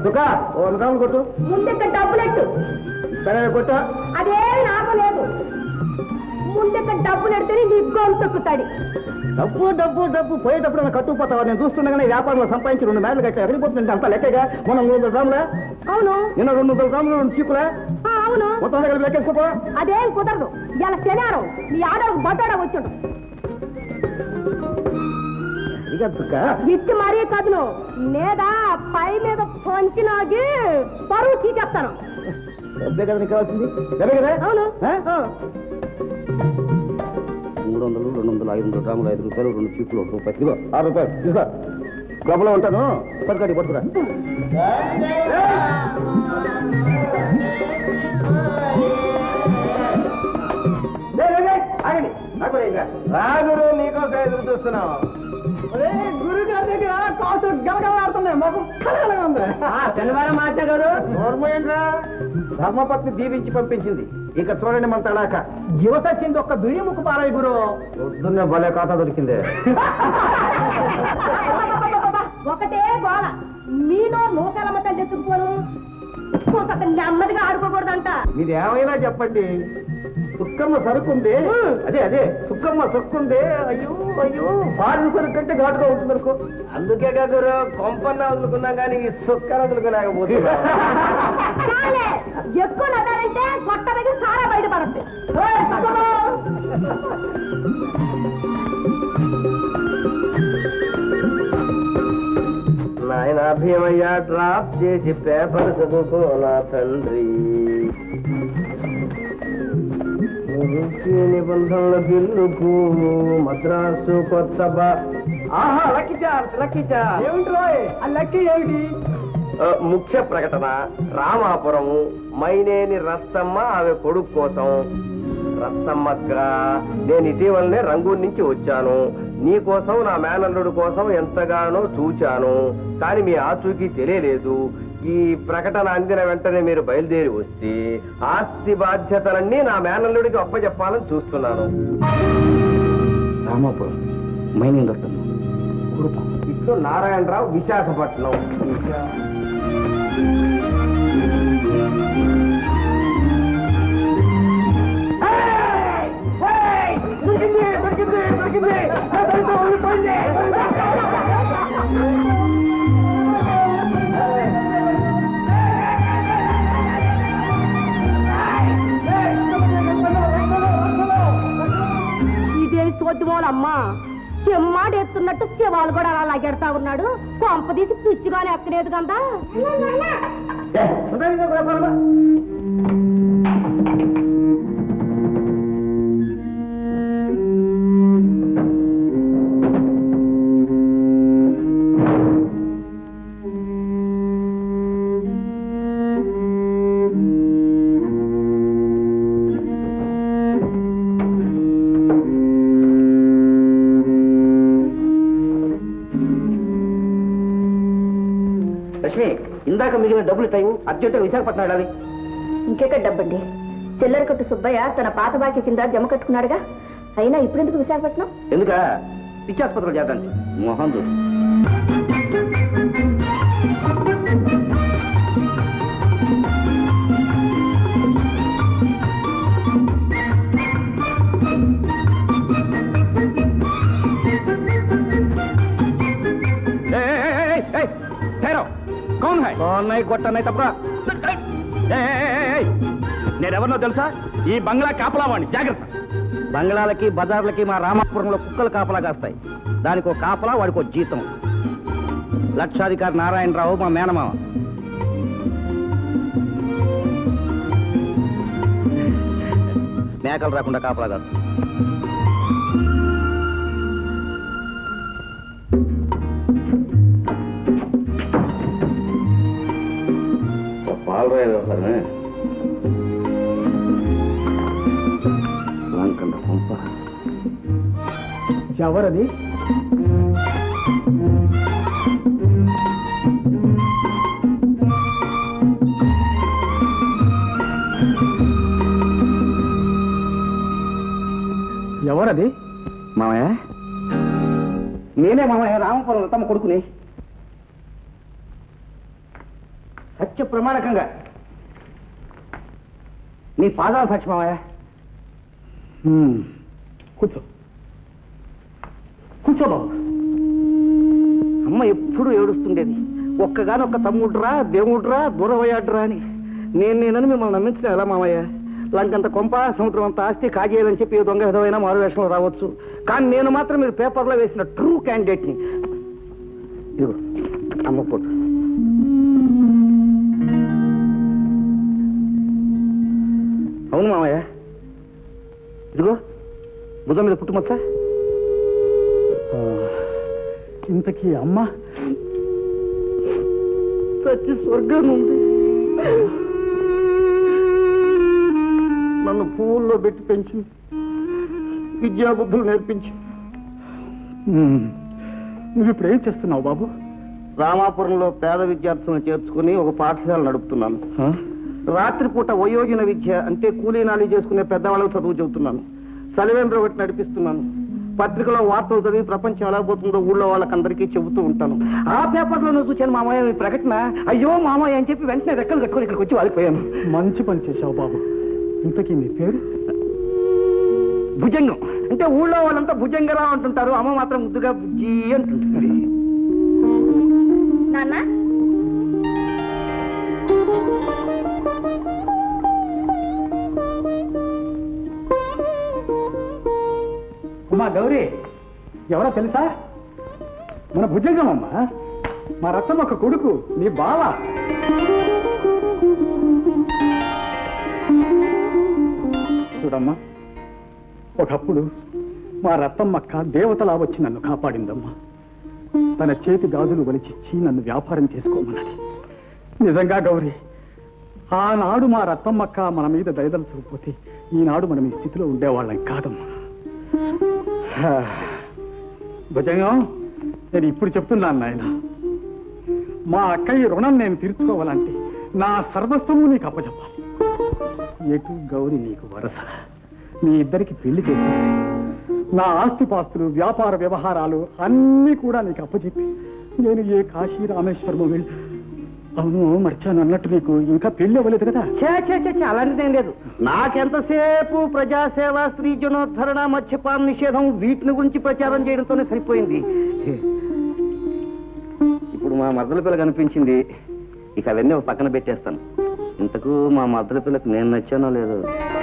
దుకా ఓ వంద గ్రాములు కొట్టు ముందెక్క డబ్బులెట్టు సరే కొట్టు అదేమి లాభం లేదు ముందెక్క డబ్బులెడితేనే నీ గోలు తొక్కుతాడు డబ్బు డబ్బు డబ్బు పోయేటప్పుడు నా కట్టుకుపోతావా నేను చూస్తుండగానే వ్యాపారంలో సంపాదించి రెండు మేడలు కట్టా ఎక్కడికి పోతుంటే అంత లెక్కగా మొన్న మూడు వందల గ్రాములా అవును నిన్న రెండు వందల గ్రాములు రెండు చీకులా ఆ, అవును మొత్తం దగ్గర లెక్కేసుకోపో అదేం కుదరదు ఇలా శనివారం నీ ఆడకు బట్టాడ వచ్చాడు ఇక దుకా ఇచ్చి మరీ కదును లేదా పై మీద పొంచినాగి పరువు తీసేస్తాను డబ్బే కదా నీకు కావాల్సింది డబ్బే కదా అవును ఆ? ఆ. మూడు వందలు రెండు వందలు ఐదు వందల గ్రాములు ఐదు రూపాయలు రెండు చీకులు ఒక రూపాయలు ఇదిగో ఆరు రూపాయలు ఇదిగో గొప్పలో ఉంటాను సరికాడి పట్టుకురా రాగురు నీకోసం ఎదురు చూస్తున్నావు గురువు గారి దగ్గర కాసు గలగలాడుతున్నాయి మాకు కలగలగా ఉంది శనివారం మాట్లాడారు నోర్మేంద్రా ధర్మపత్ని దీవించి పంపించింది ఇక చూడండి మన తడాక జీవసచ్చింది ఒక్క బిడి ముక్కు పారాయి గురు పొద్దున్నే భలే ఖాతా దొరికిందే ఒకటే గోల మీలో నూకలమ్మ తల్లి ఎత్తుకుపోను కూతక నెమ్మదిగా ఆడుకోకూడదంట మీది ఏమైనా చెప్పండి సుక్కమ్మ సరుకుంది అదే అదే సుక్కమ్మ సరుకుంది అయ్యో అయ్యో ఫారిన్ సరుకు కంటే ఘాటుగా ఉంటుంది అనుకో అందుకే గురు కొంపన్న వదులుకున్నా కానీ ఈ సుక్కర వదులుకోలేకపోతున్నా చాలే ఎక్కువ నవ్వారంటే కొట్ట దగ్గర సారా బయటపడద్దు నాయన భీమయ్య డ్రాప్ చేసి పేపర్ చదువుకో నా తండ్రి మురికి నిబంధనల బిల్లుకు మద్రాసు కొత్త బా ఆహా లక్కీ చార్జ్ లక్కీ చార్జ్ ఏమిటి ఆ లెక్క ఏమిటి ఆ, ముఖ్య ప్రకటన రామాపురం మైనేని రస్తమ్మ ఆమె కొడుకు కోసం రస్తమ్మక్క నేను ఇటీవలనే రంగూరు నుంచి వచ్చాను నీ కోసం నా మేనల్లుడు కోసం ఎంతగానో చూచాను కానీ మీ ఆచూకీ తెలియలేదు ఈ ప్రకటన అందిన వెంటనే మీరు బయలుదేరి వస్తే ఆస్తి బాధ్యతలన్నీ నా మేనల్లుడికి అప్పచెప్పాలని చూస్తున్నాను రామాపురం మైనింగ్ వస్తాను కొడుకు ఇట్లు నారాయణరావు విశాఖపట్నం విశా- ఇదే సోద్దుమోలమ్మా చెమ్మాడెత్తున్నట్టు శివాలు కూడా అలా లాగెడతా ఉన్నాడు కొంప తీసి పిచ్చిగానే ఎక్కలేదు కదా లక్ష్మి ఇందాక మిగిలిన డబ్బులు టైం అర్జెంటుగా విశాఖపట్నం వెళ్ళాలి ఇంకెక్కడ డబ్బండి చిల్లర కొట్టు సుబ్బయ్య తన పాత బాకీ కింద జమ కట్టుకున్నాడుగా అయినా ఇప్పుడెందుకు విశాఖపట్నం ఎందుక పిచ్చాసుపత్రులు చేద్దాం మోహన్ చూడు కౌన్ హై కోన్నయ్య కొట్టన్నయ్య తప్ప నేనెవరినో తెలుసా ఈ బంగ్లా కాపలావాణ్ణి జాగ్రత్త బంగ్లాలకి బజార్లకి మా రామాపురంలో కుక్కలు కాపలా కాస్తాయి దానికో కాపలా వాడికో జీతం లక్షాధికారి నారాయణరావు మా మేనమామ మేకలు రాకుండా కాపలా కాస్తాయి పాలరాయి వ్యవహారమే లంకన్న పంప ఎవరది ఎవరది మామయ్య నేనే మామయ్య రామపురం తమ కొడుకుని సత్య ప్రమాణకంగా నీ పాదాలు సాక్షిమావయ్యా కూర్చో కూర్చో బాబు అమ్మ ఎప్పుడు ఏడుస్తుండేది ఒక్కగానొక్క తమ్ముడ్రా దేవుడ్రా దూరమయ్యాడ్రా అని నేను నేనని మిమ్మల్ని నమ్మించడం ఎలా మామయ్య లంకంత కొంప సముద్రం అంత ఆస్తి కాజేయాలని చెప్పి ఏ దొంగ విధమైన మారు వేషంలో రావచ్చు కానీ నేను మాత్రం మీరు పేపర్లో వేసిన ట్రూ క్యాండిడేట్ని ఇదిగో అమ్మ ఫోటో అవును మామయ్య ఇదిగో భుజం మీద పుట్టుమచ్చా ఇంతకీ అమ్మ చచ్చి స్వర్గం ఉంది నన్ను పువ్వుల్లో పెట్టి పెంచింది విద్యాబుద్ధులు నేర్పించి ఉమ్. నువ్వు ఇప్పుడు ఏం చేస్తున్నావు బాబు రామాపురంలో పేద విద్యార్థులను చేర్చుకుని ఒక పాఠశాల నడుపుతున్నాను ఆ? రాత్రిపూట వయోజన విద్య అంటే కూలీ నాలి చేసుకునే పెద్దవాళ్ళకు చదువు చెబుతున్నాను సలివేంద్ర ఒకటి నడిపిస్తున్నాను పత్రికలో వార్తలు చదివి ప్రపంచం ఎలా పోతుందో ఊళ్ళో వాళ్ళకందరికీ చెబుతూ ఉంటాను ఆ పేపర్లో చూశాను మామయ్య మీ ప్రకటన అయ్యో మామయ్య అని చెప్పి వెంటనే రెక్కలు కట్టుకొని ఇక్కడికి వచ్చి వాలిపోయాను మంచి పని చేశావు బాబు ఇంతకీ నీ పేరు భుజంగం అంటే ఊళ్ళో వాళ్ళంతా భుజంగరా అంటుంటారు అమ్మ మాత్రం ముద్దుగా బుజ్జి అంటుంటుంది నాన్న అమ్మా గౌరీ ఎవరో తెలుసా మన భుజంగం అమ్మా మా రత్నం ఒక కొడుకు నీ బావ చూడమ్మా ఒకప్పుడు మా రత్తమ్మక్క దేవతలా వచ్చి నన్ను కాపాడిందమ్మా తన చేతి గాజులు వలిచిచ్చి నన్ను వ్యాపారం చేసుకోమన్నది నిజంగా గౌరీ ఆనాడు మా రత్తమ్మక్క మన మీద దయదలుచుకుపోతే ఈనాడు మనం ఈ స్థితిలో ఉండేవాళ్ళం కాదమ్మా హా. భుజంగం నేను ఇప్పుడు చెప్తున్నాను నాయన మా అక్కయ్య రుణం నేను తీర్చుకోవాలంటే నా సర్వస్వము నీకు అప్పచెప్పాలి ఎటు గౌరి నీకు వరస మీ ఇద్దరికి పెళ్లి చేసి నా ఆస్తిపాస్తులు వ్యాపార వ్యవహారాలు అన్నీ కూడా నీకు అప్పచెప్పి నేను ఏ కాశీ రామేశ్వరము వెళ్ళి అవును మర్చాను అన్నట్టు నీకు ఇంకా పెళ్లి అవ్వలేదు కదా చే చే చే చే, అలాంటిదేం లేదు నాకెంతసేపు ప్రజాసేవ స్త్రీ జనోద్ధరణ మద్యపాన నిషేధం వీటిని గురించి ప్రచారం చేయడంతోనే సరిపోయింది ఇప్పుడు మా మద్దల పిల్ల కనిపించింది ఇక అవన్నీ ఒక పక్కన పెట్టేస్తాను ఇంతకు మా మద్దల పిల్లకు నేను నచ్చానో లేదో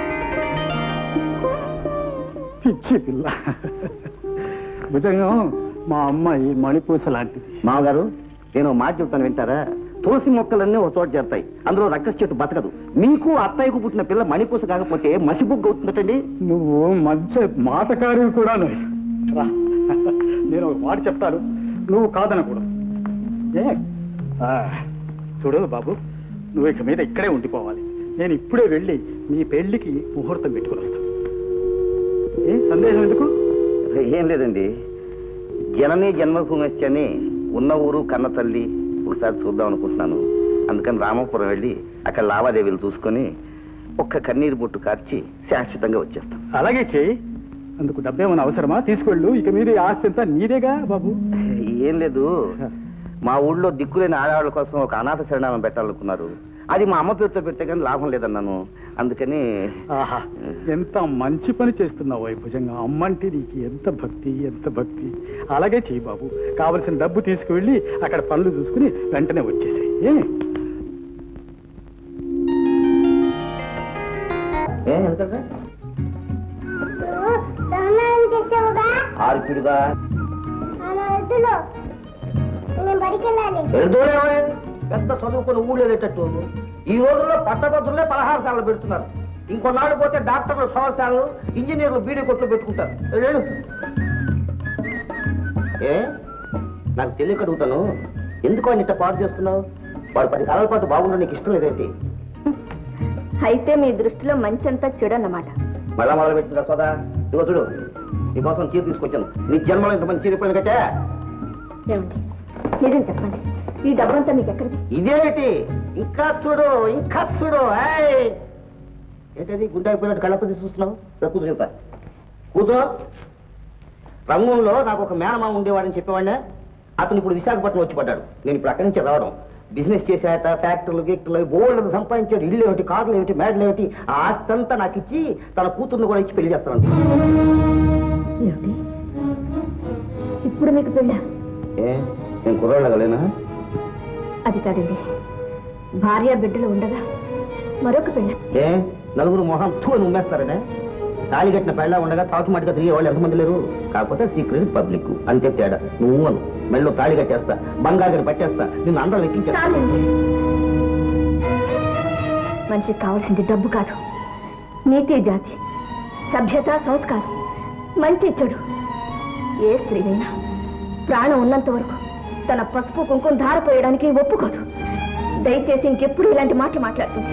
పిచ్చి పిల్ల భుజంగం మా అమ్మాయి మణిపూస లాంటిది మామగారు నేను ఒక మాట చెప్తాను వింటారా తులసి మొక్కలన్నీ ఒక చోట చేస్తాయి అందులో రక్కస్ చెట్టు బతకదు మీకు అత్తయ్యకు పుట్టిన పిల్ల మణిపూస కాకపోతే మసిబుగ్గు అవుతుందటండి నువ్వు మంచి మాటకారి కూడా రా నేను ఒక మాట చెప్తాను నువ్వు కాదనకూడదు ఏ ఆ, చూడు బాబు నువ్వు ఇక మీద ఇక్కడే ఉండిపోవాలి నేను ఇప్పుడే వెళ్ళి నీ పెళ్లికి ముహూర్తం పెట్టుకుని వస్తాను ఏ సందేహం ఎందుకు ఏం లేదండి జనని జన్మభూమిశ్చ అని ఉన్న ఊరు కన్న తల్లి ఒకసారి చూద్దాం అనుకుంటున్నాను అందుకని రామాపురం వెళ్ళి అక్కడ లావాదేవీలు చూసుకొని ఒక్క కన్నీరు బొట్టు కార్చి శాశ్వతంగా వచ్చేస్తాం అలాగే చేయి అందుకు డబ్బేమైనా అవసరమా తీసుకెళ్ళు ఇక మీద ఈ ఆస్తి అంతా నీదేగా బాబు ఏం లేదు మా ఊళ్ళో దిక్కులేని ఆడవాళ్ళ కోసం ఒక అనాథ శరణాలను పెట్టాలనుకున్నారు అది మా అమ్మ పేరుతో పెడితే కానీ లాభం లేదన్నాను అందుకని ఆహా ఎంత మంచి పని చేస్తున్నావు ఈ భుజంగా అమ్మంటే నీకు ఎంత భక్తి ఎంత భక్తి అలాగే చెయ్యి బాబు కావలసిన డబ్బు తీసుకువెళ్ళి అక్కడ పనులు చూసుకుని వెంటనే వచ్చేసాయి ఏ ఆర్పిడుగా నేను బడికి వెళ్ళాలి వెళ్తూనే పెద్ద చదువుకుని ఊళ్ళో వెళ్ళేటట్టు ఈ రోజుల్లో పట్టభద్రులే పలహారశాలలు పెడుతున్నారు ఇంకొన్నాళ్ళు పోతే డాక్టర్లు సోమశాలలు ఇంజనీర్లు బీడీ కొట్లు పెట్టుకుంటారు వెళ్ళు. ఏ నాకు తెలియక అడుగుతాను ఎందుకు వాడిని ఇంత పాడు చేస్తున్నావు వాడు పది కాలాల పాటు బాగుండడం నీకు ఇష్టం లేదేంటి అయితే మీ దృష్టిలో మంచంతా చెడన్నమాట మళ్ళా మొదలు పెట్టిందా సోదా ఇదిగో చూడు నీకోసం చీర తీసుకొచ్చాను నీ జన్మలో ఇంత మంచి చీర ఇప్పుడు కట్టా ఏమండి నిజం చెప్పండి ఈ డబ్బంతా మీకు ఎక్కడిది ఇదేమిటి ఇంకా చూడు ఇంకా చూడు ఏయ్! ఏంటది గుండె అయిపోయినట్టు కళ్ళపతి చూస్తున్నావు రా కూతురు చెప్తా కూతురు రంగంలో నాకు ఒక మేనమామ ఉండేవాడని చెప్పేవాడినే అతను ఇప్పుడు విశాఖపట్నం వచ్చి పడ్డాడు నేను ఇప్పుడు అక్కడి నుంచి రావడం బిజినెస్ చేశాట ఫ్యాక్టరీలు గీక్టర్లు బోల్డ్ సంపాదించాడు ఇల్లు ఏమిటి కార్లు ఏమిటి మేడలు ఏమిటి ఆ ఆస్తి అంతా నాకు ఇచ్చి తన కూతుర్ని కూడా ఇచ్చి పెళ్లి చేస్తాను ఏమిటి ఇప్పుడు మీకు పెళ్ళ ఏ నేను కుర్రాళ్ళగలేనా అది కాదండి భార్య బిడ్డలు ఉండగా మరొక పెళ్ళ ఏ నలుగురు మొహం తూ అని ఉమ్మేస్తారనే తాళి కట్టిన పెళ్ళ ఉండగా తాటుమాటిగా తిరిగే వాళ్ళు ఎంతమంది లేరు కాకపోతే సీక్రెట్ పబ్లిక్ అంతే తేడా నువ్వు అను మెళ్ళో తాళి కట్టేస్తా బంగారు పట్టేస్తా నిన్ను అందరం ఎక్కించేస్తా చాలండి మనిషికి కావాల్సింది డబ్బు కాదు నీతి జాతి సభ్యత సంస్కారం మంచి చెడు ఏ స్త్రీనైనా ప్రాణం ఉన్నంత వరకు తన పసుపు కుంకుమ ధారపోయడానికి ఒప్పుకోదు దయచేసి ఇంకెప్పుడు ఇలాంటి మాటలు మాట్లాడుతుంది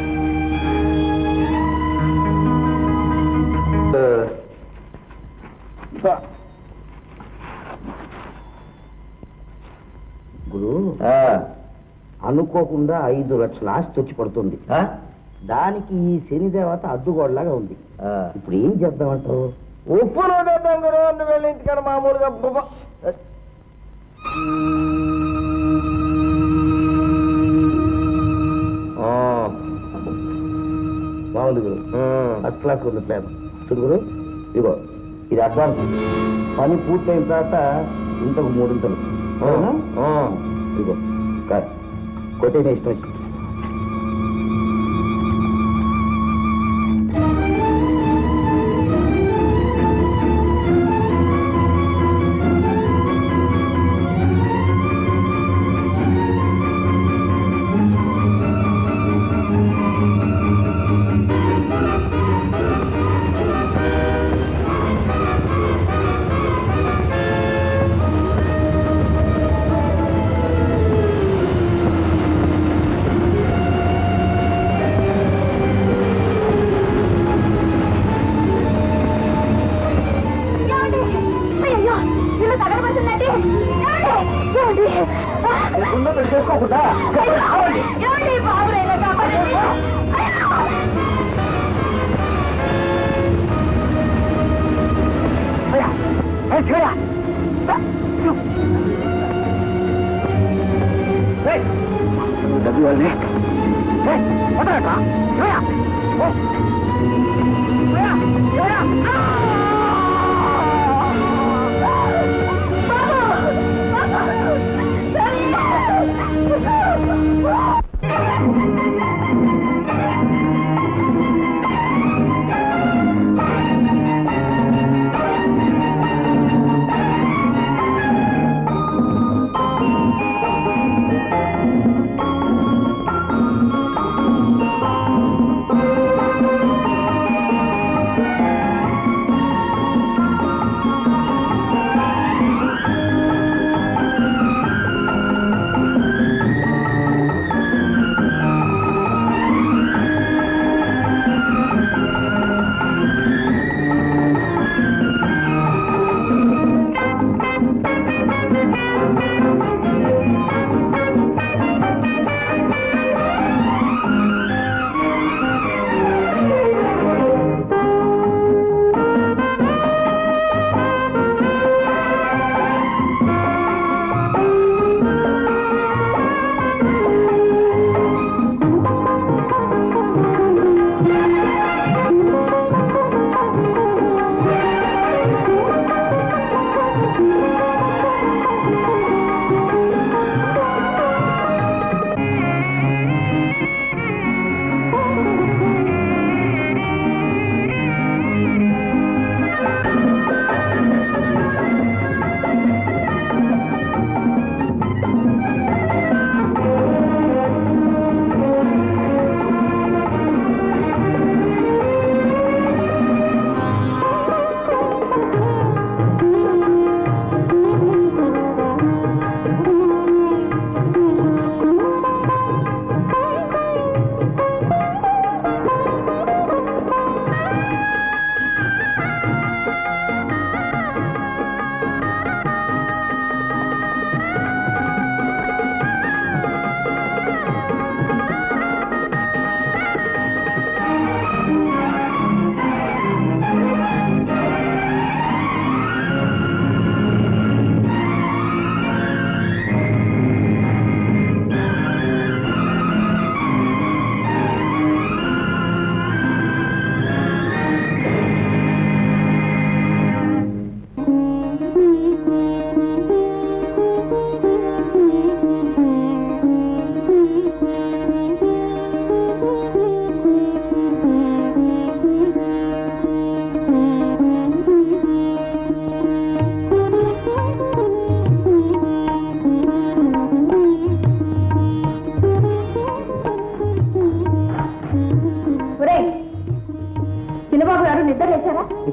గురు అనుకోకుండా ఐదు లక్షల ఆస్తి వచ్చి పడుతుంది దానికి ఈ శని దేవత అడ్డుగోడలాగా ఉంది ఇప్పుడు ఏం చేద్దామంటావు ఉప్పు నూనె గురు నువ్వు వెళ్ళి ఇంటికాడ మామూలుగా బువ్వ. ఆ, బాగుంది గురు ఫస్ట్ క్లాస్ ఉంది ప్లాన్ చూడు గురు ఇగో ఇది అడ్వాన్స్ పని పూర్తయిన తర్వాత ఇంతకు మూడింతలు సరేనా? ఇగో కాదు కొట్టేనే ఇష్టం వచ్చింది అయ్యో ఇల్లు తగలబడుతుందండి చేసుకోకుండా బాబురైనా కాపాడండి డబ్బు వాళ్ళని ఆ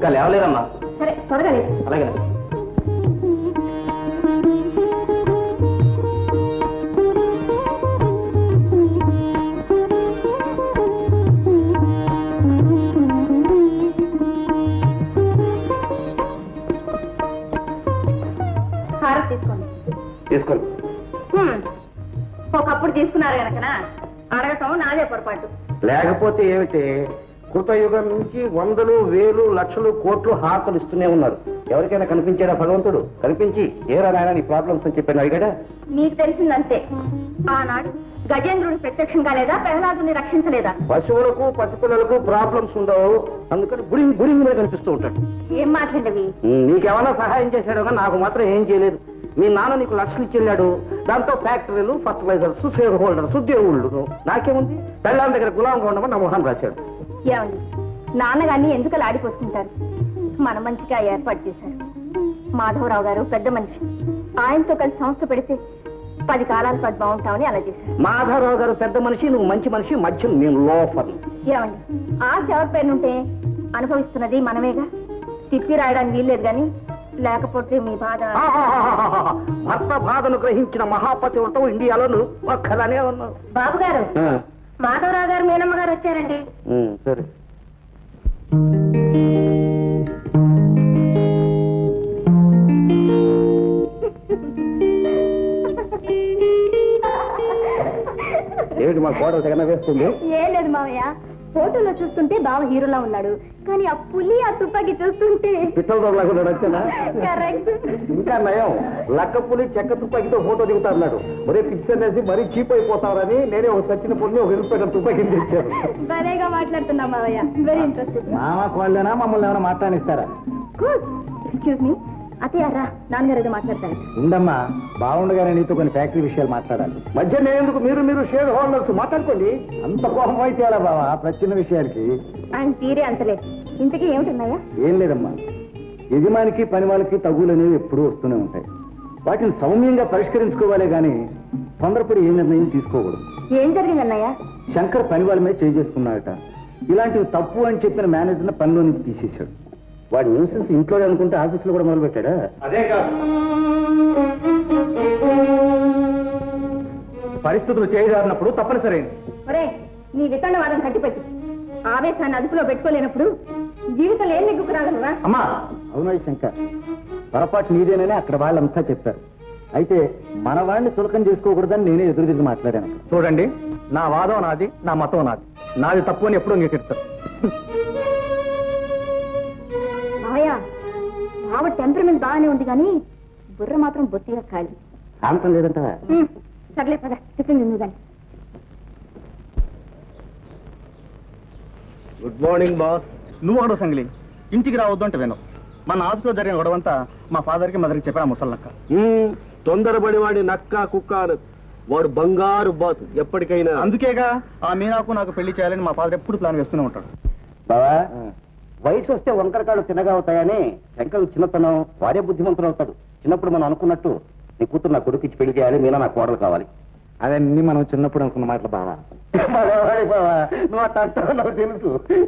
ఇంకా లేవలేదమ్మా సరే త్వరగా లేదు అలాగే హారతి తీసుకోండి తీసుకోండి హ్మ్. ఒకప్పుడు తీసుకున్నారు గనకనా అడగటం నాదే పొరపాటు లేకపోతే ఏమిటి కృతయుగం నుంచి వందలు వేలు లక్షలు కోట్లు హారతలు ఇస్తూనే ఉన్నారు ఎవరికైనా కనిపించాడా భగవంతుడు కనిపించి ఏరా నాయన నీ ప్రాబ్లమ్స్ అని చెప్పాను అడిగాడా మీకు తెలిసిందంతే ఆనాడు గజేంద్రుడు ప్రత్యక్షంగా లేదా ప్రహ్లాదుని రక్షించలేదా పశువులకు పసిపిల్లలకు ప్రాబ్లమ్స్ ఉండవు అందుకని గుడి గుడి మీద కనిపిస్తూ ఉంటాడు ఏం మాట్లాడవి ఉమ్, నీకేమైనా సహాయం చేశాడు కానీ నాకు మాత్రం ఏం చేయలేదు మీ నాన్న నీకు లక్షలు ఇచ్చెళ్ళాడు దాంతో ఫ్యాక్టరీలు ఫర్టిలైజర్స్ షేర్ హోల్డర్స్ దేవుళ్ళు నాకేముంది పెళ్ళాం దగ్గర గులాంగా ఉండమని నా మొహం రాశాడు ఏమండి నాన్నగారిని ఎందుకు అలా ఆడిపోసుకుంటారు మన మంచిగా ఏర్పాటు చేశారు మాధవరావు గారు పెద్ద మనిషి ఆయనతో కలిసి సంస్థ పెడితే పది కాలాల పాటు బాగుంటామని అలా చేశారు మాధవరావు గారు పెద్ద మనిషి నువ్వు మంచి మనిషి మధ్య నేను లోఫర్ ఏమండి ఆశ ఎవరి పేరునుంటే అనుభవిస్తున్నది మనమేగా తిప్పి రాయడానికి వీల్లేదు కానీ లేకపోతే మీ బాధ భర్త బాధను గ్రహించిన మహాపతి ఉంటావు ఇండియాలో నువ్వు ఒక్కదానే ఉన్నావు బాబు గారు ఆ, మాధవరావు గారు మీనమ్మ గారు వచ్చారండి ఉమ్, సరే ఏమిటి మా కోడలు తెగన వేస్తుంది ఏం లేదు మావయ్య ఫోటోలో చూస్తుంటే బావ హీరోలా ఉన్నాడు కానీ ఆ పులి ఆ తుపాకీ చూస్తుంటే పిట్టల దొరలాగా నచ్చనా కరెక్ట్ ఇంకా నయం లక్క పులి చెక్క తుపాకీతో ఫోటో దిగుతారన్నాడు మరే పిక్చర్ వేసి మరీ చీప్ అయిపోతారని నేనే ఒక సచిన పుల్ని ఒక ఇరుపేట తుపాకీని తెచ్చాను భలేగా మాట్లాడుతున్నా మావయ్య వెరీ ఇంట్రెస్టెడ్ మామ కోళ్ళేనా మమ్మల్ని ఏమైనా మాట్లాడిస్తారా గుడ్ ఎక్స్క్యూజ్ మీ అత్తయ్య రా నాన్నగారు ఏదో మాట్లాడతారు ఉందమ్మా బాగుండగానే నీతో కొన్ని ఫ్యాక్టరీ విషయాలు మాట్లాడాలి మధ్య నేందుకు మీరు మీరు షేర్ హోల్డర్స్ మాట్లాడుకోండి అంత కోపం అయితే ఎలా బావా ప్రశ్న విషయాలకి ఆయన తీరే అంతలే ఇంతకీ ఏమిటున్నాయా ఏం లేదమ్మా యజమానికి పని వాళ్ళకి తగులు అనేవి ఎప్పుడూ వస్తూనే ఉంటాయి వాటిని సౌమ్యంగా పరిష్కరించుకోవాలే గాని తొందరపడి ఏ నిర్ణయం తీసుకోకూడదు ఏం జరిగిందన్నయ్య శంకర్ పని వాళ్ళ మీద చేసుకున్నాడట ఇలాంటివి తప్పు అని చెప్పిన మేనేజర్ పనిలో నుంచి తీసేశాడు వాడి న్యూసెన్స్ ఇంట్లో అనుకుంటే ఆఫీసులో కూడా మొదలు పెట్టాడా అదే కాదు పరిస్థితులు చేయజారినప్పుడు తప్పనిసరి ఒరే నీ వితండవాదం కట్టిపెట్టి ఆవేశాన్ని అదుపులో పెట్టుకోలేనప్పుడు జీవితంలో ఏం నెగ్గుకు రాగలరా అమ్మా అవునా శంకర్ పొరపాటు నీదేనని అక్కడ వాళ్ళంతా చెప్పారు అయితే మన వాడిని చులకం చేసుకోకూడదని నేనే ఎదురు తిరిగి మాట్లాడాను అక్కడ. చూడండి నా వాదం నాది నా మతం నాది నాది తప్పు అని ఎప్పుడు అంగీకరిస్తారు మావయ్య బావ టెంపరమెంట్ బాగానే ఉంది కానీ బుర్ర మాత్రం బొత్తిగా ఖాళీ కాంతం లేదంట ఉమ్, సర్లే పద టిఫిన్ తిందు కానీ గుడ్ మార్నింగ్ బాస్ నువ్వు ఒకడు సంగిలి ఇంటికి రావద్దు అంటే వినవు మన ఆఫీస్లో జరిగిన గొడవంతా మా ఫాదర్కి మదర్కి చెప్పాడు ముసల్లక్క తొందరపడి వాడి నక్క కుక్క అనకు. వాడు బంగారు బాతు ఎప్పటికైనా అందుకేగా ఆ మీనాకు నాకు పెళ్లి చేయాలని మా ఫాదర్ ఎప్పుడు ప్లాన్ వేస్తూనే ఉంటాడు బావా వయసు వస్తే వంకరకాడు తినగా అవుతాయని శంకర్ చిన్నతనం వాడే బుద్ధిమంతుడు అవుతాడు చిన్నప్పుడు మనం అనుకున్నట్టు నీ కూతురు నా కొడుకు ఇచ్చి పెళ్లి చేయాలి మీనా నా కోడలు కావాలి అవన్నీ మనం చిన్నప్పుడు అనుకున్న మాటలు బావా బావా నువ్వు అట్లా అంటావు నాకు తెలుసు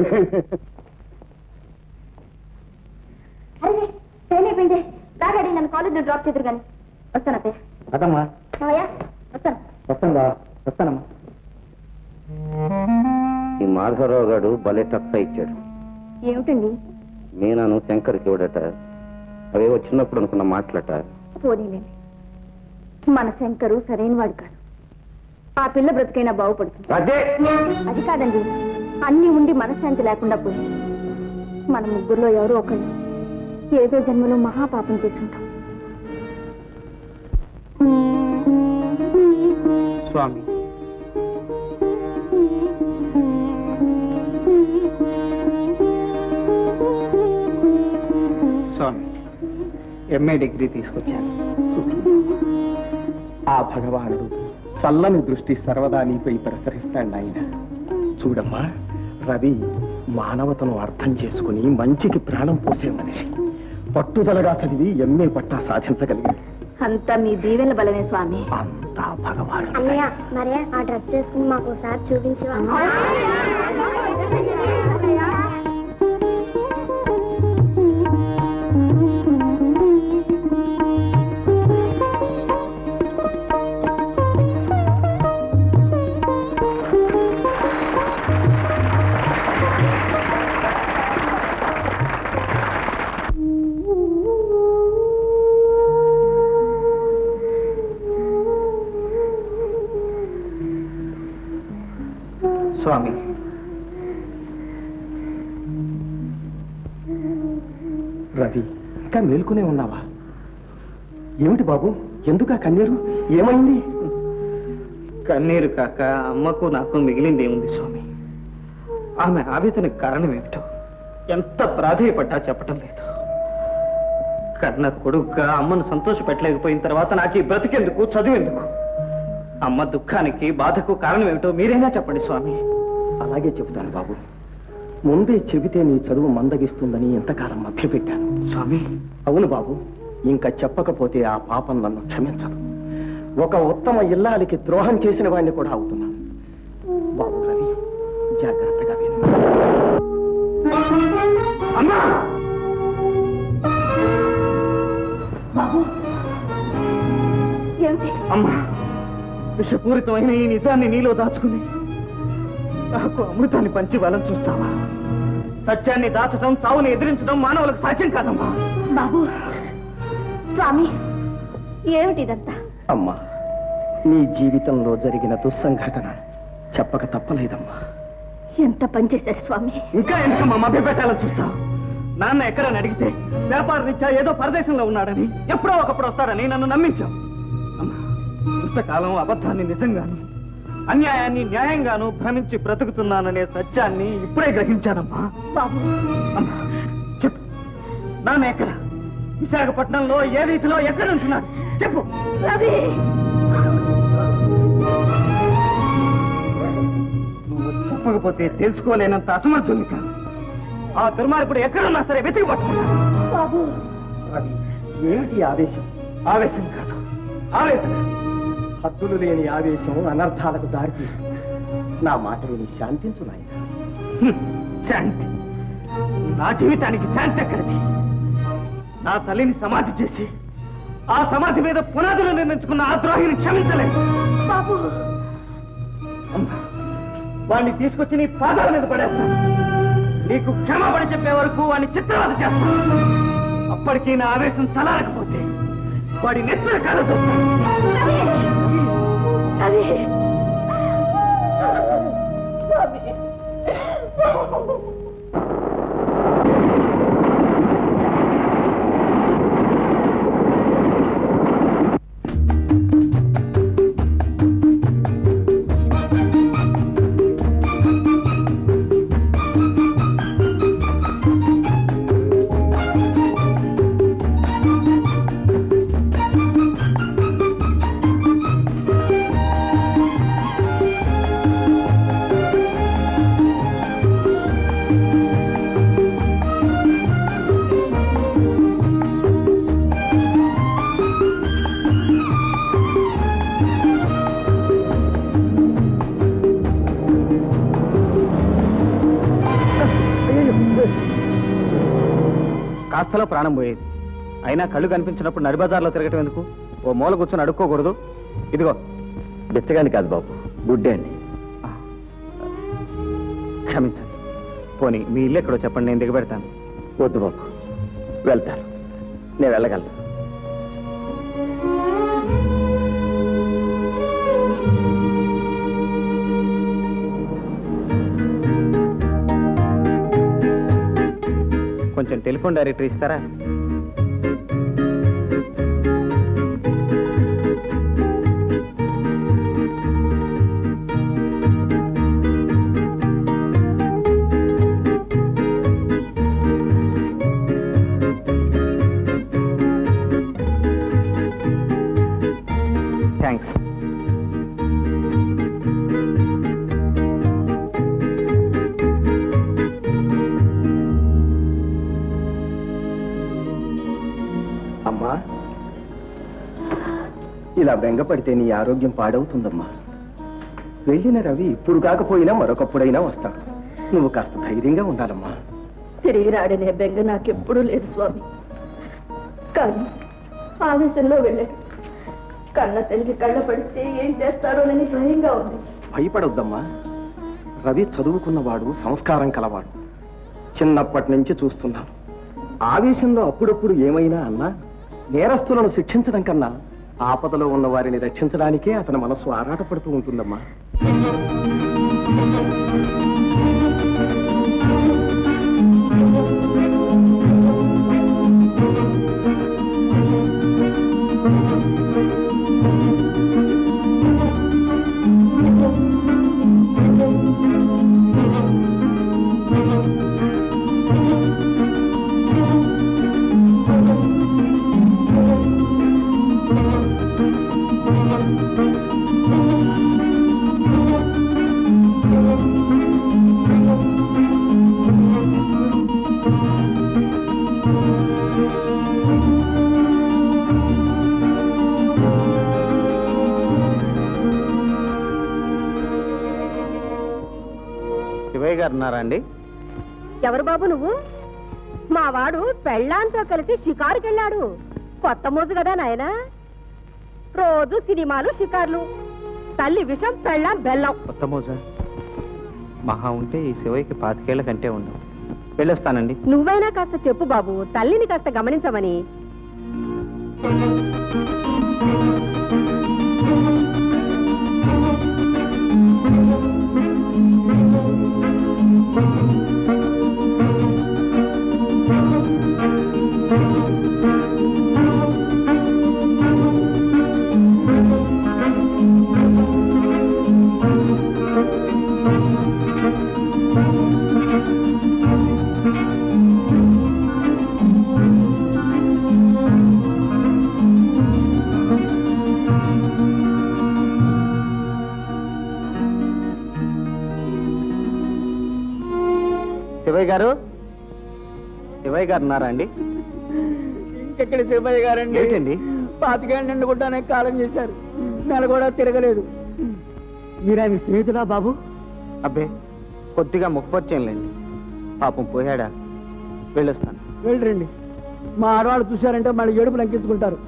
అరే టైం అయిపోయింది రాగాడి నన్ను కాలేజ్ డ్రాప్ చేద్దరు కానీ వస్తాను అత్తయ్య అదమ్మా మావయ్య వస్తాను వస్తాను బా వస్తానమ్మా ఈ మాధవరావు గారు భలే టచ్ ఇచ్చాడు ఏమిటండి మీనాను శంకర్కి ఇవ్వడట అవేవో చిన్నప్పుడు అనుకున్న మాటలట పోనీలేండి మన శంకరు సరైన వాడు కాదు ఆ పిల్ల బ్రతికైనా బాగుపడుతుంది అదే అది కాదండి అన్ని ఉండి మనశ్శాంతి లేకుండా పోయింది మన ముగ్గురులో ఎవరో ఒకళ్ళు ఏదో జన్మలో మహాపాపం చేసుంటాం స్వామి స్వామి ఎంఏ డిగ్రీ తీసుకొచ్చాను ఆ భగవానుడు చల్లని దృష్టి సర్వదా నీపై ప్రసరిస్తాడు ఆయన చూడమ్మా రవి మానవతను అర్థం చేసుకుని మంచికి ప్రాణం పోసే మనిషి పట్టుదలగా చదివి ఎంఏ పట్టా సాధించగలిగాడు అంతా మీ దీవెన బలమే స్వామి అంతా భగవానుడు అన్నయ్య మరే ఆ డ్రెస్ చేసుకుని మాకు ఒకసారి చూపించవా స్వామి రవి ఇంకా మేల్కొనే ఉన్నావా ఏమిటి బాబు ఎందుకు ఆ కన్నీరు ఏమైంది కన్నీరు కాక అమ్మకు నాకు మిగిలింది ఏముంది స్వామి ఆమె ఆవేదనకు కారణం ఏమిటో ఎంత ప్రాధేయపడ్డా చెప్పటం లేదు కన్న కొడుకుగా అమ్మను సంతోషపెట్టలేకపోయిన తర్వాత నాకు ఈ బ్రతికెందుకు చదువెందుకు అమ్మ దుఃఖానికి బాధకు కారణం ఏమిటో మీరైనా చెప్పండి స్వామి అలాగే చెబుతాను బాబు ముందే చెబితే నీ చదువు మందగిస్తుందని ఎంతకాలం మభ్యపెట్టాను స్వామి అవును బాబు ఇంకా చెప్పకపోతే ఆ పాపం నన్ను క్షమించదు ఒక ఉత్తమ ఇల్లాలికి ద్రోహం చేసిన వాడిని కూడా అవుతున్నాను బాబు రవి జాగ్రత్తగా విను అమ్మా బాబు ఏమిటి అమ్మా విషపూరితమైన ఈ నిజాన్ని నీలో దాచుకుని నాకు అమృతాన్ని పంచి వాళ్ళని చూస్తావా సత్యాన్ని దాచడం చావుని ఎదిరించడం మానవులకు సాధ్యం కాదమ్మా బాబు స్వామి ఏమిటి ఇదంతా అమ్మా నీ జీవితంలో జరిగిన దుస్సంఘటన చెప్పక తప్పలేదమ్మా ఎంత పనిచేశారు స్వామి ఇంకా ఎందుకమ్మా మభ్య పెట్టాలని చూస్తావు నాన్న ఎక్కడని అడిగితే వ్యాపార రీత్యా ఏదో పరదేశంలో ఉన్నాడని ఎప్పుడో ఒకప్పుడు వస్తాడని నన్ను నమ్మించావు అమ్మా ఇంతకాలం అబద్ధాన్ని నిజంగాను అన్యాయాన్ని న్యాయంగాను భ్రమించి బ్రతుకుతున్నాననే సత్యాన్ని ఇప్పుడే గ్రహించానమ్మా బాబు అమ్మా చెప్పు నాన్న ఎక్కడ విశాఖపట్నంలో ఏ రీతిలో ఎక్కడ ఉంటున్నాడు చెప్పు రవి నువ్వు చెప్పకపోతే తెలుసుకోలేనంత అసమర్థుని కాదు ఆ దుర్మార్గుడు ఎక్కడున్నా సరే వెతికి పట్టుకుంటాను బాబు రవి ఏమిటి ఆవేశం ఆవేశం కాదు ఆవేశం హద్దులు లేని ఆవేశం అనర్థాలకు దారితీస్తుంది నా మాట విని శాంతించు నాయన హ్మ్, శాంతి నా జీవితానికి శాంతి ఎక్కడిది నా తల్లిని సమాధి చేసి ఆ సమాధి మీద పునాదులు నిర్మించుకున్న ఆ ద్రోహిని క్షమించలేదు బాబు అమ్మా, వాణ్ణి తీసుకొచ్చి నీ పాదాల మీద పడేస్తాను నీకు క్షమాపణ చెప్పే వరకు వాడిని చిత్రవద చేస్తాను అప్పటికీ నా ఆవేశం చలారకపోతే వాడి నెత్తుల కాల రవి రవి స్వామి కాస్తలో ప్రాణం పోయేది అయినా కళ్ళు కనిపించినప్పుడు నడిబజార్లో తిరగటం ఎందుకు ఓ మూల కూర్చొని అడుక్కోకూడదు ఇదిగో బిచ్చగాని కాదు బాబు గుడ్డే అండి క్షమించండి పోనీ మీ ఇల్లు ఎక్కడో చెప్పండి నేను దిగబెడతాను వద్దు బాబు వెళ్తాను నేను వెళ్ళగలను కొంచెం టెలిఫోన్ డైరెక్టరీ ఇస్తారా థ్యాంక్స్ అమ్మా ఇలా బెంగపడితే నీ ఆరోగ్యం పాడవుతుందమ్మా వెళ్ళిన రవి ఇప్పుడు కాకపోయినా మరొకప్పుడైనా వస్తాడు నువ్వు కాస్త ధైర్యంగా ఉండాలమ్మా తిరిగి రాడనే బెంగ నాకెప్పుడూ లేదు స్వామి కానీ ఆవేశంలో వెళ్ళాడు కన్న తల్లి కళ్ళ పడితే ఏం చేస్తాడోనని భయంగా ఉంది భయపడొద్దమ్మా రవి చదువుకున్నవాడు సంస్కారం కలవాడు చిన్నప్పటి నుంచి చూస్తున్నాను ఆవేశంలో అప్పుడప్పుడు ఏమైనా అన్నా నేరస్తులను శిక్షించడం కన్నా ఆపదలో ఉన్న వారిని రక్షించడానికే అతని మనస్సు ఆరాటపడుతూ ఉంటుందమ్మా శివయ్య గారు ఉన్నారా అండి ఎవరు బాబు నువ్వు మా వాడు పెళ్ళాంతో కలిసి షికారుకెళ్ళాడు కొత్త మోజు కదా నాయనా రోజు సినిమాలు షికార్లు తల్లి విషం పెళ్ళాం బెల్లం కొత్త మోజా మహా ఉంటే ఈ శివయ్యకి పాతికేళ్ల కంటే ఉండవు వెళ్ళొస్తానండి నువ్వైనా కాస్త చెప్పు బాబు తల్లిని కాస్త గమనించమని శివయ్య గారు శివయ్య గారు ఉన్నారా అండి ఇంకెక్కడ శివయ్య గారండి ఏంటండి పాతికేళ్ళ నుండి కూడా కాలం చేశారు నెల కూడా తిరగలేదు మీరు ఆయన స్నేహితులా బాబు అబ్బే కొద్దిగా ముఖపరిచయంలేండి పాపం పోయాడా వెళ్ళొస్తాను వెళ్ళరండి మా ఆడవాళ్ళు చూశారంటే మళ్ళీ ఏడుపు లంకించుకుంటారు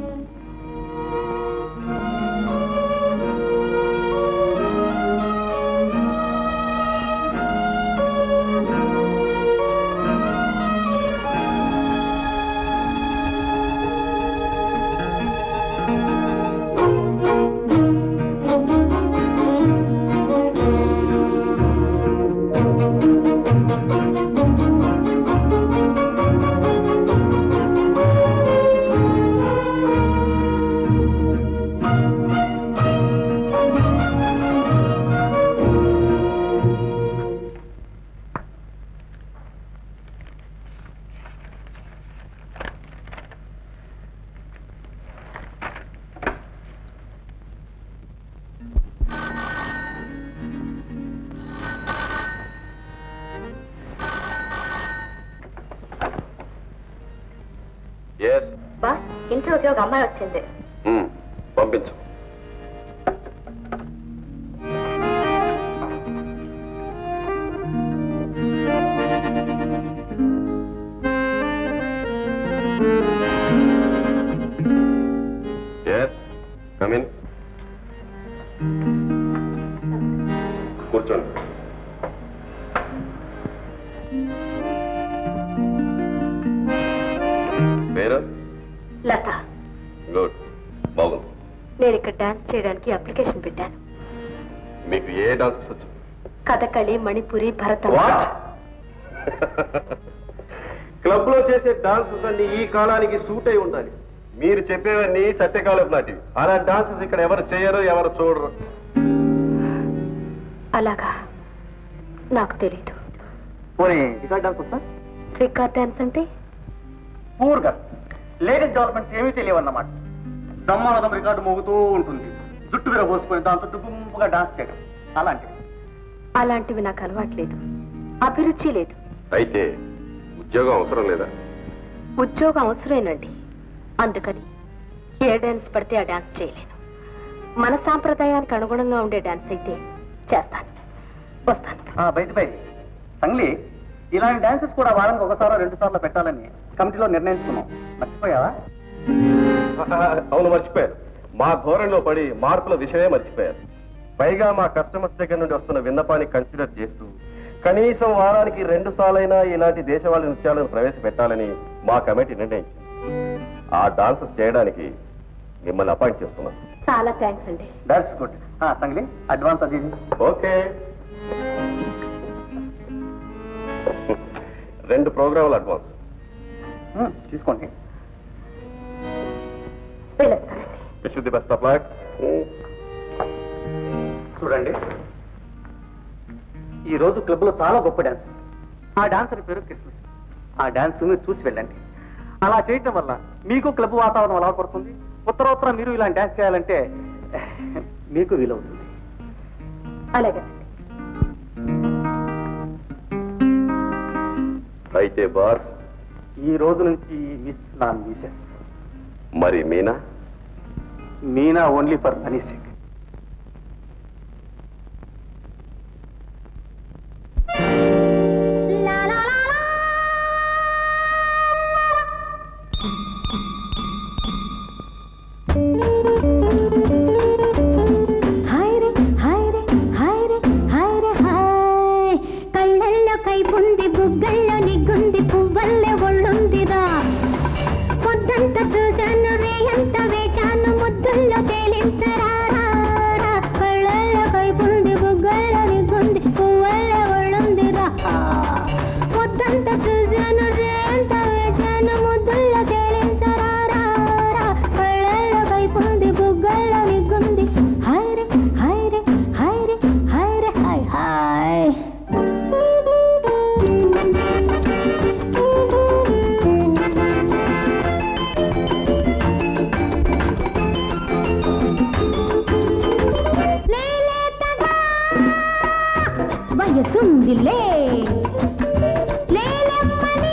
ఎస్ బాస్ ఇంట్లోకి ఒక అమ్మాయి వచ్చింది పంపించు ఎస్ కమిన్ కూర్చోండి పేరు లత గుడ్ బాగుంది నేను ఇక్కడ డాన్స్ చేయడానికి అప్లికేషన్ పెట్టాను మీకు ఏ డాన్స్ వచ్చు కథకళి మణిపురి భరత వాట్ క్లబ్ లో చేసే డాన్సెస్ అన్ని ఈ కాలానికి సూట్ అయి ఉండాలి మీరు చెప్పేవన్నీ సత్యకాలపు నాటివి అలా డాన్సెస్ ఇక్కడ ఎవరు చేయరు ఎవరు చూడరు అలాగా నాకు తెలీదు పోనీ రికార్డ్ డాన్స్ వస్తా రికార్డ్ డాన్స్ అంటే పూర్గా లేడీస్ డెవలప్మెంట్స్ ఏమీ తెలియవన్నమాట బ్రహ్మానందం రికార్డు మోగుతూ ఉంటుంది జుట్టు మీద పోసుకొని దాంతో దుబ్బుగా డాన్స్ చేయడం అలాంటివి అలాంటివి నాకు అలవాట్లేదు అభిరుచి లేదు అయితే ఉద్యోగం అవసరం లేదా ఉద్యోగం అవసరమేనండి అందుకని ఏ డాన్స్ పడితే ఆ డాన్స్ చేయలేను మన సాంప్రదాయానికి అనుగుణంగా ఉండే డాన్స్ అయితే చేస్తాను వస్తాను బయట బయట సంగ్లీ ఇలాంటి డాన్సెస్ కూడా వారానికి ఒకసారి రెండు సార్లు పెట్టాలని కమిటీలో నిర్ణయించుకున్నాం మర్చిపోయావా అవును మర్చిపోయారు మా ధోరణిలో పడి మార్పుల విషయమే మర్చిపోయారు పైగా మా కస్టమర్స్ దగ్గర నుండి వస్తున్న విన్నపాన్ని కన్సిడర్ చేస్తూ కనీసం వారానికి రెండు సార్లైనా ఇలాంటి దేశవాళీ నృత్యాలను ప్రవేశపెట్టాలని మా కమిటీ నిర్ణయించింది ఆ డాన్సెస్ చేయడానికి మిమ్మల్ని అపాయింట్ చేస్తున్నాం చాలా థ్యాంక్స్ అండి దాట్స్ గుడ్ సంగ్లీ అడ్వాన్స్ అది ఓకే రెండు ప్రోగ్రాములు అడ్వాన్స్ Hmm, తీసుకోండి వెళ్ళొస్తానండి wish the best of luck చూడండి ఈ రోజు క్లబ్ లో చాలా గొప్ప డాన్స్ ఆ డాన్సర్ పేరు క్రిస్మస్ ఆ డాన్స్ మీరు చూసి వెళ్ళండి అలా చేయటం వల్ల మీకు క్లబ్ వాతావరణం అలా పడుతుంది ఉత్తరోత్తర మీరు ఇలా డాన్స్ చేయాలంటే మీకు వీలవుతుంది అలాగే అయితే బాస్ ఈ రోజు నుంచి మిస్ నా మిసెస్ మరి Meena Meena only for money sake పిలిచిందిలే లేలమ్మని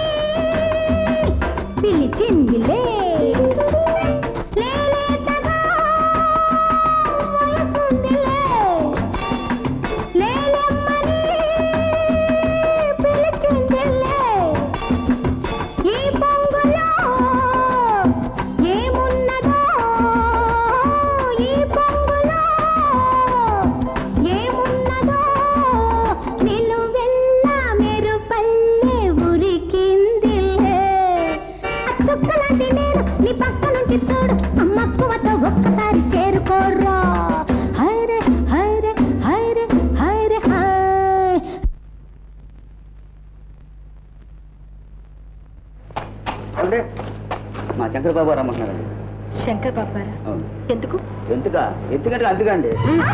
పిలిచిందిలే లేలేతగా వయసుందిలే లేలమ్మని పిలిచిందిలే ఈ పొంగులో ఏమున్నదో ఈ పొంగులో ఏమున్నదో నిలువెల్ల మెరుపల్లె ఉరికిందిలే చుక్కలాంటి నేను నీ పక్క నుంచి చూడు అమ్మక్కువతో ఒక్కసారి చేరుకోర్రా హైరే హైరే హైరే హైరే హై అంటే మా శంకర్ బాబు రమ్మంటున్నారండి శంకర్ బాబారా అవును ఎందుకు ఎందుక ఎందుకంటే అందుకండి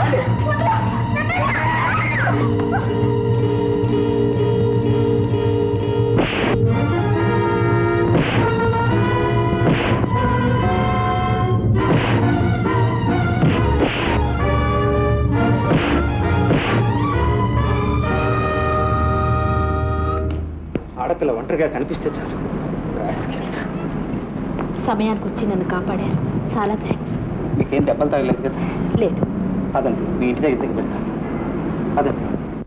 ఆడపిల్ల ఒంటరిగా కనిపిస్తే చాలు rascals. సమయానికి వచ్చి నన్ను కాపాడారు చాలా థ్యాంక్స్ మీకేం దెబ్బలు తగలేదు కదా లేదు అదండి మీ ఇంటి దగ్గర దగ్గర పెడతాను అదండి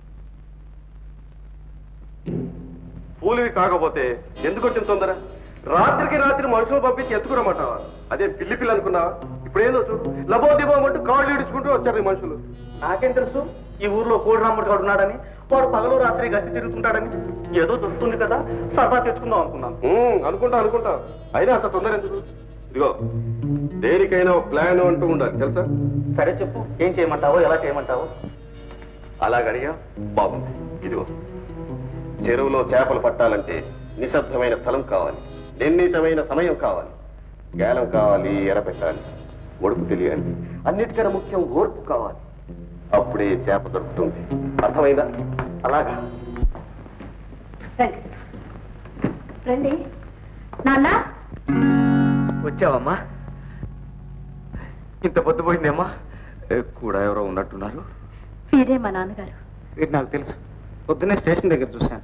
పూలివి కాకపోతే ఎందుకు వచ్చిన తొందర రాత్రికి రాత్రి మనుషులు పంపించి ఎత్తుకురమ్మంటావా అదే పిల్లి పిల్ల అనుకున్నావా ఇప్పుడేందో చూడు లబో దిబోమంటూ కాళ్ళు ఇడుచుకుంటూ వచ్చారు ఈ మనుషులు నాకేం తెలుసు ఈ ఊర్లో కోడిరాముడు గారు ఉన్నాడని వాడు పగలు రాత్రి గట్టి తిరుగుతుంటాడని ఏదో దొరుకుతుంది కదా సరదా తెచ్చుకుందాం అనుకున్నాను ఉమ్, అనుకుంటా అనుకుంటా అయినా అంత తొందర ఎందుకు ఇదిగో దేనికైనా ఒక ప్లాన్ అంటూ ఉండాలి తెలుసా సరే చెప్పు ఏం చేయమంటావో ఎలా చేయమంటావో అలాగడిగా బాగుంది ఇదిగో చెరువులో చేపలు పట్టాలంటే నిశ్శబ్దమైన స్థలం కావాలి నిర్ణీతమైన సమయం కావాలి గాలం కావాలి ఎరపెట్టాలి ఒడుపు తెలియాలి అన్నిటికన్నా ముఖ్యం ఓర్పు కావాలి అప్పుడే చేప దొరుకుతుంది అర్థమైందా అలాగా రండి రండి నాన్న వచ్చావమ్మా ఇంత పొద్దుపోయిందేమ్మా కూడా ఎవరో ఉన్నట్టున్నారు వీరే మా నాన్నగారు ఇది నాకు తెలుసు పొద్దున్నే స్టేషన్ దగ్గర చూశాను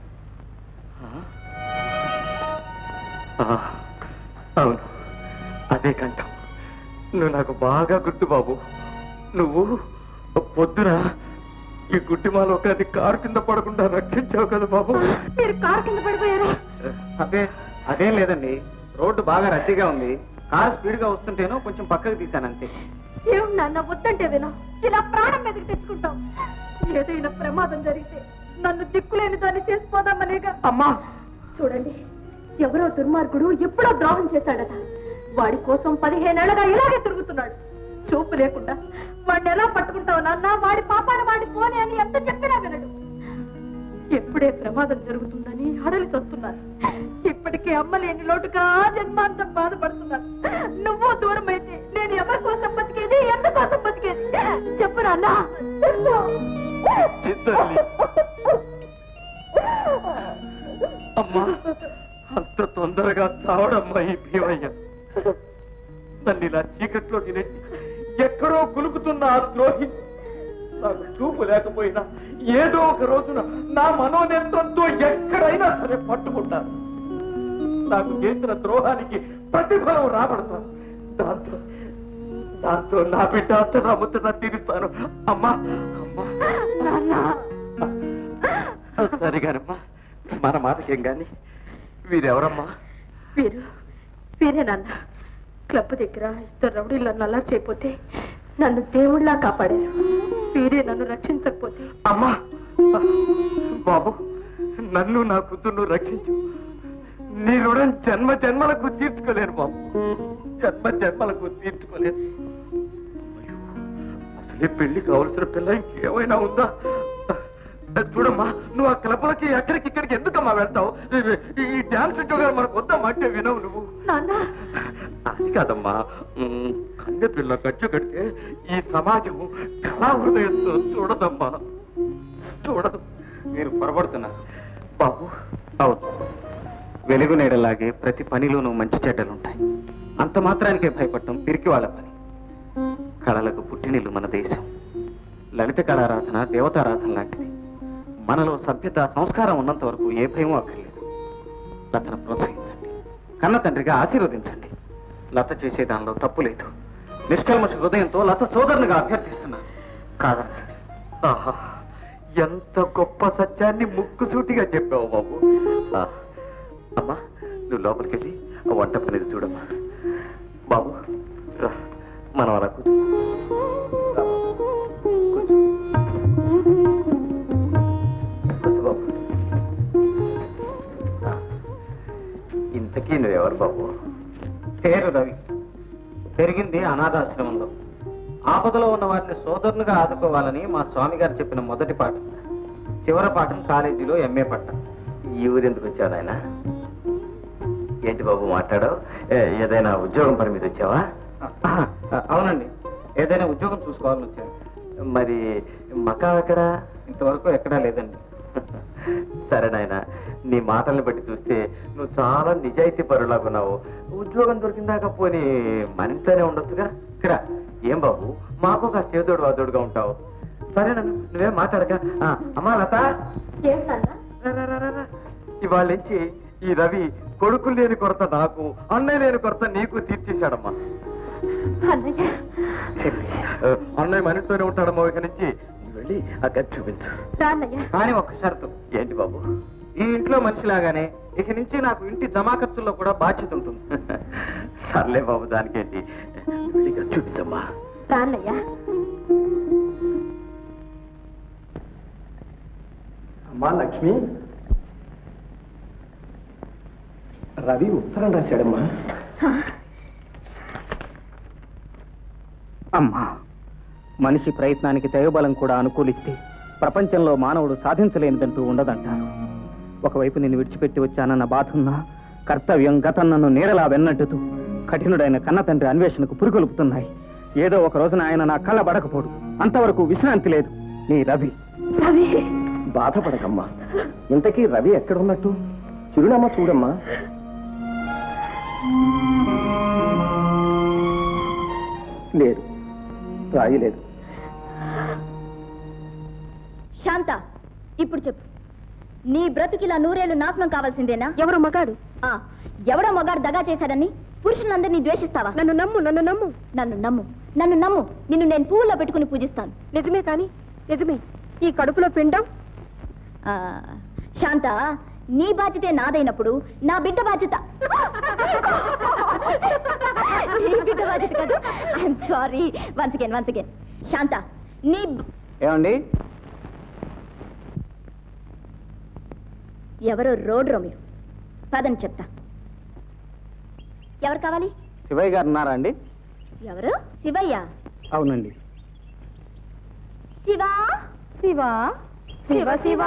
అవును అదే కంఠం నువ్వు నాకు బాగా గుర్తు బాబు నువ్వు పొద్దున ఈ గుడ్డిమాల ఒకటి కారు కింద పడకుండా రక్షించావు కదా బాబు మీరు కారు కింద పడిపోయారు అదే అదేం లేదండి రోడ్డు బాగా రద్దీగా ఉంది కారు స్పీడ్ గా వస్తుంటేనో కొంచెం పక్కకు తీశాను అంతే ఏమి నాన్న వద్దంటే వినా ఇలా ప్రాణం మీదకి తెచ్చుకుంటాం ఏదైనా ప్రమాదం జరిగితే నన్ను దిక్కులేని దాన్ని చేసిపోదామనేగా అమ్మా చూడండి ఎవరో దుర్మార్గుడు ఎప్పుడో ద్రోహం చేశాడట వాడి కోసం పదిహేనేళ్లగా ఇలాగే తిరుగుతున్నాడు చూపు లేకుండా వాడిని ఎలా పట్టుకుంటావు నాన్న వాడి పాపాన వాడి పోని అని ఎంత చెప్పినా వినడు ఎప్పుడే ప్రమాదం జరుగుతుందని హడలి చస్తున్నారు ఇప్పటికే అమ్మ లేని లోటుగా జన్మాంతం బాధపడుతున్నారు నువ్వు దూరం అయితే నేను ఎవరి కోసం బతికేది ఎందుకోసం బతికేది చెప్పు నాన్న చెప్పు. చిత్తల్లి. అమ్మా అంత తొందరగా చావడమ్మా ఈ భీమయ్య నన్ను ఇలా చీకట్లోకి నెట్టి ఎక్కడో కులుకుతున్న ఆ ద్రోహి నాకు చూపు లేకపోయినా ఏదో ఒక రోజున నా మనోనేత్రంతో ఎక్కడైనా సరే పట్టుకుంటాను నాకు చేసిన ద్రోహానికి ప్రతిఫలం రాబడతాను దాంతో దాంతో నా బిడ్డ అత్తన ముత్తన తీరుస్తాను అమ్మా అమ్మా నాన్న సరిగానమ్మా మన మాటకేం గాని వీరెవరమ్మా వీరు వీరే నాన్న క్లబ్ దగ్గర ఇద్దరు రౌడీలు నన్ను అలా చేయపోతే నన్ను దేవుళ్ళలా కాపాడారు వీరే నన్ను రక్షించకపోతే అమ్మా బాబు నన్ను నా కూతుర్ను రక్షించు నీ రుణం జన్మ జన్మలకు తీర్చుకోలేను బాబు జన్మ జన్మలకు తీర్చుకోలేను అయ్యో, అసలే పెళ్లి కావలసిన పిల్ల ఇంకేమైనా ఉందా చూడమ్మా నువ్వు ఆ క్లబ్లకి ఎక్కడికి ఇక్కడికి ఎందుకమ్మా వెళ్తావు ఈ- ఈ డాన్స్ ఉద్యోగాలు మనకు వద్దమ్మా అంటే వినవు నువ్వు నాన్న అది కాదమ్మా ఉమ్, కన్నె పిల్ల ఖర్చు కడితే ఈ సమాజం కళా హృదయంతో చూడదమ్మా చూడదు మీరు పొరపడుతున్నారు బాబు అవును వెలుగు నీడలాగే ప్రతి పనిలోనూ మంచి చెడ్డలుంటాయి అంత మాత్రానికే భయపడటం పిరికి వాళ్ళ పని కళలకు పుట్టినిల్లు మన దేశం లలిత కళారాధన దేవతారాధన లాంటిది మనలో సభ్యత సంస్కారం ఉన్నంత వరకు ఏ భయం అక్కర్లేదు లతను ప్రోత్సహించండి కన్న తండ్రిగా ఆశీర్వదించండి లత చేసే దానిలో తప్పు లేదు నిష్కల్మష హృదయంతో లత సోదరునిగా అభ్యర్థిస్తున్నాను కాదనకండి ఆహా ఎంత గొప్ప సత్యాన్ని ముక్కుసూటిగా చెప్పావు బాబు ఆ, అమ్మా నువ్వు లోపలికి వెళ్ళి ఆ వంట పనిది చూడమ్మా బాబు రా మనం అలా కూర్చో రా బాబు. కూర్చో. కూర్చో బాబు ఆ, ఇంతకీ నువ్వెవరు బాబు పేరు రవి పెరిగింది అనాథాశ్రమంలో ఆపదలో ఉన్న వారిని సోదరునిగా ఆదుకోవాలని మా స్వామి గారు చెప్పిన మొదటి పాఠం చివరి పాఠం కాలేజీలో ఎంఏ పట్ట ఈ ఊరెందుకు వచ్చావు నాయన ఏంటి బాబు మాట్లాడావు ఏ- ఏదైనా ఉద్యోగం పని మీద వచ్చావా అవునండి ఏదైనా ఉద్యోగం చూసుకోవాలని వచ్చాను మరి మకా ఎక్కడా ఇంతవరకు ఎక్కడా లేదండి సరే నాయన నీ మాటల్ని బట్టి చూస్తే నువ్వు చాలా నిజాయితీ పరులాగున్నావు ఉద్యోగం దొరికిందాక పోనీ మనింతోనే ఉండొచ్చుగా ఇక్కడ ఏం బాబు మాకు ఒక చేదోడు వాదోడుగా ఉంటావు సరేనన్ను నువ్వేం మాట్లాడక ఆ, అమ్మా లత రా, రా, రా, రా, రా. ఇవాళ నుంచి ఈ రవి కొడుకు లేని కొరత నాకు అన్నయ్య లేని కొరత నీకు తీర్చేశాడమ్మా చెల్లి, ఆ, అన్నయ్య మనితోనే ఉంటాడమ్మా ఇక నుంచి నువ్వు వెళ్ళి ఆ గది చూపించు కానీ ఒక్క షరతు ఏంటి బాబు ఈ ఇంట్లో మనిషిలాగానే ఇక నుంచి నాకు ఇంటి జమా ఖర్చుల్లో కూడా బాధ్యత ఉంటుంది సర్లే బాబు దానికేంటి నువ్వు వెళ్ళి గది చూపించమ్మా అమ్మా లక్ష్మి రవి ఉత్తరం రాశాడమ్మా అమ్మా మనిషి ప్రయత్నానికి దైవబలం కూడా అనుకూలిస్తే ప్రపంచంలో మానవుడు సాధించలేనిదంటూ ఉండదంటారు ఒకవైపు నిన్ను విడిచిపెట్టి వచ్చానన్న బాధున్నా కర్తవ్యం గతం నన్ను నీడలా వెన్నట్టుతూ కఠినుడైన కన్న తండ్రి అన్వేషణకు పురుగొలుపుతున్నాయి ఏదో ఒక రోజున ఆయన నా కళ్ళ బడకపోడు అంతవరకు విశ్రాంతి లేదు నీ రవి బాధపడకమ్మా ఇంతకీ రవి ఎక్కడున్నట్టు చిరునామా చూడమ్మా లేదు రాయలేదు శాంత ఇప్పుడు చెప్పు నీ బ్రతుకిలా నూరేళ్లు నాశనం కావాల్సిందేనా ఎవరు మగాడు ఎవడో మగాడు దగా చేశాడని పురుషులందరినీ ద్వేషిస్తావా నన్ను నమ్ము నన్ను నమ్ము నన్ను నమ్ము నన్ను నమ్ము నిన్ను నేను పువ్వులో పెట్టుకుని పూజిస్తాను నిజమే కానీ నిజమే ఈ కడుపులో పిండం శాంత నీ బాధ్యతే నాదైనప్పుడు నా బిడ్డ బాధ్యత నీ బిడ్డ బాధ్యత కాదు I'm sorry once again once again Shanta నీ బ- ఏమండి ఎవరో రోడ్ రోమియో పదని చెప్తా ఎవరు కావాలి శివయ్య గారు ఉన్నారా అండి ఎవరు శివయ్య అవునండి శివా శివా శివ శివ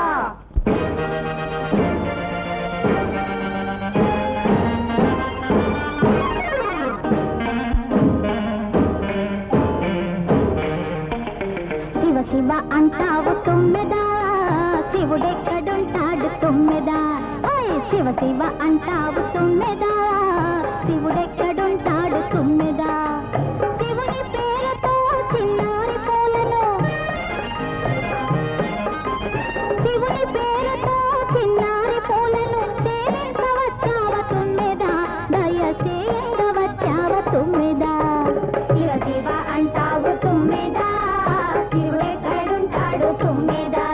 శివ శివ అంటావు తుమ్మెదా శివుడెక్కడుంటాడు తుమ్మెదా ఓయ్ శివ శివ అంటావు తుమ్మెదా శివుడెక్కడుంటాడు తుమ్మెదా శివుని పేరుతో చిన్నారి పూలను శివుని పేరుతో చిన్నారి పూలను సేవించవచ్చావ తుమ్మెదా దయచేయంగవచ్చావ తుమ్మెదా శివ శివ అంటావు తుమ్మెదా శివుడెక్కడుంటాడు తుమ్మెదా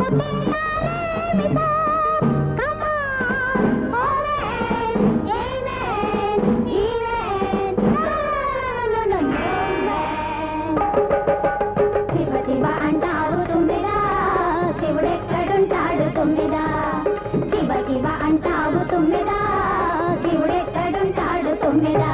శివ శివ అంటావు తుమ్మిదా శివుడెక్కడుంటాడు తుమ్మిదా శివ శివ అంటావు తుమ్మిదా శివుడెక్కడుంటాడు తుమ్మిదా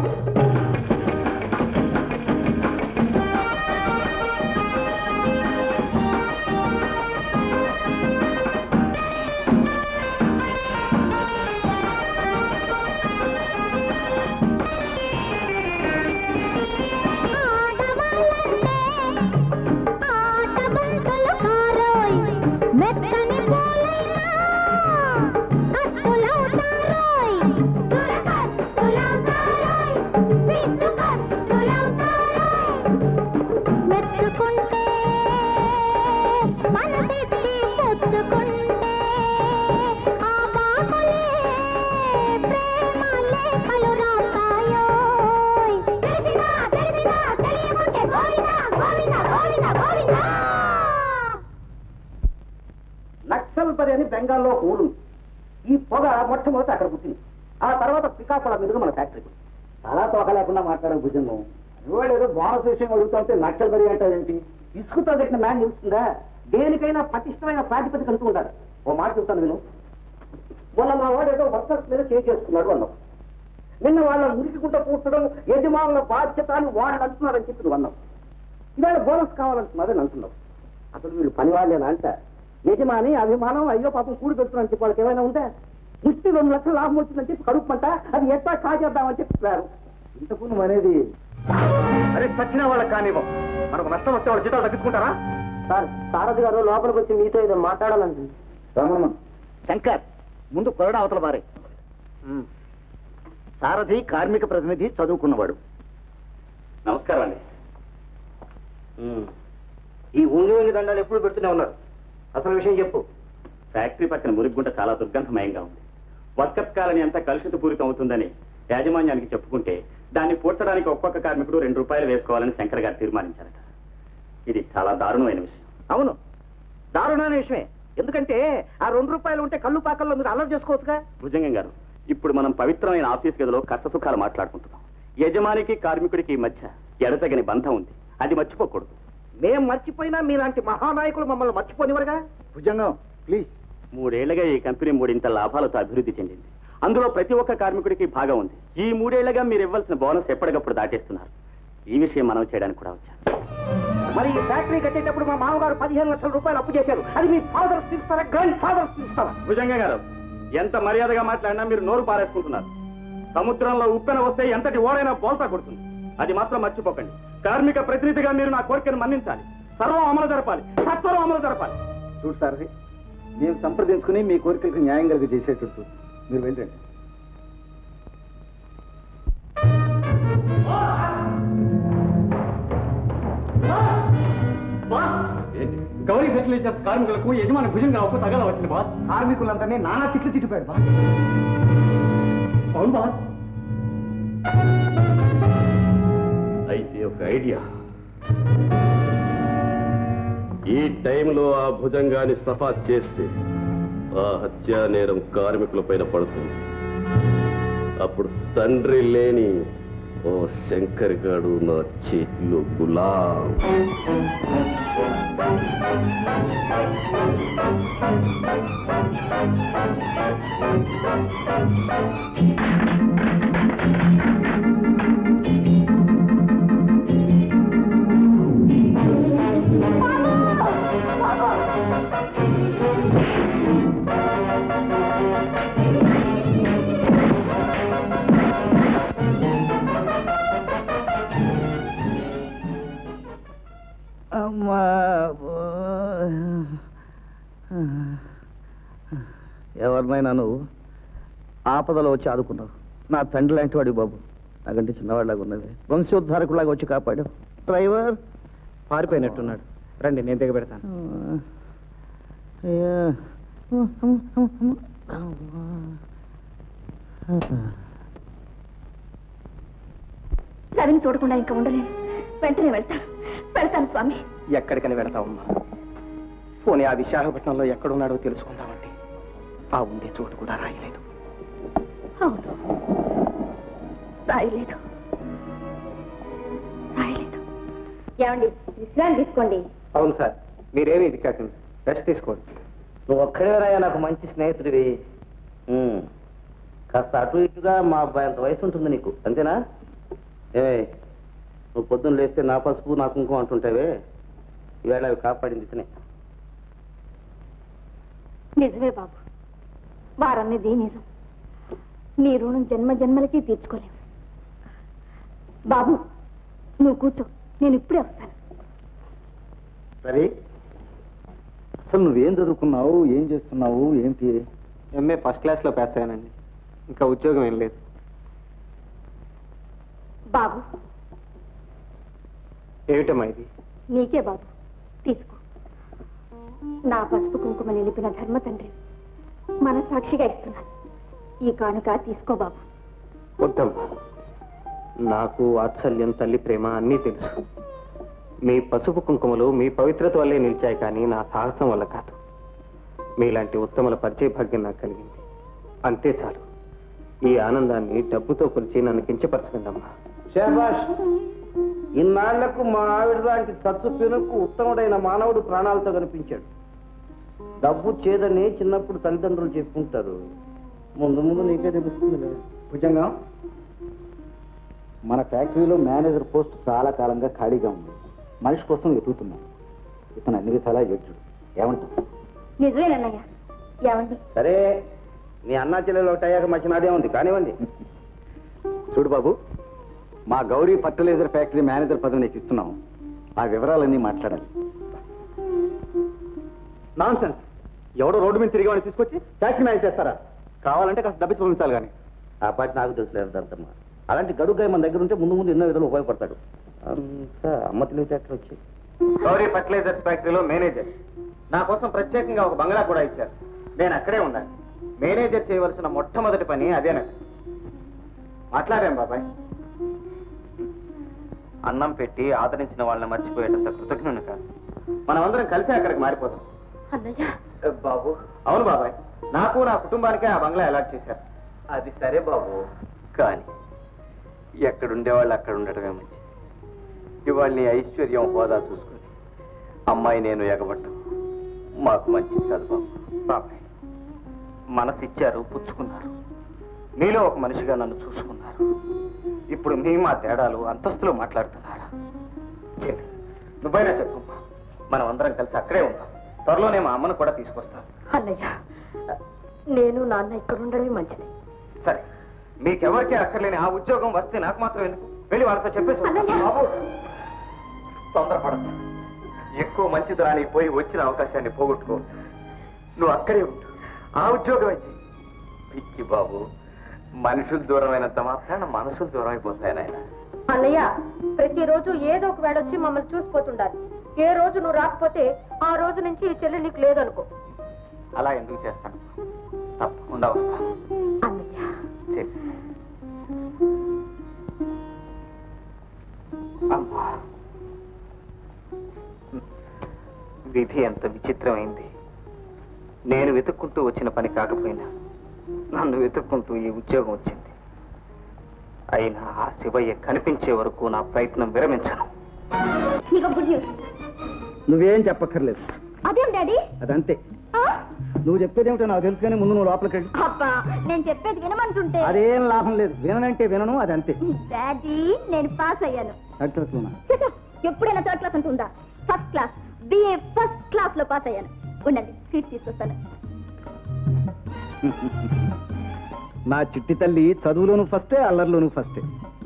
ఆటబంతులు కారోయ్ మెత్తని పూలైనా కత్తులవుతారోయ్ చురకత్తులవుతారోయ్ పిచ్చుకత్తులవుతారోయ్ మెచ్చుకుంటే మనసిచ్చి పుచ్చుకుంటే ఆ బాకులే ప్రేమ లేఖలు రాస్తాయోయ్ తెలిసినా తెలిసినా తెలియకుంటే గోవిందా గోవిందా గోవిందా గోవిందా నక్సల్ పరి అని బెంగాల్లో ఒక ఊరు ఉంది. ఈ పొగ మొట్టమొదటి అక్కడ పుట్టింది ఆ తర్వాత పికాకుల మీదుగా మన ఫ్యాక్టరీ చాలా తోక లేకుండా మాట్లాడే భుజంగం ఇవాళ ఏదో బోనస్ విషయం అడుగుతుంటే నక్సల్ పరి అంటారేంటి ఇసుకుతో దగ్గర మ్యాన్ నిలుస్తుందా దేనికైనా పటిష్టమైన ప్రాతిపదిక అంటూ ఉండాలి ఓ మాట చెప్తాను నేను మొన్న మా వాడు ఏదో వర్కర్స్ మీద చేయి చేసుకున్నాడు అన్నావు నిన్న వాళ్ళ మురికిగుంట పూడ్చడం యజమానుల బాధ్యత అని వాళ్ళు అంటున్నారని చెప్పి నువ్వు అన్నావు ఇవాళ బోనస్ కావాలంటున్నారని అంటున్నావు అసలు వీళ్ళు పని వాళ్ళేనా అంట యజమాని అభిమానం అయ్యో పాపం కూడి పెడుతున్నారని చెప్పి వాళ్ళకి ఏమైనా ఉందా ముష్టి రెండు లక్షల లాభం వచ్చిందని చెప్పి కడుపుమంట అది ఎట్లా కాజేద్దామని చెప్పారు ఇంతకు నువ్వు అనేది అరే చచ్చిన వాళ్ళకి కానివ్వం మనకు నష్టం వస్తే వాళ్ళ జీతాలు తగ్గించుకుంటారా సార్ సారథి గారు లోపలికి వచ్చి మీతో ఏదో మాట్లాడాలండి శంకర్ ముందు కొరడ అవతల బారే సారథి కార్మిక ప్రతినిధి చదువుకున్నవాడు నమస్కారం అండి ఈ ఉంగి ఉంగి దండాలు ఎప్పుడు పెడుతూనే ఉన్నారు అసలు విషయం చెప్పు ఫ్యాక్టరీ పక్కన మురిగుంట చాలా దుర్గంధమయంగా ఉంది వర్కర్స్ కాలనీ అంతా కలుషిత పూరితం అవుతుందని యాజమాన్యానికి చెప్పుకుంటే దాన్ని పూడ్చడానికి ఒక్కొక్క కార్మికుడు రెండు రూపాయలు వేసుకోవాలని శంకర్ గారు తీర్మానించారట ఇది చాలా దారుణమైన విషయం అవును దారుణమైన విషయమే ఎందుకంటే ఆ రెండు రూపాయలు ఉంటే కళ్ళు పాకల్లో మీరు అల్లరి చేసుకోవచ్చుగా భుజంగం గారు ఇప్పుడు మనం పవిత్రమైన ఆఫీస్ గదిలో కష్ట సుఖాలు మాట్లాడుకుంటున్నాం యజమానికి కార్మికుడికి మధ్య ఎడతగని బంధం ఉంది అది మర్చిపోకూడదు మేం మర్చిపోయినా మీలాంటి మహానాయకులు మమ్మల్ని మర్చిపోనివరుగా భుజంగం ప్లీజ్ మూడేళ్లుగా ఈ కంపెనీ మూడింత లాభాలతో అభివృద్ధి చెందింది అందులో ప్రతి ఒక్క కార్మికుడికి భాగం ఉంది ఈ మూడేళ్లుగా మీరు ఇవ్వాల్సిన బోనస్ ఎప్పటికప్పుడు దాటేస్తున్నారు ఈ విషయం మనం చేయడానికి కూడా వచ్చాను మరి ఈ ఫ్యాక్టరీ కట్టేటప్పుడు మా మామగారు పదిహేను లక్షల రూపాయలు అప్పు చేశారు అది మీ ఫాదర్స్ తీస్తారా గ్రాండ్ ఫాదర్స్ తీస్తారా భుజంగ గారు ఎంత మర్యాదగా మాట్లాడినా మీరు నోరు పారేసుకుంటున్నారు సముద్రంలో ఉప్పెన వస్తే ఎంతటి ఓడైనా బోల్తా కొడుతుంది అది మాత్రం మర్చిపోకండి కార్మిక ప్రతినిధిగా మీరు నా కోరికను మన్నించాలి సర్వం అమలు జరపాలి సత్వరం అమలు జరపాలి చూడు సార్ మేము సంప్రదించుకుని మీ కోరికలకు న్యాయం కలిగి చేసేటట్టు మీరు వెళ్ళండి గౌరీ ఫెర్టిలైజర్స్ కార్మికులకు యజమాని భుజంగాకు తగల వచ్చింది బాస్ కార్మికులందరినీ నానా తిట్లు తిట్టిపోయాడు బా అవును బాస్ అయితే ఒక ఐడియా ఈ టైంలో ఆ భుజంగాన్ని సఫా చేస్తే ఆ హత్యా నేరం కార్మికుల పైన పడుతుంది అప్పుడు తండ్రి లేని ఓ శంకర్ గాడు నా చేతిలో గులాం అమ్మా ఎవరినైనా నువ్వు ఆపదలో వచ్చి ఆదుకున్నావు నా తండ్రి లాంటి వాడి బాబు నాకంటే చిన్నవాడిలాగా ఉన్నది వంశోద్ధారకులాగా వచ్చి కాపాడు డ్రైవర్ పారిపోయినట్టున్నాడు రండి నేను దిగ పెడతాను అయ్యా రవిని చూడకుండా ఇంకా ఉండలేను వెంటనే వెళ్తాను వెళ్తాను స్వామి ఎక్కడికని వెడతావమ్మా పోనీ ఆ విశాఖపట్నంలో ఎక్కడున్నాడో తెలుసుకుందామంటే ఆ ఉండే చోటు కూడా రాయలేదు అవును రాయలేదు రాయలేదు ఏమండి విశ్రాంతి తీసుకోండి అవును సార్ మీరేమి ఇది కాకండి రెస్ట్ తీసుకోండి నువ్వు ఒక్కడేరాయా నాకు మంచి స్నేహితుడివి ఉమ్. కాస్త అటు ఇటుగా మా అబ్బాయి అంత వయసు ఉంటుంది నీకు అంతేనా ఏ నువ్వు పొద్దున్న లేస్తే నా పసుపు నా కుంకుమ అంటుంటావే ఈవేళ అవి కాపాడింది ఇతనే నిజమే బాబు వారన్నది నిజం నీ రుణం జన్మ జన్మలకి తీర్చుకోలేము బాబు నువ్వు కూర్చో నేను ఇప్పుడే వస్తాను రవి అసలు నువ్వేం చదువుకున్నావు ఏం చేస్తున్నావు ఏంటి ఎంఏ ఫస్ట్ క్లాస్లో పాస్ అయ్యానండి ఇంకా ఉద్యోగం ఏం లేదు బాబు ఏమిటమ్మా ఇది నీకే బాబు తీసుకో నా పసుపు కుంకుమ నిలిపిన ధర్మ తండ్రి మన సాక్షిగా ఇస్తున్నాను ఈ కానుక తీసుకో బాబు వద్దమ్మా నాకు వాత్సల్యం తల్లి ప్రేమ అన్నీ తెలుసు మీ పసుపు కుంకుమలు మీ పవిత్రత వల్లే నిలిచాయి కానీ నా సాహసం వల్ల కాదు మీలాంటి ఉత్తమల పరిచయ భాగ్యం నాకు కలిగింది అంతే చాలు ఈ ఆనందాన్ని డబ్బుతో కొలిచి నన్ను కించపరచకండమ్మా శాబాష్ ఇన్నాళ్లకు మా ఆవిడ లాంటి చచ్చు పినుకు ఉత్తముడైన మానవుడు ప్రాణాలతో కనిపించాడు డబ్బు చేదని చిన్నప్పుడు తల్లిదండ్రులు చెప్పుకుంటారు ముందు ముందు నీకే తెలుస్తుంది భుజంగా మన ఫ్యాక్టరీలో మేనేజర్ పోస్ట్ చాలా కాలంగా ఖాళీగా ఉంది మనిషి కోసం వెతుకుతున్నాం ఇతను అన్ని విధాలా యోగ్యుడు ఏమంటావు నిజమేనన్నయ్య ఏమండి సరే మీ అన్నా చెల్లెలు ఒకటి అయ్యాక మధ్యనాదే ఉంది కానివ్వండి చూడు బాబు మా గౌరీ ఫర్టిలైజర్ ఫ్యాక్టరీ మేనేజర్ పదవి నీకు ఇస్తున్నాం ఆ వివరాలన్నీ మాట్లాడాలి నాన్ సెన్స్ ఎవడో రోడ్డు మీద తిరిగి తీసుకొచ్చి ఫ్యాక్టరీ మేనేజ్ చేస్తారా కావాలంటే కాస్త డబ్బిచ్చి పంపించాలి కానీ ఆ పాటి నాకు తెలుసులేదు అంతమ్మ అలాంటి గడుగ్గాయ మన దగ్గర ఉంటే ముందు ముందు ఎన్నో విధాలు ఉపయోగపడతాడు అంతా అమ్మ తెలివితేటలు వచ్చి గౌరీ ఫర్టిలైజర్స్ ఫ్యాక్టరీలో మేనేజర్ నా కోసం ప్రత్యేకంగా ఒక బంగ్లా కూడా ఇచ్చారు నేను అక్కడే ఉండాలి మేనేజర్ చేయవలసిన మొట్టమొదటి పని అదేనట మాట్లాడాం బాబాయ్ అన్నం పెట్టి ఆదరించిన వాళ్ళని మర్చిపోయేటంత కృతజ్ఞుని కాదు మనమందరం కలిసి అక్కడికి మారిపోతాం అన్నయ్య బాబు అవును బాబాయ్ నాకు నా కుటుంబానికే ఆ బంగ్లా అలాట్ చేశారు అది సరే బాబు కానీ ఎక్కడుండేవాళ్ళు అక్కడ ఉండటమే మంచి ఇవాళ నీ ఐశ్వర్యం హోదా చూసుకుని అమ్మాయి నేను ఎగబట్టం మాకు మంచిది కాదు బాబు బాబాయ్ మనసు ఇచ్చారు పుచ్చుకున్నారు మీలో ఒక మనిషిగా నన్ను చూసుకున్నారు ఇప్పుడు మీ మా తేడాలు అంతస్తులో మాట్లాడుతున్నారా చెల్లి నువ్వైనా చెప్పమ్మా మనం అందరం కలిసి అక్కడే ఉంటాం త్వరలోనే మా అమ్మను కూడా తీసుకొస్తాను అన్నయ్య నేను నాన్న ఇక్కడ ఉండడమే మంచిది సరే మీకెవరికి అక్కర్లేని ఆ ఉద్యోగం వస్తే నాకు మాత్రం ఎందుకు వెళ్ళి వాళ్ళతో చెప్పేసి వస్తాను. అన్నయ్య. బాబు తొందరపడద్దు ఎక్కువ మంచిది రాని పోయి వచ్చిన అవకాశాన్ని పోగొట్టుకో నువ్వు అక్కడే ఉండు ఆ ఉద్యోగం అయితే పిచ్చి బాబు మనుషులు దూరమైనంత మాత్రాన మనసులు దూరం అయిపోతాయి నాయన అన్నయ్య ప్రతిరోజు ఏదో ఒక వేళ వచ్చి మమ్మల్ని చూసిపోతుండాలి ఏ రోజు నువ్వు రాకపోతే ఆ రోజు నుంచి ఈ చెల్లి నీకు లేదనుకో అలా ఎందుకు చేస్తాను తప్పకుండా వస్తాను అన్నయ్య చెప్పు అమ్మా విధి ఎంత విచిత్రమైంది నేను వెతుక్కుంటూ వచ్చిన పని కాకపోయినా నన్ను వెతుక్కుంటూ ఈ ఉద్యోగం వచ్చింది అయినా ఆ శివయ్య కనిపించే వరకు నా ప్రయత్నం విరమించను నీకు గుడ్ న్యూస్ నువ్వేం చెప్పక్కర్లేదు అదేం డాడీ అదంతే నువ్వు చెప్పేదేమిటో నాకు తెలుసు కానీ ముందు నువ్వు లోపలికి వెళ్ళి అబ్బా నేను చెప్పేది వినమంటుంటే అదేం లాభం లేదు విననంటే వినను అది అంతే డాడీ నేను పాస్ అయ్యాను అట్లా చచ్చా, ఎప్పుడైనా థర్డ్ క్లాస్ అంటుందా first class BA first class లో పాస్ అయ్యాను ఉండండి సీట్ తీసుకొస్తాను నా చిట్టి తల్లి చదువులోను ఫస్టే అల్లరిలోను ఫస్టే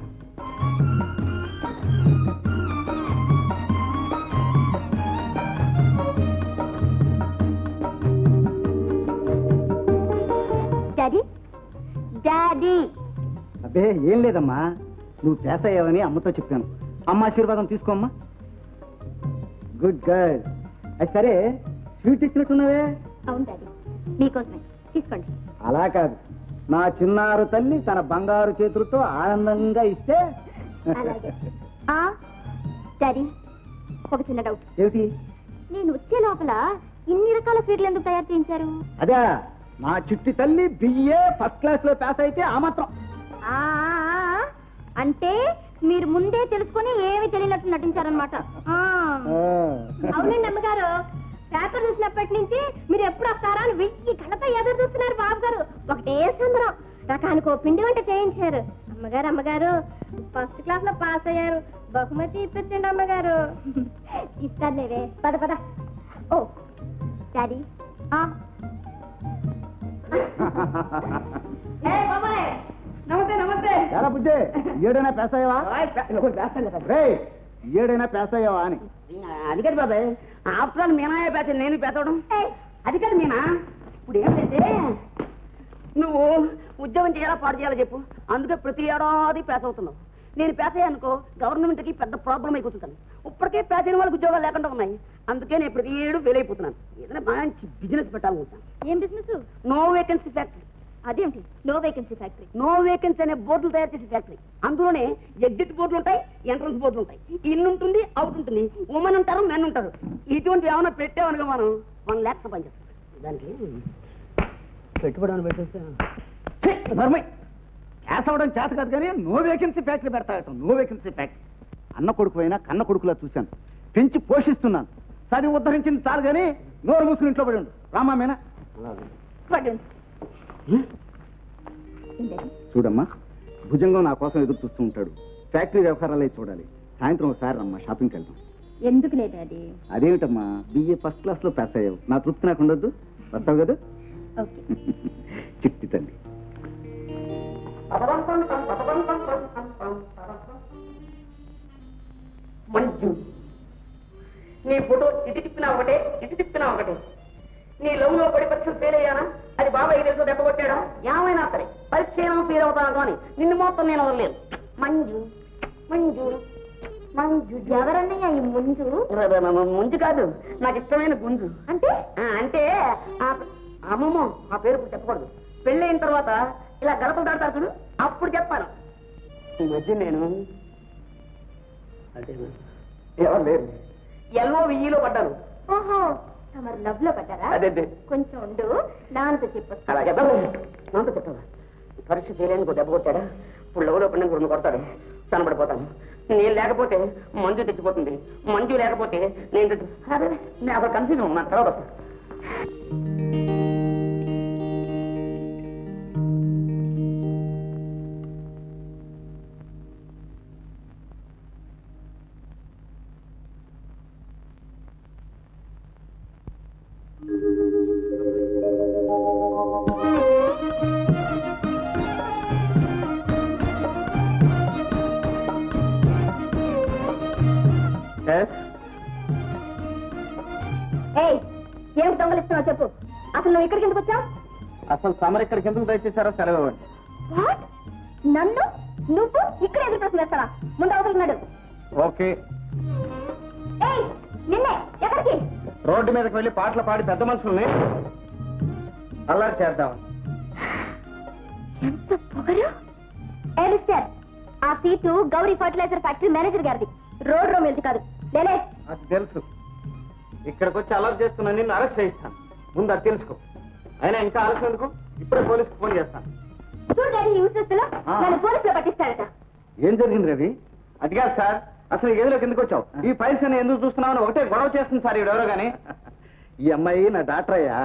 డాడీ డాడీ అబ్బే ఏం లేదమ్మా నువ్వు పేస అయ్యావని అమ్మతో చెప్పాను అమ్మ ఆశీర్వాదం తీసుకోమ్మా గుడ్ గర్ల్ అది సరే స్వీట్ ఇచ్చినట్టున్నావే అవును డాడీ మీకోసమే తీసుకోండి అలా కాదు నా చిన్నారు తల్లి తన బంగారు చేతులతో ఆనందంగా ఇస్తే అలాగే ఆ డాడీ ఒక చిన్న డౌట్ ఏమిటి నేను వచ్చే లోపల ఇన్ని రకాల స్వీట్లు ఎందుకు తయారు చేయించారు అదే మా చిట్టి తల్లి బిఏ ఫస్ట్ క్లాస్ లో పాస్ అయితే ఆ మాత్రం ఆ, ఆ, ఆ, అంటే మీరు ముందే తెలుసుకొని ఏమీ తెలియనట్టు నటించారనమాట అవునండి అమ్మగారు పేపర్ చూసినప్పటి నుంచి మీరు ఎప్పుడు వస్తారా అని వెయ్యి కళ్ళతో ఎదురు చూస్తున్నారు బాబు గారు ఒకటే సంబరం రకానికి ఓ పిండి వంట చేయించారు అమ్మగారు అమ్మగారు ఫస్ట్ క్లాస్ లో పాస్ అయ్యారు బహుమతి ఇప్పించండి అమ్మగారు ఇస్తానులేవే పద పద ఓ డాడీ ఆ. ఏయ్ బాబాయ్ నమస్తే నమస్తే ఎలా బుజ్జే ఏడైనా పాస్ అయ్యావా రేయ్, ఏడైనా పాస్ అయ్యావా అని అది కాదు బాబాయ్ ఆఫ్టర్ ఆల్ మీనాయే పేత నేను పేతవడం అది కాదు మీనా ఇప్పుడు ఏంటంటే నువ్వు ఉద్యోగం చేయాలా పాడు చేయాలో చెప్పు అందుకే ప్రతి ఏడాది పేస అవుతున్నావు నేను పేస అనుకో గవర్నమెంట్కి పెద్ద ప్రాబ్లం అయిపోతుంటాను ఇప్పటికే పేస అయిన వాళ్ళకి ఉద్యోగాలు లేకుండా ఉన్నాయి అందుకే నేను ప్రతి ఏడు ఫెయిల్ అయిపోతున్నాను ఏదైనా మంచి బిజినెస్ పెట్టాలనుకుంటాను ఏం బిజినెస్ నో వేకెన్సీ ఫ్యాక్టరీ అదేమిటి no vacancy factory no vacancy అనే బోర్డులు తయారు చేసే ఫ్యాక్టరీ అందులోనే ఎగ్జిట్ బోర్డులు ఉంటాయి ఎంట్రన్స్ బోర్డులు ఉంటాయి ఇల్లు ఉంటుంది అవుట్ ఉంటుంది ఉమెన్ ఉంటారు మెన్ ఉంటారు ఇటువంటి ఏమైనా పెట్టామనుకో మనం వన్ ల్యాక్స్ పనిచేస్తాం దానికి పెట్టుబడి పెట్టేస్తే ధర్మయ్ క్యాస్ అవ్వడం చేత కాదు కానీ నో వేకెన్సీ ఫ్యాక్టరీ పెడతాడట నో వేకెన్సీ ఫ్యాక్టరీ అన్న కొడుకు అయినా కన్న కొడుకులా చూశాను పెంచి పోషిస్తున్నాను చదివి ఉద్ధరించింది చాలు కానీ నోరు మూసుకుని ఇంట్లో పడి ఉండు రామా మీనా చూడమ్మా భుజంగం నా కోసం ఎదురు చూస్తూ ఉంటాడు ఫ్యాక్టరీ వ్యవహారాలే చూడాలి సాయంత్రం ఒకసారి రమ్మా షాపింగ్కి వెళ్దాం ఎందుకు లేదు అది అదేమిటమ్మా బిఏ ఫస్ట్ క్లాస్ లో పాస్ అయ్యావు నా తృప్తి నాకు ఉండొద్దు వస్తావు కదా ఓకే చిట్టి తల్లి మంజు నీ ఫోటో ఇటు తిప్పినా ఒకటే ఇటు తిప్పినా ఒకటే నీ లవ్ లో పడి పరీక్షలు ఫెయిల్ అయ్యానా అది బాబాయ్ తెలుసు దెబ్బ కొట్టాడా ఏమైనా సరే పరీక్ష ఏమో ఫెయిల్ అవుతాను అని నిన్ను మొత్తం నేను వదలలేదు మంజు మంజు మంజు ఎవరన్నయ్యా ఈ ముంజు ముంజు కాదు నాకు ఇష్టమైన గుంజు అంటే ఆ, అంటే ఆ- అమ్మమ్మ ఆ పేరు ఇప్పుడు చెప్పకూడదు పెళ్ళైన తర్వాత ఇలా గడపలు దాడతారు చూడు అప్పుడు చెప్పాను ఈ మధ్య నేను అంటే ఎవరు లేరు ఎల్ఓ విఈలో పడ్డాను ఓహో తమరు లవ్ లో పడ్డారా అదే అదే కొంచెం ఉండు నాన్నతో చెప్పు అలాగే నాతో చెప్తావా పరీక్ష ఫెయిల్ అయిన దెబ్బ కొట్టాడా ఇప్పుడు లవ్లో పడిన రెండు కొడతాడు కనబడిపోతాను నేను లేకపోతే మంజు తెచ్చిపోతుంది మంజు లేకపోతే నేను తెచ్చి అదే నేను అక్కడ కన్ఫ్యూజన్ ఉన్నాను తర్వాత వస్తాను ఏయ్ ఏమిటి దొంగలిస్తున్నావు చెప్పు అసలు నువ్వు ఇక్కడికి ఎందుకు వచ్చావు అసలు సమర్ ఇక్కడికి ఎందుకు దయచేశారో సెలవు ఇవ్వండి వాట్ నన్ను నువ్వు ఇక్కడ ఎదురు ప్రశ్న వేస్తావా ముందు అవతలున్నాడు ఓకే ఏయ్ నిన్నే ఎక్కడికి రోడ్డు మీదకి వెళ్ళి పాటలు పాడి పెద్ద మనుషుల్ని అల్లరి చేద్దాం ఎంత పొగరు ఏ మిస్టర్ ఆ seat Gauri fertiliser factory manager గారిది రోడ్ రో వెళ్తే కాదు లేలే అది తెలుసు ఇక్కడికి వచ్చి అల్లరి చేస్తున్నా నిన్ను అరెస్ట్ చేయిస్తాను ముందు అది తెలుసుకో అయినా ఇంకా ఆలస్యం ఎందుకు ఇప్పుడే పోలీసుకు ఫోన్ చేస్తాను చూడు డాడీ యూసెస్ లో ఆ. నన్ను పోలీసులో పట్టిస్తాడట ఏం జరిగింది రవి అది కాదు సార్ అసలు ఈ గదిలోకి ఎందుకు వచ్చావు ఈ ఫైల్స్ అని ఎందుకు చూస్తున్నావు అని ఒకటే గొడవ చేస్తుంది సార్ ఎవరో గానీ ఈ అమ్మాయి నా డాక్టర్ అయ్యా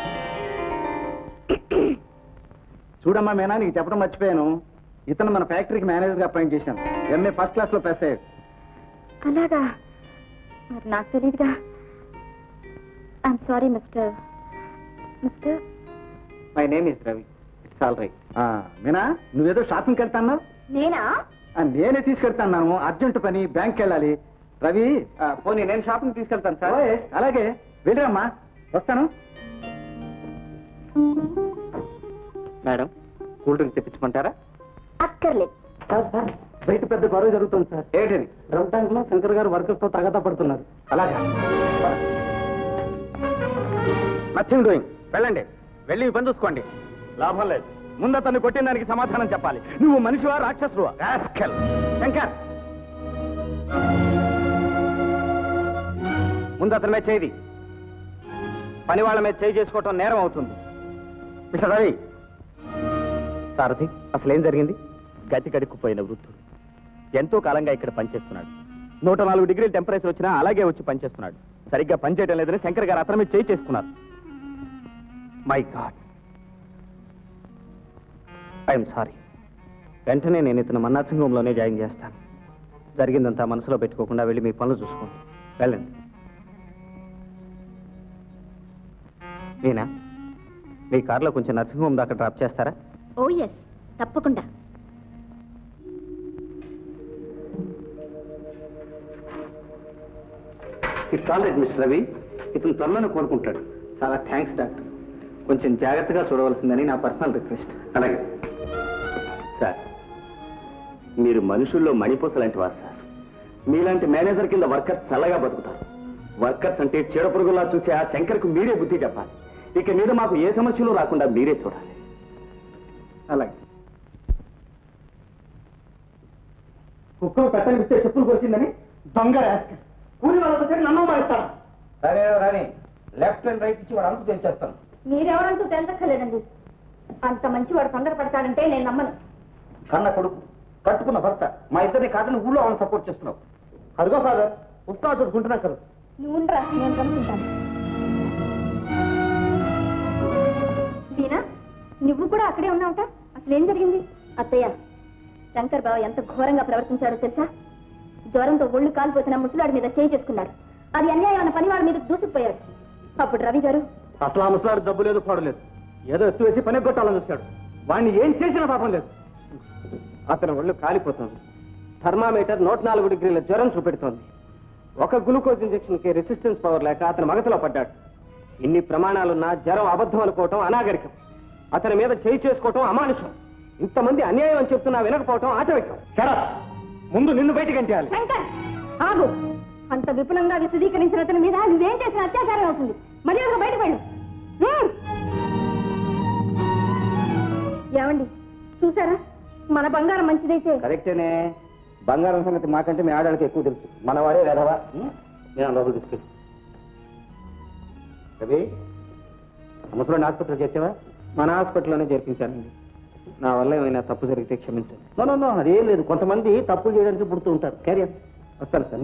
చూడమ్మా మేనా నీకు చెప్పడం మర్చిపోయాను ఇతను మన ఫ్యాక్టరీకి మేనేజర్గా అపాయింట్ చేశాను ఎంఏ ఫస్ట్ క్లాస్ లో పాస్ అయ్యాడు అలాగా మరి నాకు తెలియదుగా I'm sorry mister mister my name is Ravi it's all right Meena నువ్వేదో షాపింగ్కి వెళ్తాను నేనా నేనే తీసుకెళ్తాను అర్జెంట్ పని బ్యాంక్ వెళ్ళాలి రవి పోనీ నేను షాపింగ్ తీసుకెళ్తాను సార్ అలాగే వెళ్ళిరమ్మా వస్తాను మేడం కూల్ డ్రింక్ తెప్పించమంటారా అక్కర్లేదు బయట పెద్ద గొడవ జరుగుతుంది సార్ ఏంటది డ్రమ్ ట్యాంక్ లో శంకర్ గారు వర్కర్స్ తో తగదా పడుతున్నారు అలాగా నథింగ్ డూయింగ్ వెళ్ళండి వెళ్ళి మీ పని చూసుకోండి లాభం లేదు ముందు అతన్ని కొట్టిన దానికి సమాధానం చెప్పాలి నువ్వు మనిషివా రాక్షసువా రాస్కెల్ శంకర్ ముందు అతని మీద చేయి పని వాళ్ళ మీద చేయి చేసుకోవటం నేరం అవుతుంది మిస్టర్ రవి సారథి అసలు ఏం జరిగింది గతి కడుక్కుపోయిన వృద్ధుడు ఎంతో కాలంగా ఇక్కడ పనిచేస్తున్నాడు నూట నాలుగు డిగ్రీల టెంపరేచర్ వచ్చినా అలాగే వచ్చి పనిచేస్తున్నాడు సరిగ్గా పనిచేయడం లేదని శంకర్ గారు అతని మీద చేయి చేసుకున్నారు మై గాడ్ ఐఎమ్ సారీ వెంటనే నేను ఇతను మన్నాసింగంలోనే జాయిన్ చేస్తాను జరిగిందంతా మనసులో పెట్టుకోకుండా వెళ్ళి మీ పనులు చూసుకోండి వెళ్ళండి నేనా మీ కార్లో కొంచెం నర్సింగ్ హోమ్ దాకా డ్రాప్ చేస్తారా ఓ ఎస్ తప్పకుండా it's all right mister Ravi ఇతను త్వరలోనే కోరుకుంటాడు చాలా థ్యాంక్స్ డాక్టర్ కొంచెం జాగ్రత్తగా చూడవలసిందని నా పర్సనల్ రిక్వెస్ట్ అలాగే సార్ మీరు మనుషుల్లో మణిపూస లాంటి వారు సార్ మీలాంటి మేనేజర్ కింద వర్కర్స్ చల్లగా బతుకుతారు వర్కర్స్ అంటే చీడపురుగులా చూసి ఆ శంకర్కు మీరే బుద్ధి చెప్పాలి ఇక మీద మాకు ఏ సమస్యలు రాకుండా మీరే చూడాలి అలాగే కుక్కలు పెట్టనిస్తే చెప్పులు కొరిచిందని దొంగ రాస్కల్. కూలి వాళ్ళతో చేరి నన్ను మారుతాను సరే రాని లెఫ్ట్ అండ్ రైట్ ఇచ్చి వాడు అంతా తెచ్చేస్తాను మీరెవరంటూ తెలుసక్కర్లేదండి అంత మంచి వాడు తొందరపడతాడంటే నేను నమ్మను కన్న కొడుకు కట్టుకున్న భర్త మా ఇద్దరిని కాదని ఊళ్ళో ఆమెను సపోర్ట్ చేస్తున్నావు అదిగో ఫాదర్ ఉత్తా చూసుకుంటున్నా కదా నువ్వుండ్రా నేను కనుక్కుంటాను వీణా నువ్వు కూడా అక్కడే ఉన్నావుట అసలు ఏం జరిగింది అత్తయ్య శంకర్ బావ ఎంత ఘోరంగా ప్రవర్తించాడో తెలుసా జ్వరంతో ఒళ్ళు కాలిపోతున్న ముసలాడి మీద చేయి చేసుకున్నాడు అది అన్యాయం అన్న పని వాడి మీద దూసుకుపోయాడు అప్పుడు రవి గారు అసలు ఆ ముసలాడు డబ్బు లేదు పాడలేదు ఏదో ఎత్తు వేసి పని కొట్టాలని చూశాడు వాడిని ఏం చేసినా పాపం లేదు అతని ఒళ్ళు కాలిపోతుంది థర్మామీటర్ నూట నాలుగు డిగ్రీల జ్వరం చూపెడుతోంది ఒక గ్లూకోజ్ ఇంజెక్షన్ కి రెసిస్టెన్స్ పవర్ లేక అతను మగతలో పడ్డాడు ఇన్ని ప్రమాణాలున్నా జ్వరం అబద్ధం అనుకోవటం అనాగరికం అతని మీద చేయి చేసుకోవటం అమానుషం ఇంతమంది అన్యాయం అని చెప్తున్నా వినకపోవటం ఆటవికం శరత్ ముందు నిన్ను బయటికి అంటేయాలి శంకర్ ఆగు అంత విపులంగా విశదీకరించిన అతని మీద నువ్వేం చేసిన అత్యాచారం అవుతుంది మర్యాదగా బయటకు వెళ్ళు హ్మ్. ఏమండి చూసారా మన బంగారం మంచిదైతే కరెక్టేనే బంగారం సంగతి మాకంటే మీ ఆడవాళ్ళకి ఎక్కువ తెలుసు మనవాడే వెధవా ఉం? నేను లోపల తీసుకెళ్ళి రవి ముసలి ఆసుపత్రికి చేర్చావా మన హాస్పిటల్లోనే చేర్పించానండి నా వల్ల ఏమైనా తప్పు జరిగితే క్షమించండి నో నో నో అదేం లేదు కొంతమంది తప్పులు చేయడానికి పుడుతూ ఉంటారు క్యారియర్ వస్తాను సార్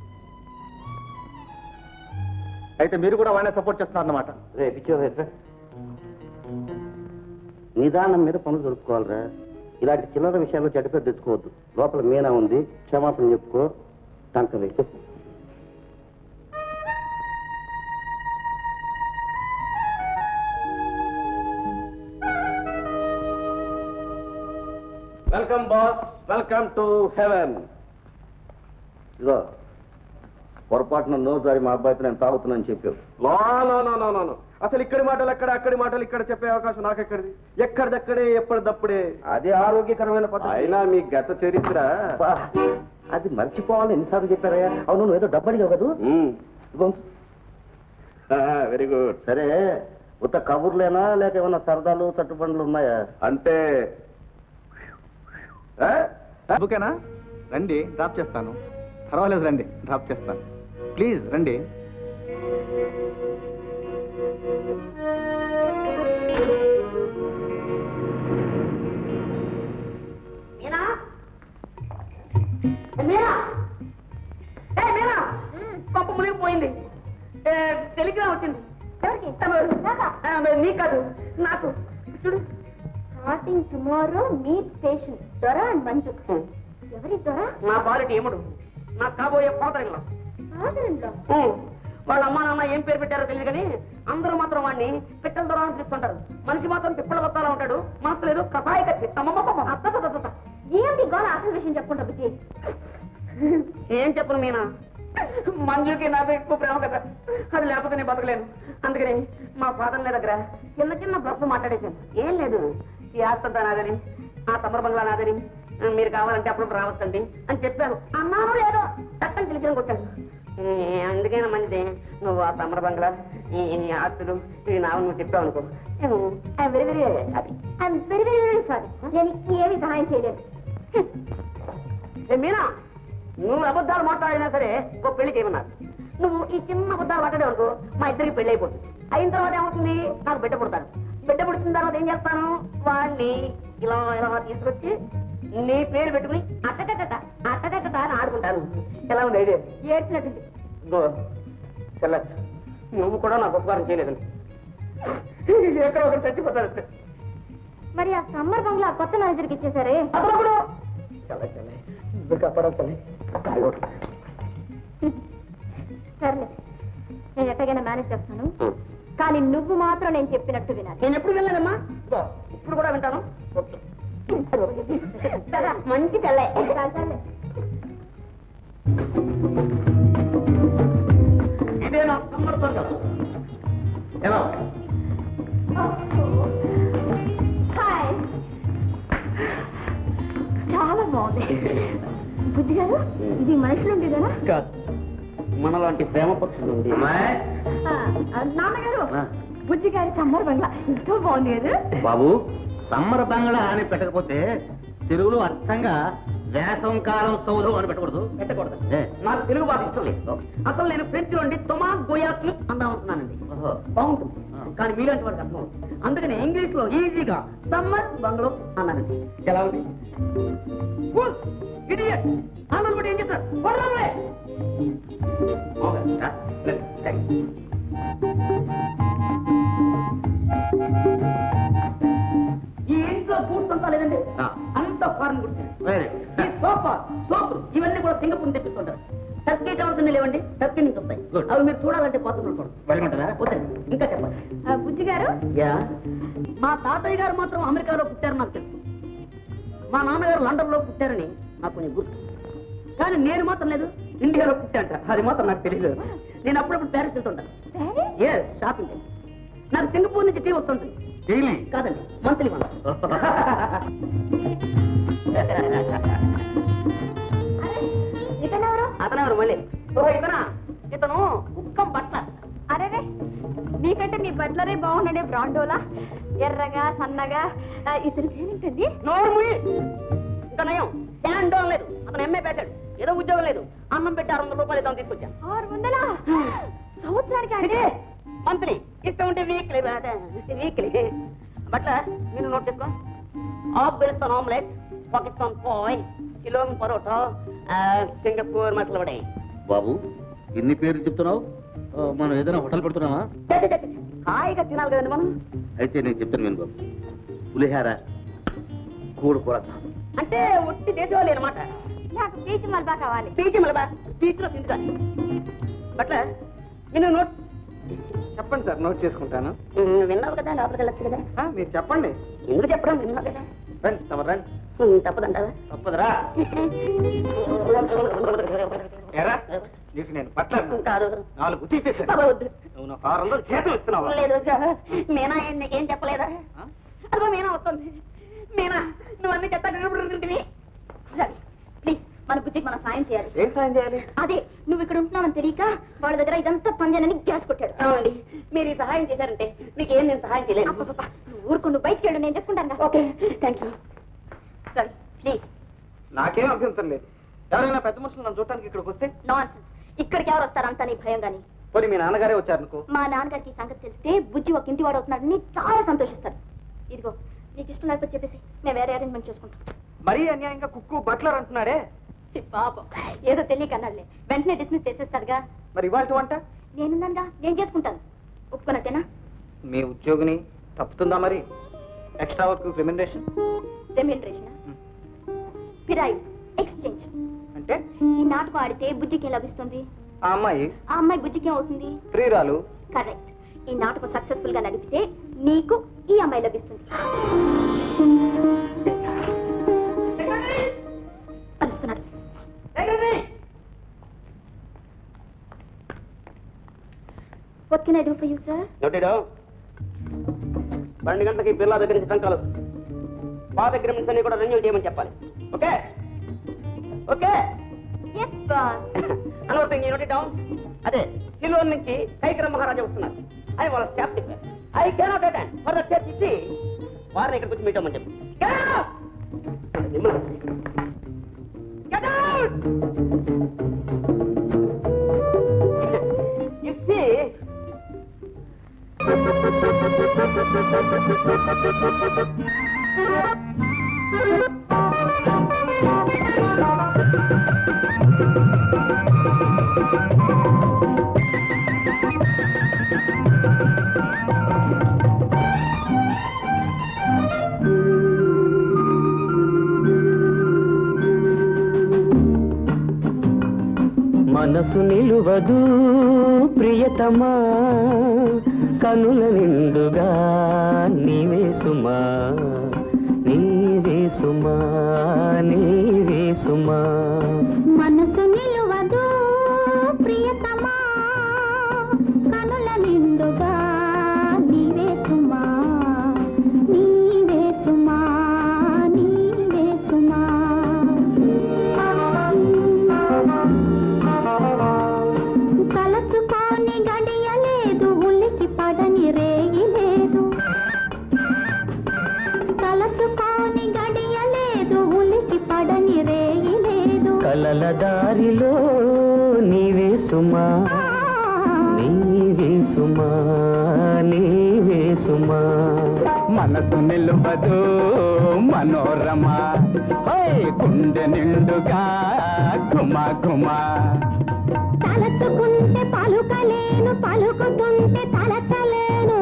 అయితే మీరు కూడా వాడినే సపోర్ట్ చేస్తున్నారన్నమాట రే పిచ్చో రేట్రా నిదానం మీద పనులు దొరుకుకోవాలిరా ఇలాంటి చిల్లర విషయాల్లో చెడ్డ పేరు తెచ్చుకోవద్దు లోపల మీనా ఉంది క్షమాపణ చెప్పుకో టంక వేసి welcome boss welcome to heaven ఇదిగో పొరపాటున నోరు జారి మా అబ్బాయితో నేను తాగుతున్నాను చెప్పావు no no no no no no అసలు ఇక్కడి మాటలు అక్కడ అక్కడి మాటలు ఇక్కడ చెప్పే అవకాశం నాకెక్కడిది ఎక్కడిదక్కడే ఎప్పటిదప్పుడే అదే ఆరోగ్యకరమైన పద్ధతి అయినా మీ గత చరిత్ర అబ్బా, అది మర్చిపోవాలని ఎన్నిసార్లు చెప్పారయ్యా అవును నువ్వు ఏదో డబ్బు అడిగావు కదూ ఇదిగో ఉంచు. వెరీ గుడ్ సరే ఉత్త కబుర్లేనా లేక ఏమన్నా సరదాలు చట్టుబండ్లు ఉన్నాయా అంటే ఆ? ఓకేనా రండి డ్రాప్ చేస్తాను పర్వాలేదు రండి డ్రాప్ చేస్తాను ప్లీజ్ రండి మీనా ఏ, మీనా ఏ మీనా పంప మునిగిపోయింది ఏ, టెలిగ్రామ్ వచ్చింది ఎవరికి ఆ, నీకు కాదు నాకు చూడు స్టార్టింగ్ టుమారో మీట్ స్టేషన్ దొర అండ్ మంజు ఎవరి దొర నా పాలిటి ఏముడు నాకు కాబోయే పోతరిల్లం ఆదరంలో వాళ్ళ అమ్మా నాన్న ఏం పేరు పెట్టారో తెలియదు కానీ అందరూ మాత్రం వాడిని పిట్టల దొర అని పిలుస్తుంటారు మనిషి మాత్రం పిప్పల బత్తాలా ఉంటాడు మనసు లేదు కషాయ కత్తి అమ్మమ్మ అబ్బబ్బబ్బబ్బ. ఏమిటి గోల అసలు విషయం చెప్పుకుంటా బుజ్జి ఏం చెప్పను మీనా మంజుకి నాకు ఎక్కువ ప్రేమ కదా అది లేకపోతే నేను బతకలేను అందుకని మా ఫాదర్ దగ్గర చిన్న చిన్న బస్సు మాట్లాడేశాను ఏం లేదు ఈ ఆస్తంతా నాదని ఆ తమర బంగ్లా నాదని మీరు కావాలంటే అప్పుడు రావచ్చండి అని చెప్పాను అన్నాను లేదో చక్కని తెలిసిన కొట్టాను ఏ, అందుకైనా మంచిది నువ్వు ఆ తమర బంగ్లా ఈ ఈ ఆస్తులు ఇవి నావు నువ్వు చెప్పావు అనుకో నేను I'm very very happy I'm very very very sorry నేను నీకు ఏమీ సహాయం చేయలేదు ఏ మీనా నువ్వు అబద్ధాలు మాట్లాడినా సరే ఓ పెళ్లి చేయమన్నారు నువ్వు ఈ చిన్న అబద్ధాలు మాట్లాడే అనుకో మా ఇద్దరికి పెళ్లి అయిపోతుంది అయిన తర్వాత ఏమవుతుంది నాకు బిడ్డ పుడతాడు బిడ్డ పుట్టిన తర్వాత ఏం చేస్తాను వాడిని ఇలా ఇలా తీసుకొచ్చి నీ పేరు పెట్టుకుని అట్టకట్ట అట్టకట్ట అని ఆడుకుంటాను ఎలా ఉంది ఐడియా ఏడ్చినట్టుంది చెల్ల నువ్వు కూడా నాకు ఉపకారం చేయలేదండి ఎక్కడ ఒకటి చచ్చిపోతాడు మరి ఆ సమ్మర్ బంగ్లా కొత్త మేనేజర్కి ఇచ్చేసారే అప్పుడు చాలా చెల్ల ఇంకా అప్పడం చెల్లి సర్లే నేను ఎట్టగైనా మేనేజ్ చేస్తాను కానీ నువ్వు మాత్రం నేను చెప్పినట్టు వినాలి నేను ఎప్పుడు వెళ్ళలేదమ్మా ఇదిగో, ఇప్పుడు కూడా వింటాను సరే, మంచి చెల్లె చాలు, చాలులే. ఇదే నా సమ్మర్తో కదా ఎలా హాయ్ చాలా బాగుంది బుద్ధి గారు ఇది మనుషులు ఉండేదేనా మనలాంటి ప్రేమ పక్షులు ఉంది ఆ, ఆ, నాన్నగారు బుజ్జి గారి సమ్మర్ బంగ్లా ఎంతో బాగుంది కదా బాబు సమ్మర బంగ్లా అని పెట్టకపోతే తెలుగులో అర్థంగా వేసం కాలం సౌలు అని పెట్టకూడదు పెట్టకూడదు ఏ. నాకు తెలుగు భాష ఇష్టం లేదు అసలు నేను ఫ్రెంచ్ నుండి తొమా గోయాకి అందాం అనుకున్నానండి ఓహో. బాగుంటుంది కానీ మీలాంటి వాడికి అర్థం అవుతుంది. అందుకని ఇంగ్లీష్ లో ఈజీగా సమ్మర్ బంగ్లో అన్నానండి ఎలా ఉంది ఇడియట్ ఆంధ్ర బట్టి ఏం చేస్తారు పడదాంలే. బాగుందా? లేదు, థాంక్స్. ఈ ఇంట్లో బూట్స్ అంతా లేదండి ఆ. అంత ఫారెన్ గుడ్స్ Very ఈ సోఫా సోపులు ఇవన్నీ కూడా సింగపూర్ తెప్పిస్తుంటారు టర్కీ కావాల్సిన లేవండి టర్కీ నుంచి వస్తాయి Good. అవి మీరు చూడాలంటే పోతున్నారు చూడదు వెళ్ళమంటారా వద్దండి ఇంకా చెప్పాలి ఆ, బుజ్జి గారు యా మా తాతయ్య గారు మాత్రం అమెరికాలో పుట్టారని నాకు తెలుసు మా నాన్నగారు లండన్ లో పుట్టారని నాకు కొంచెం గుర్తు కానీ నేను మాత్రం లేదు ఇండియాలో పుట్టాంట అది మాత్రం నాకు తెలియదు నేను అప్పుడప్పుడు ప్యారిస్ వెళ్తుంటాను ప్యారిస్? ఎస్ షాపింగ్ నాకు సింగపూర్ నుంచి టీ వస్తుంటుంది కాదండి మంత్లీ వన్ అరే, ఇతనెవరు అతను ఎవరు మళ్ళీ ఓ ఇతనా ఇతను కుక్కం బట్ల అరే మీకంటే మీ బట్లరే బాగున్నాడే బ్రాండోలా ఎర్రగా సన్నగా ఆ, ఇతని పేరేంటండి నోరు ముయ్యి ఇంకా నయం స్టాండ్ డౌన్ లేదు అతను ఎంఏ పెట్టాడు ఏదో ఉద్యోగం లేదు అన్నం పెట్టి ఆరు వందల రూపాయలు ఇద్దాం తీసుకొచ్చాను ఆరు వందలా సంవత్సరానికి అంటే మంత్లీ ఇష్టం ఉంటే వీక్లీ వీక్లీ బట్ల మీరు నోట్ చేసుకో ఆఫ్ఘనిస్తాన్ ఆమ్లెట్ పాకిస్తాన్ పాయ్ కిలోన్ పరోటా ఆ, సింగపూర్ మసాలా వడై బాబు ఎన్ని పేర్లు చెప్తున్నావు ఆ, మనం ఏదైనా హోటల్ పెడుతున్నావా హాయిగా తినాలి కదండి మనం అయితే నేను చెప్తాను నేను బాబు పులిహార కూడు కూర అంటే ఒట్టి దేశవాళీ అనమాట నాకు బీచ్ మల్బా కావాలి పీచి మలబా పీచ్ లో తింటాను బట్ల నేను నోట్ చెప్పండి సార్ నోట్ చేసుకుంటాను ఉమ్, విన్నావు కదా లోపలికి వెళ్ళచ్చు కదా ఆ, మీరు చెప్పండి ఎందుకు చెప్పడం విన్నావు కదా రండి తమరు రండి ఉమ్, తప్పదంటావా తప్పదురా ఎరా నీకు నేను పట్లను కాదు నాలుగు తీసేసాను బాబా వద్దు నువ్వు నాకు ఆరు వందలు చేతులు ఇస్తున్నావా లేదు మీనా ఏం నీకేం చెప్పలేదా అదిగో మీనా వస్తుంది మీనా నువ్వు అన్ని చెత్త సరే ప్లీజ్ మన బుజ్జికి మనం సాయం చేయాలి ఏం సాయం చేయాలి అదే నువ్వు ఇక్కడ ఉంటున్నావని తెలియక వాళ్ళ దగ్గర ఇదంతా పంజానని గ్యాస్ కొట్టాడు అవునండి మీరు ఈ సహాయం చేశారంటే మీకు ఏం నేను సహాయం చేయలేదు అబ్బబ్బబ్బా, నువ్వు ఊరుకో నువ్వు బయటికి వెళ్ళు నేను చెప్పుకుంటాను కదా. ఓకే థ్యాంక్ యూ సరే ప్లీజ్ నాకేం అభ్యంతరం లేదు ఎవరైనా పెద్ద మనుషులు నన్ను చూడటానికి ఇక్కడికి వస్తే నాన్ ఇక్కడికి ఎవరు వస్తారంతా నీ భయం గాని పోనీ మీ నాన్నగారే వచ్చారు అనుకో మా నాన్నగారికి ఈ సంగతి తెలిస్తే బుజ్జి ఒక ఇంటి వాడు అవుతున్నాడని చాలా సంతోషిస్తారు ఇదిగో నీకు ఇష్టం లేకపోతే చెప్పేసి మేము వేరే అరేంజ్మెంట్ చేసుకుంటాం మరీ అన్యాయంగా కుక్కు బట్లర్ అంటున్నాడే ఛీ, పాపం ఏదో తెలియక అన్నాడులే వెంటనే డిస్మిస్ చేసేస్తారుగా మరి ఇవాళ వంట నేనుందా నేను చేసుకుంటాను ఒప్పుకున్నట్టేనా మీ ఉద్యోగిని తప్పుతుందా మరి ఎక్స్ట్రా వర్క్ రెమ్యునరేషన్ రెమ్యూనరేషన్ పిరాయి ఎక్స్చేంజ్ అంటే ఈ నాటకం ఆడితే బుజ్జికి ఏం లభిస్తుంది ఆ అమ్మాయి ఆ అమ్మాయి బుజ్జికి ఏం అవుతుంది ప్రియురాలు కరెక్ట్ ఈ నాటకం సక్సెస్ఫుల్ గా నడిపితే నీకు ఈ అమ్మాయి లభిస్తుంది అరుస్తున్నాడు What can I do for you, sir? నోటీడో పన్నెండు గంటలకి బిర్లా దగ్గర నుంచి టంకాలు పాత అగ్రిమెంట్స్ అన్ని కూడా రెన్యూ చేయమని చెప్పాలి okay okay Yes, boss. Another thing note down అదే సిలోన్ నుంచి కైకర మహారాజా వస్తున్నారు ఐ వాళ్ళ స్టాఫ్ చెప్పారు I cannot attend for the church ఇచ్చి వారిని ఇక్కడికి వచ్చి మీట్ అవ్వమని చెప్పు Get out! Get out! You see, మనసు నిలువదు ప్రియతమా కనుల నిండుగా నీవే సుమా నీవే సుమా నీవే సుమా మనసు నిలువదు ప్రియతమా కనుల నిండుగా నీవే సుమా నీవే సుమా నీవే సుమా తలచుకోని గడియలేదు ఉలికి పడని రేయి లేదు తలచుకోని గడియలేదు ఉలికి పడని రేయి లేదు కలల దారిలో నీవే సుమా నీవే సుమా నీవే సుమా మనసు నిలువదు మనోరమ హై గుండె నిండుగా ఘుమ ఘుమ తలచుకుంటే పలుకలేను పలుకుతుంటే తలచలేను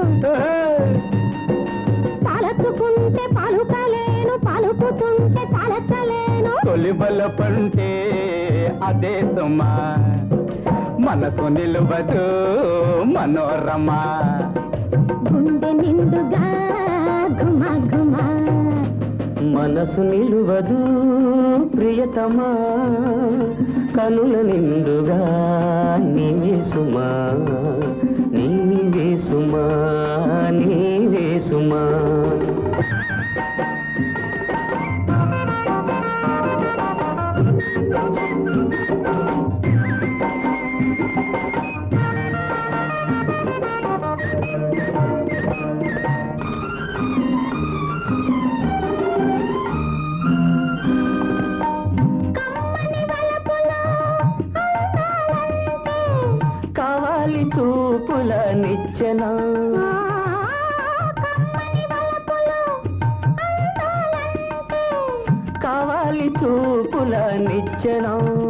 తలచుకుంటే పలుకలేను పలుకుతుంటే తలచలేను తొలిబల పంటే అదే సుమా మనసు నిలువదు మనోరమ గుండె నిండుగా ఘుమ ఘుమ మనసు నిలువదు ప్రియతమా కనుల నిండుగా నీవే సుమా నీవే సుమా నీవే సుమా కావాలి చూపుల నిచ్చెన కావాలి చూపుల నిచ్చెన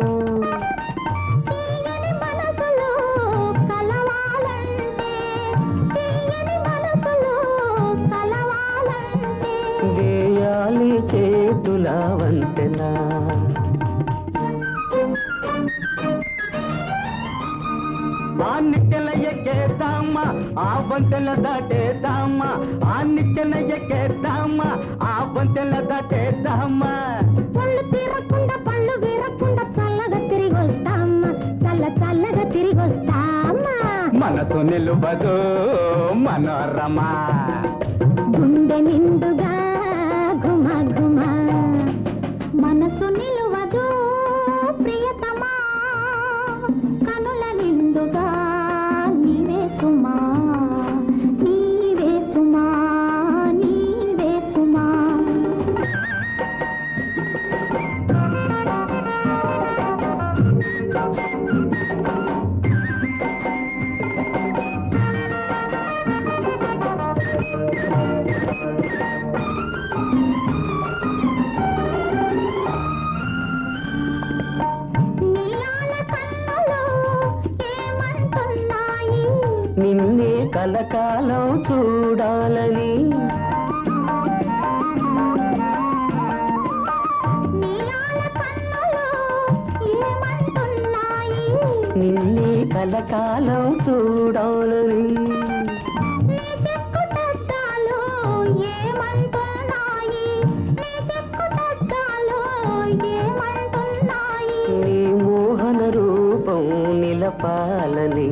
మనసులో కలవాలంటే తీయని మనసులో కలవాలంటే వేయాలి చేతుల వంతెనా ఆ నిచ్చెన ఎక్కేద్దామా ఆ వంతెన దాటేద్దామా ఆ నిచ్చెన ఎక్కేద్దామా ఆ వంతెన దాటేద్దామా పళ్ళు తీరకుండా పళ్ళు వీరకుండా చల్లగా తిరిగి వస్తామా చల్ల చల్లగా తిరిగి వస్తామా మనసు నిలువదు మనోరమ గుండె నిండుగా ఘుమ ఘుమ మనసు నిలువదు ప్రియతమా కనుల నిండుగా నీవే సుమా నీవే సుమా నీవే సుమా నీలాల కళ్ళలో ఏమంటున్నాయి నిన్నే కలకాలం చూడాలని నీలాల కళ్ళలో ఏమంటున్నాయి నిన్నే కలకాలం చూడాలని నీ చెక్కుటద్దాలు ఏమంటున్నాయి నీ చెక్కుటద్దాలు ఏమంటున్నాయి నీ మోహన రూపం నిలపాలని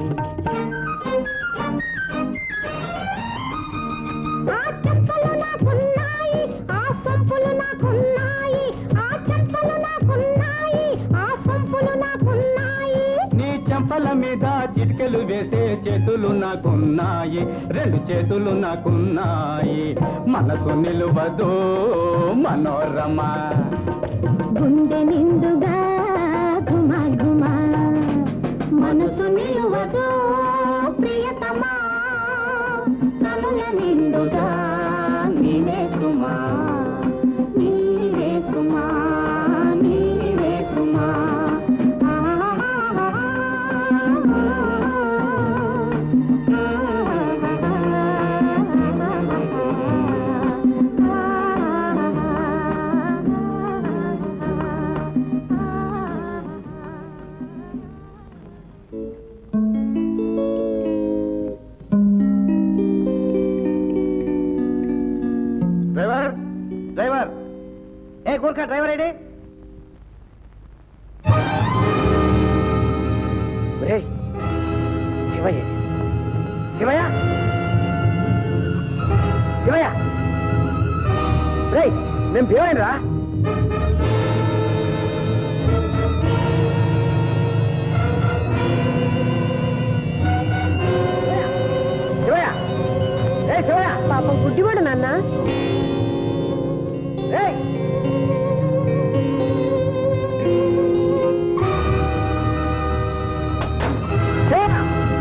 ఆ చెంపలు నాకున్నాయి ఆ సొంపులు నాకున్నాయి ఆ చెంపలు నాకున్నాయి ఆ సొంపులు నాకున్నాయి నీ చెంపల మీద చిటికెలు వేసే చేతులు నాకున్నాయి రెండు చేతులు నాకున్నాయి మనసు నిలువదు మనోరమ గుండె నిండుగా ఘుమ ఘుమ మనసు నిలువదు ప్రియతమా కనుల నిండుగా నీవే సుమా నీవే సుమా నీవే సుమా డ్రైవర్ డ్రైవర్ ఏ గోర్ఖా డ్రైవర్ ఏడి ఒరేయ్, శివయ్య శివయ్య శివయ్య రేయ్ నేను భీమైనరా శివయ్య ఏ శివయ్య పాపం గుడ్డివాడు నాన్న ఏయ్ శివయ్య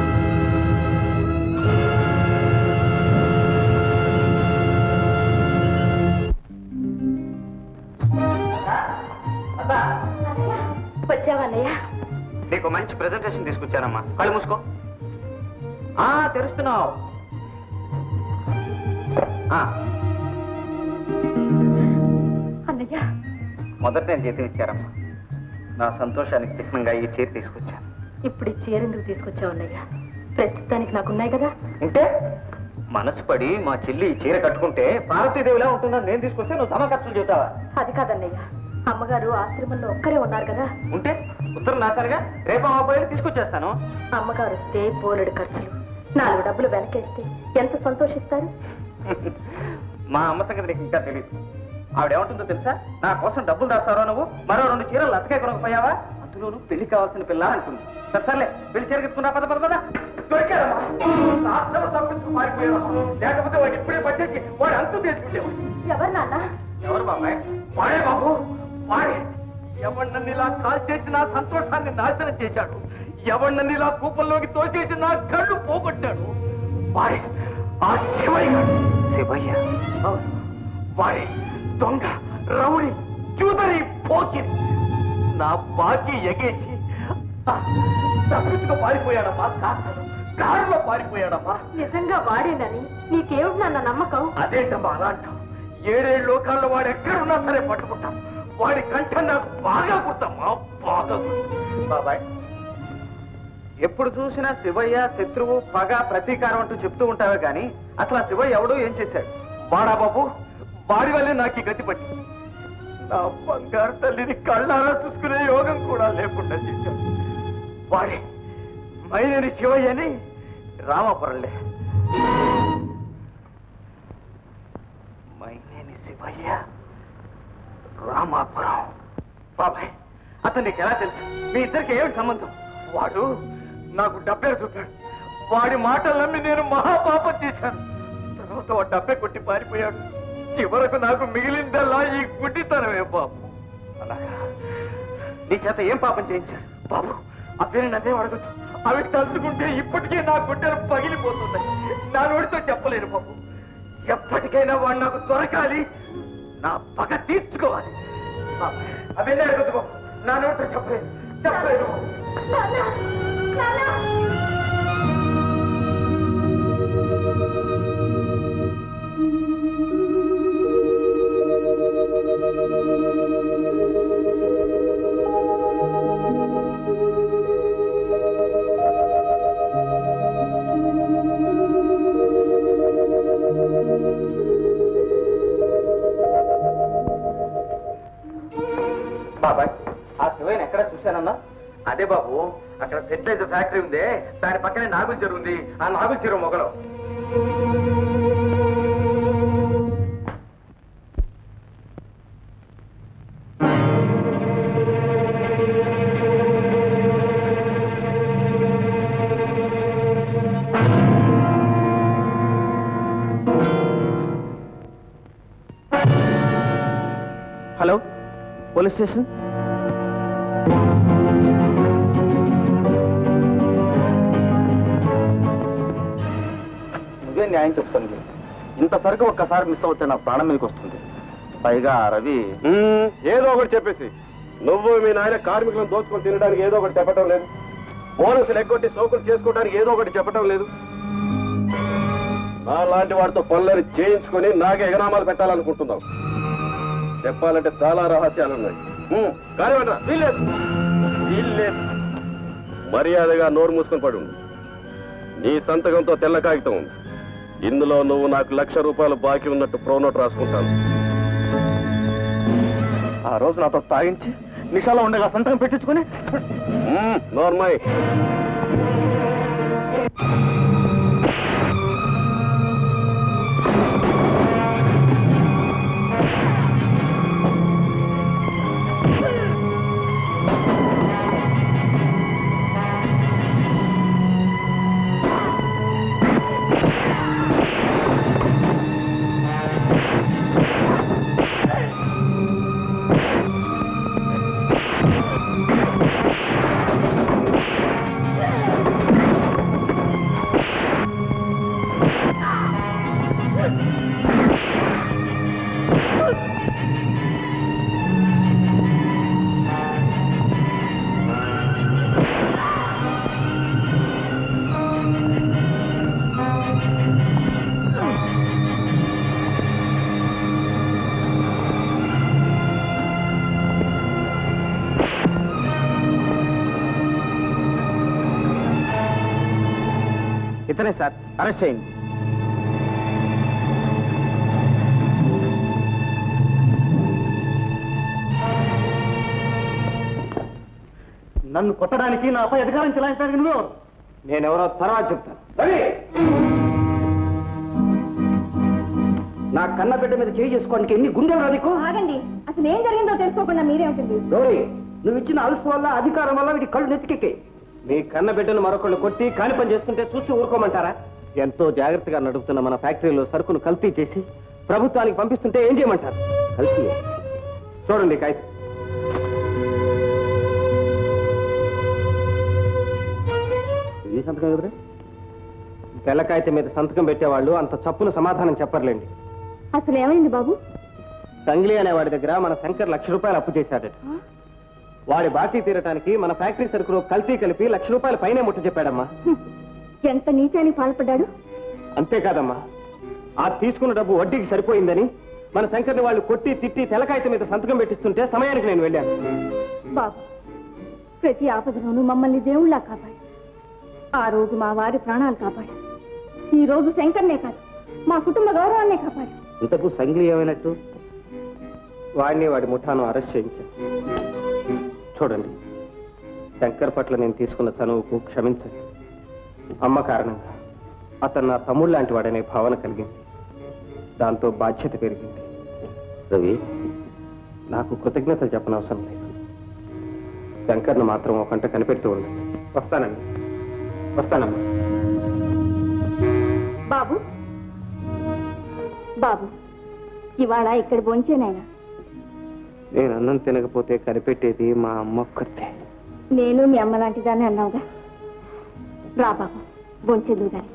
వచ్చావన్నయ్య నీకు మంచి ప్రెజెంటేషన్ తీసుకొచ్చానమ్మా కళ్ళు మూసుకో ఆ తెరుస్తున్నావు ఆ, అన్నయ్య మొదట నేను చేతి ఇచ్చారమ్మా నా సంతోషానికి చిహ్నంగా ఈ చీర తీసుకొచ్చాను ఇప్పుడు ఈ చీర ఎందుకు తీసుకొచ్చావు అన్నయ్య ప్రస్తుతానికి నాకున్నాయి కదా ఉంటే మనసు పడి మా చెల్లి ఈ చీర కట్టుకుంటే పార్వతీదేవిలా ఉంటుందని నేను తీసుకొస్తే నువ్వు సమ ఖర్చులు చెబుతావా అది కాదన్నయ్య అమ్మగారు ఆశ్రమంలో ఒక్కరే ఉన్నారు కదా ఉంటే ఉత్తరం రాశారుగా రేపు ఆ పోయి తీసుకొచ్చేస్తాను అమ్మగారు వస్తే పోలెడు ఖర్చులు నాలుగు డబ్బులు వెనకేస్తే ఎంత సంతోషిస్తారు మా అమ్మ సంగతి నీకు ఇంకా తెలియదు ఆవిడేమంటుందో తెలుసా నా కోసం డబ్బులు దాస్తారో నువ్వు మరో రెండు చీరలు అతకే కొనకపోయావా అందులోనూ పెళ్లి కావాల్సిన పిల్ల అంటుంది సరే సర్లే పెళ్లి చీర కట్టుకున్నా పద పద పద దొరికారమ్మా. నా ఆశ్రమం తప్పించుకు పారిపోయారమ్మా. లేకపోతే వాడు ఇప్పుడే పట్టేసి వాడు అంతు తెచ్చుకుంటేవాడు ఎవరు నాన్న ఎవరు బాబాయ్ వాడే బాబు వాడే ఎవడు నన్ను ఇలా కాల్ చేసి నా సంతోషాన్ని నాశనం చేశాడు ఎవడు నన్ను ఇలా కూపంలోకి తోచేసి నా కళ్ళు పోగొట్టాడు వాడే ఆ శివయ్య శివయ్య అవును. వాడే దొంగ రౌడి చూదరి పోకిరి నా బాకీ ఎగేసి ఆ, తప్పించుకు పారిపోయాడమ్మా కారు కారులో పారిపోయాడమ్మా నిజంగా వాడేనని నీకేమిటి నాన్న నమ్మకం అదేంటమ్మా అలా అంటావు ఏడేడు లోకాల్లో వాడు ఎక్కడున్నా సరే పట్టుకుంటాం వాడి కంఠం నాకు బాగా గుర్తమ్మా బాగా గుర్తు బాబాయ్ ఎప్పుడు చూసినా శివయ్య శత్రువు పగ ప్రతీకారం అంటూ చెప్తూ ఉంటావే కానీ అసలు ఆ శివయ్య ఎవడో ఏం చేశాడు వాడా బాబు వాడి వల్లే నాకు ఈ గతి పట్టి నా బంగారు తల్లిని కళ్ళారా చూసుకునే యోగం కూడా లేకుండా చేశాడు వాడే మైనని శివయ్యని రామాపురంలే మైనేని శివయ్య రామాపురం బాబాయ్ అతను నీకు ఎలా తెలుసు మీ ఇద్దరికి ఏమిటి సంబంధం వాడు నాకు డబ్బే చూపాడు వాడి మాటలు నమ్మి నేను మహాపాపం చేశాను తర్వాత వాడు డబ్బే కొట్టి పారిపోయాడు చివరకు నాకు మిగిలిందల్లా ఈ గుడ్డితనమే బాబు అలాగా నీ చేత ఏం పాపం చేయించాడు బాబు ఆ పేరు నన్నేం అడగచ్చు అవి తలుచుకుంటే ఇప్పటికే నా గుడ్డలు పగిలిపోతున్నాయి నా నోటితో చెప్పలేను బాబు ఎప్పటికైనా వాడు నాకు దొరకాలి నా పగ తీర్చుకోవాలి బాబు, అవన్నీ అడగద్దు బాబు నా నోటితో చెప్పలేను చెప్పలేను బాబు. బాబాయ్ ఆ శివయ్యని ఎక్కడ చూశానన్నా అదే బాబు అక్కడ ఫెర్టిలైజర్ ఫ్యాక్టరీ ఉంది దాని పక్కనే నాగుల చెరువు ఉంది ఆ నాగుల చెరువు మొగలం హలో పోలీస్ స్టేషన్ నువ్వే న్యాయం చెప్తాను ఇంత సరుకు ఒక్కసారి మిస్ అవుతే నా ప్రాణం మీదకి వస్తుంది పైగా రవి మ్మ్, ఏదో ఒకటి చెప్పేసి నువ్వు మీ నాయన కార్మికులను దోచుకొని తినడానికి ఏదో ఒకటి చెప్పటం లేదు బోనసులు ఎగ్గొట్టి సోకులు చేసుకోవడానికి ఏదో ఒకటి చెప్పటం లేదు నా లాంటి వాడితో పనులని చేయించుకొని నాకే ఎగనామాలు పెట్టాలనుకుంటున్నావు చెప్పాలంటే చాలా రహస్యాలు ఉన్నాయి మ్మ్, కానివ్వండి వీల్లేదు వీల్లేదు మర్యాదగా నోరు మూసుకొని పడి ఉండు నీ సంతకంతో తెల్ల కాగితం ఉంది ఇందులో నువ్వు నాకు లక్ష రూపాయలు బాకీ ఉన్నట్టు ప్రోనోట్ రాసుకుంటాను ఆ రోజు నాతో తాగించి నిషాలో ఉండగా సంతకం పెట్టించుకుని మ్మ్, నోర్మయ్ ఇతనే సార్ అరెస్ట్ చేయండి నన్ను కొట్టడానికి నాపై అధికారం చెలాయించడానికి నువ్వు నేనెవరో తర్వాత చెప్తాను నా కన్న బిడ్డ మీద చేయి చేసుకోవడానికి ఎన్ని గుండెలు రా నీకు ఆగండి అసలు ఏం జరిగిందో తెలుసుకోకుండా మీరే ఉంటుంది గౌరీ నువ్వు ఇచ్చిన అలసు వల్ల అధికారం వల్ల వీడి కళ్ళు నెత్తికెక్కాయి మీ కన్న బిడ్డను మరొకళ్ళు కొట్టి కాని పని చేస్తుంటే చూసి ఊరుకోమంటారా ఎంతో జాగ్రత్తగా నడుపుతున్న మన ఫ్యాక్టరీలో సరుకును కల్తీ చేసి ప్రభుత్వానికి పంపిస్తుంటే ఏం చేయమంటారు కల్తీ చూడండి కాగితం నీ సంతకం కదరా తెల్ల కాగితం మీద సంతకం పెట్టేవాళ్ళు అంత చప్పున సమాధానం చెప్పర్లేండి అసలు ఏమైంది బాబు సంగ్లీ అనే వాడి దగ్గర మన శంకర్ లక్ష రూపాయలు అప్పు చేశాడట వాడి బాకీ తీరటానికి మన ఫ్యాక్టరీ సరుకులో కల్తీ కలిపి లక్ష రూపాయల పైనే ముట్ట చెప్పాడమ్మా హ్మ్. ఎంత నీచానికి పాల్పడ్డాడు అంతేకాదమ్మా ఆ తీసుకున్న డబ్బు వడ్డీకి సరిపోయిందని మన శంకర్ని వాళ్ళు కొట్టి తిట్టి తెలకాయత మీద సంతకం పెట్టిస్తుంటే సమయానికి నేను వెళ్ళాను బాబు ప్రతి ఆపదలోనూ మమ్మల్ని దేవుళ్ళా కాపాడు ఆ రోజు మా వారి ప్రాణాలు కాపాడు ఈ రోజు శంకర్నే కాదు మా కుటుంబ గౌరవాన్నే కాపాడు ఇంతకు సంగ్లీ ఏమైనట్టు వాడిని వాడి ముఠాను అరెస్ట్ చేయించాను చూడండి శంకర్ పట్ల నేను తీసుకున్న చనువుకు క్షమించండి అమ్మ కారణంగా అతను నా తమ్ముడు లాంటి వాడనే భావన కలిగింది దాంతో బాధ్యత పెరిగింది రవి నాకు కృతజ్ఞతలు చెప్పనవసరం లేదు శంకర్ను మాత్రం ఒక గంట కనిపెడుతూ ఉండండి వస్తానండి వస్తానమ్మా బాబు బాబు ఇవాళ ఇక్కడ భోంచేనాయనా నేను అన్నం తినకపోతే కనిపెట్టేది మా అమ్మ ఒక్కతే నేను మీ అమ్మ లాంటిదాన్ని అన్నావుగా రా బాబు భోంచేదు గాని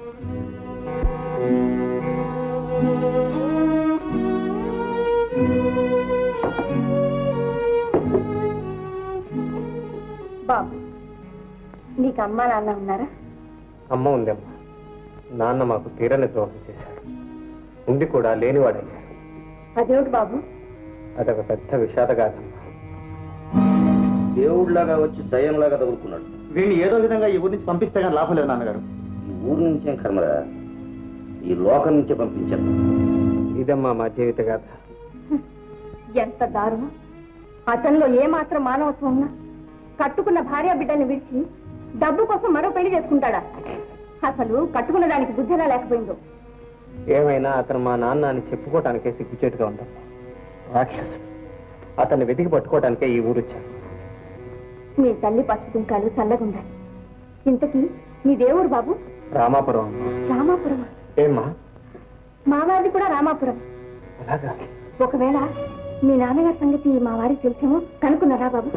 బాబు నీకు అమ్మ నాన్న ఉన్నారా అమ్మ ఉందమ్మా నాన్న మాకు తీరని ద్రోహం చేశాడు ఉండి కూడా లేనివాడయ్యాడు అదేమిటి బాబు అదొక పెద్ద విషాదగాథమ్మా దేవుడిలాగా వచ్చి దయ్యంలాగా తగులుకున్నాడు వీడిని ఏదో విధంగా ఈ ఊరి నుంచి పంపిస్తే కానీ లాభం లేదు నాన్నగారు ఈ ఊరు నుంచేం కర్మరా ఈ లోకం నుంచే పంపించాను ఇదమ్మా మా జీవిత గాథ ఎంత దారుణం అతనిలో ఏమాత్రం మానవత్వం ఉన్నా కట్టుకున్న భార్య బిడ్డల్ని విడిచి డబ్బు కోసం మరో పెళ్లి చేసుకుంటాడా అసలు కట్టుకున్న దానికి బుద్ధిలా లేకపోయిందో ఏమైనా అతను మా నాన్న అని చెప్పుకోవటానికే సిగ్గుచేటుగా ఉందమ్మా రాక్షసుడు అతన్ని వెతికి పట్టుకోవటానికే ఈ ఊరు వచ్చాను మీ తల్లి పసుపు కుంకాలు చల్లగుండాలి ఇంతకీ మీ దేవుడు బాబు రామాపురం అమ్మా. రామాపురం ఏమ్మా మా వారిది కూడా రామాపురం అలాగా ఒకవేళ మీ నాన్నగారి సంగతి మా వారికి తెలిసేమో కనుక్కున్నారా బాబు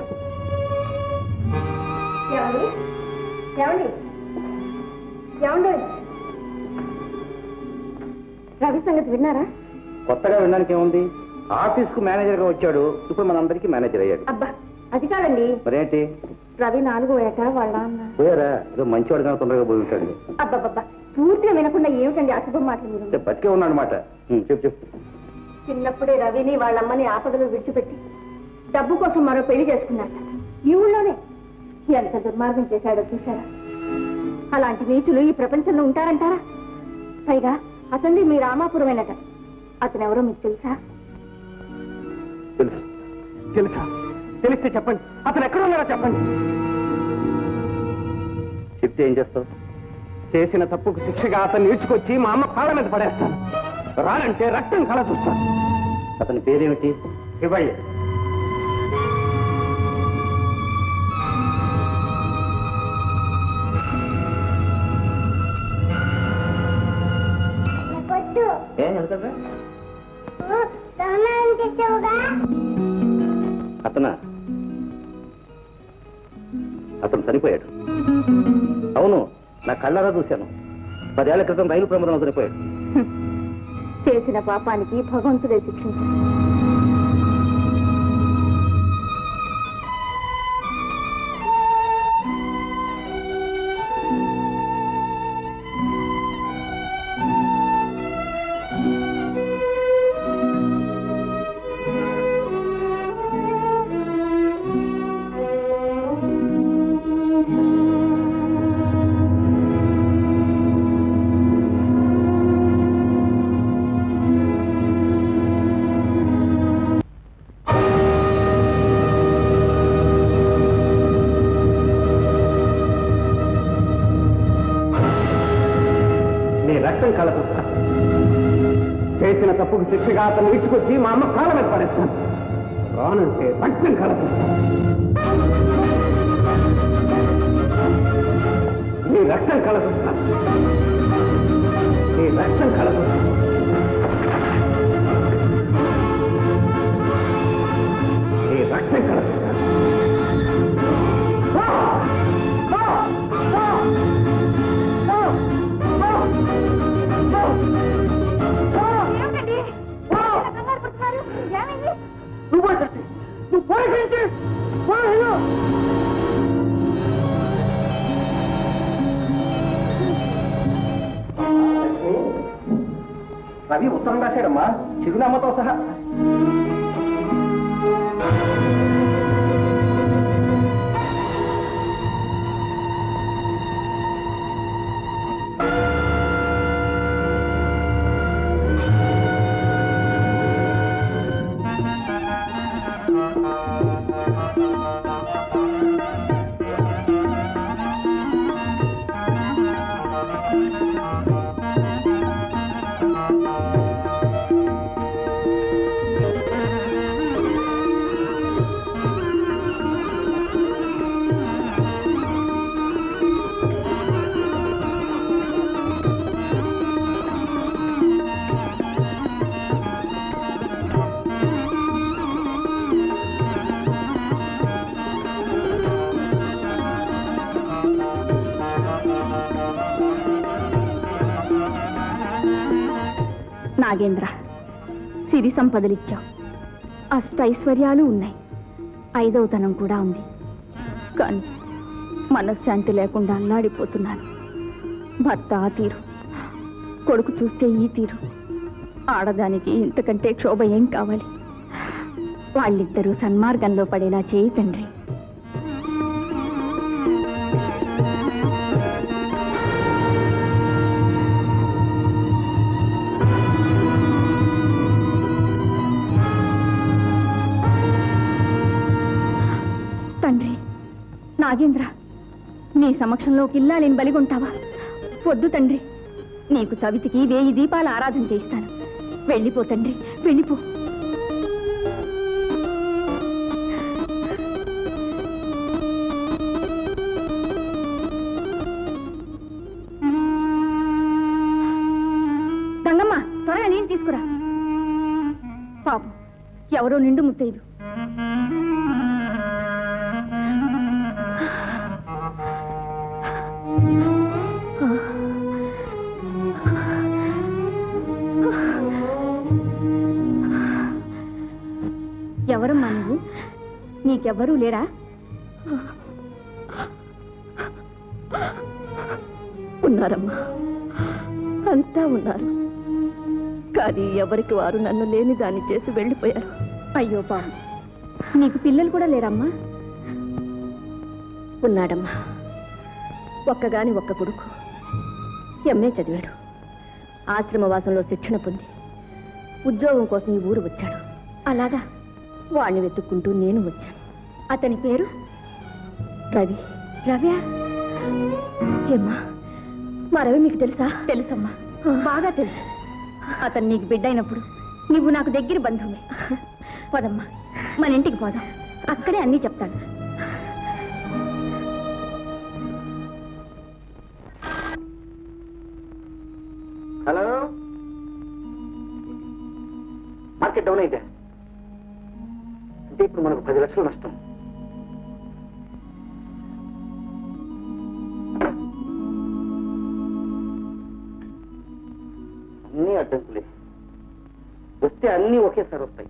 ఏమండి ఏమండి ఏమండి రవి సంగతి విన్నారా కొత్తగా వినడానికి ఏముంది ఆఫీస్కు మేనేజర్గా వచ్చాడు ఇప్పుడు మనందరికీ మేనేజర్ అయ్యాడు అబ్బా అది కాదండి మరేంటి రవి నాలుగో ఏట వాళ్ళ అన్న పోయారా ఏదో మంచివాడు కానీ తొందరగా పోయి ఉంటాడు అబ్బబ్బబ్బా పూర్తిగా వినకుండా ఏమిటండి అశుభం మాటలు మీరు అంటే బతికే ఉన్నాడనమాట చెప్పు చెప్పు చిన్నప్పుడే రవిని వాళ్ళమ్మని ఆపదలు విడిచిపెట్టి డబ్బు కోసం మరో పెళ్లి చేసుకున్నారట ఈ ఊళ్ళోనే ఎంత దుర్మార్గం చేశాడో చూసారా అలాంటి నీచులు ఈ ప్రపంచంలో ఉంటారంటారా పైగా అతన్ని మీ రామాపురమేనట అతను ఎవరో మీకు తెలుసా తెలుసు తెలుసా తెలిస్తే చెప్పండి అతను ఎక్కడ ఉన్నాడో చెప్పండి చెప్తే ఏం చేస్తావు చేసిన తప్పుకు శిక్షగా అతన్ని ఈడ్చుకొచ్చి మా అమ్మ కాళ్ళ మీద పడేస్తాను రానంటే రక్తం కళ చూస్తాను అతని పేరేమిటి శివయ్య ఏం ఎందుకంటే అతనా అతను చనిపోయాడు అవును నా కళ్ళారా చూశాను పదేళ్ల క్రితం రైలు ప్రమాదంలో చనిపోయాడు చేసిన పాపానికి భగవంతుడే శిక్షించాడు నీ రక్తం కళ చూస్తాను చేసిన తప్పుకు శిక్షగా అతను ఈడ్చుకొచ్చి మా అమ్మ కాళ్ళ మీద పడేస్తాను రానంటే రక్తం కళ చూస్తాను నీ రక్తం కళ చూస్తాను నీ రక్తం కళ చూస్తాను నీ రక్తం కళ చూస్తాను ఆ! ఆ! ఆ! నువ్వు పోయి నువ్వు పోయి రవి ఉత్తరం రాశాడమ్మా చిరునామాతో సహా నాగేంద్ర సిరి సంపదలిచ్చావు అష్టైశ్వర్యాలు ఉన్నాయి ఐదవతనం కూడా ఉంది కానీ మనశ్శాంతి లేకుండా అల్లాడిపోతున్నాను భర్త ఆ తీరు కొడుకు చూస్తే ఈ తీరు ఆడదానికి ఇంతకంటే క్షోభ ఏం కావాలి వాళ్ళిద్దరూ సన్మార్గంలో పడేలా చేయి తండ్రి తండ్రి నాగేంద్ర నీ సమక్షంలో ఇల్లాలిని బలిగొంటావా వద్దు తండ్రి నీకు సవితికి వేయి దీపాల ఆరాధన చేయిస్తాను వెళ్ళిపో తండ్రి వెళ్ళిపో గంగమ్మ త్వరగా నీళ్ళు తీసుకురా పాపం ఎవరో నిండు ముత్తైదు ఆ ఎవరమ్మా నువ్వు నీకెవ్వరూ లేరా ఉన్నారమ్మా అంతా ఉన్నారు కానీ ఎవరికి వారు నన్ను లేని దాన్ని చేసి వెళ్ళిపోయారు అయ్యో బాబు నీకు పిల్లలు కూడా లేరమ్మా ఉన్నాడమ్మా ఒక్కగాని ఒక్క కొడుకు ఎంఏ చదివాడు ఆశ్రమవాసంలో శిక్షణ పొంది ఉద్యోగం కోసం ఈ ఊరు వచ్చాడు అలాగా వాణ్ణి వెతుక్కుంటూ నేను వచ్చాను అతని పేరు రవి రవ్యా ఏమ్మా మా రవి మీకు తెలుసా తెలుసమ్మా బాగా తెలుసు అతను నీకు బిడ్డ అయినప్పుడు నువ్వు నాకు దగ్గర బంధువుమే పదమ్మా మన ఇంటికి పోదాం అక్కడే అన్నీ చెప్తాను హలో మార్కెట్ డౌన్ అయితే అంటే ఇప్పుడు మనకు పది లక్షలు నష్టం అన్నీ అడ్డంకులే వస్తే అన్నీ ఒకేసారి వస్తాయి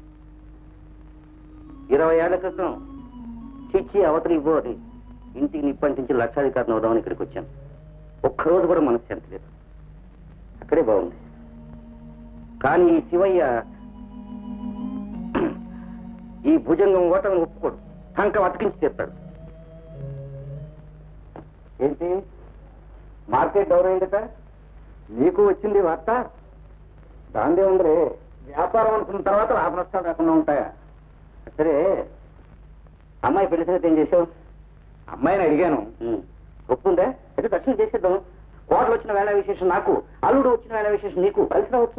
ఇరవై ఏళ్ల క్రితం చిచ్చి అవతలి ఇవ్వు అని ఇంటికి నిప్పంటించి లక్షాధికారిని అవుదామని ఇక్కడికి వచ్చాను ఒక్కరోజు కూడా మనశ్శాంతి లేదు అక్కడే బాగుంది కానీ ఈ శివయ్య ఈ భుజంగం ఓటమి ఒప్పుకోడు టంక అతికించి తీస్తాడు ఏంటి మార్కెట్ డౌన్ అయిందట నీకు వచ్చింది వార్త దాందే ఉందిరే వ్యాపారం అనుకున్న తర్వాత లాభ నష్టాలు రాకుండా ఉంటాయా సరే అమ్మాయి పెళ్లి సంగతి ఏం చేసావు అమ్మాయిని అడిగాను ఒప్పుందా అయితే దర్శనం చేసేద్దాం కోటలు వచ్చిన వేళ విశేషం నాకు అల్లుడు వచ్చిన వేళ విశేషం నీకు కలిసి రావచ్చు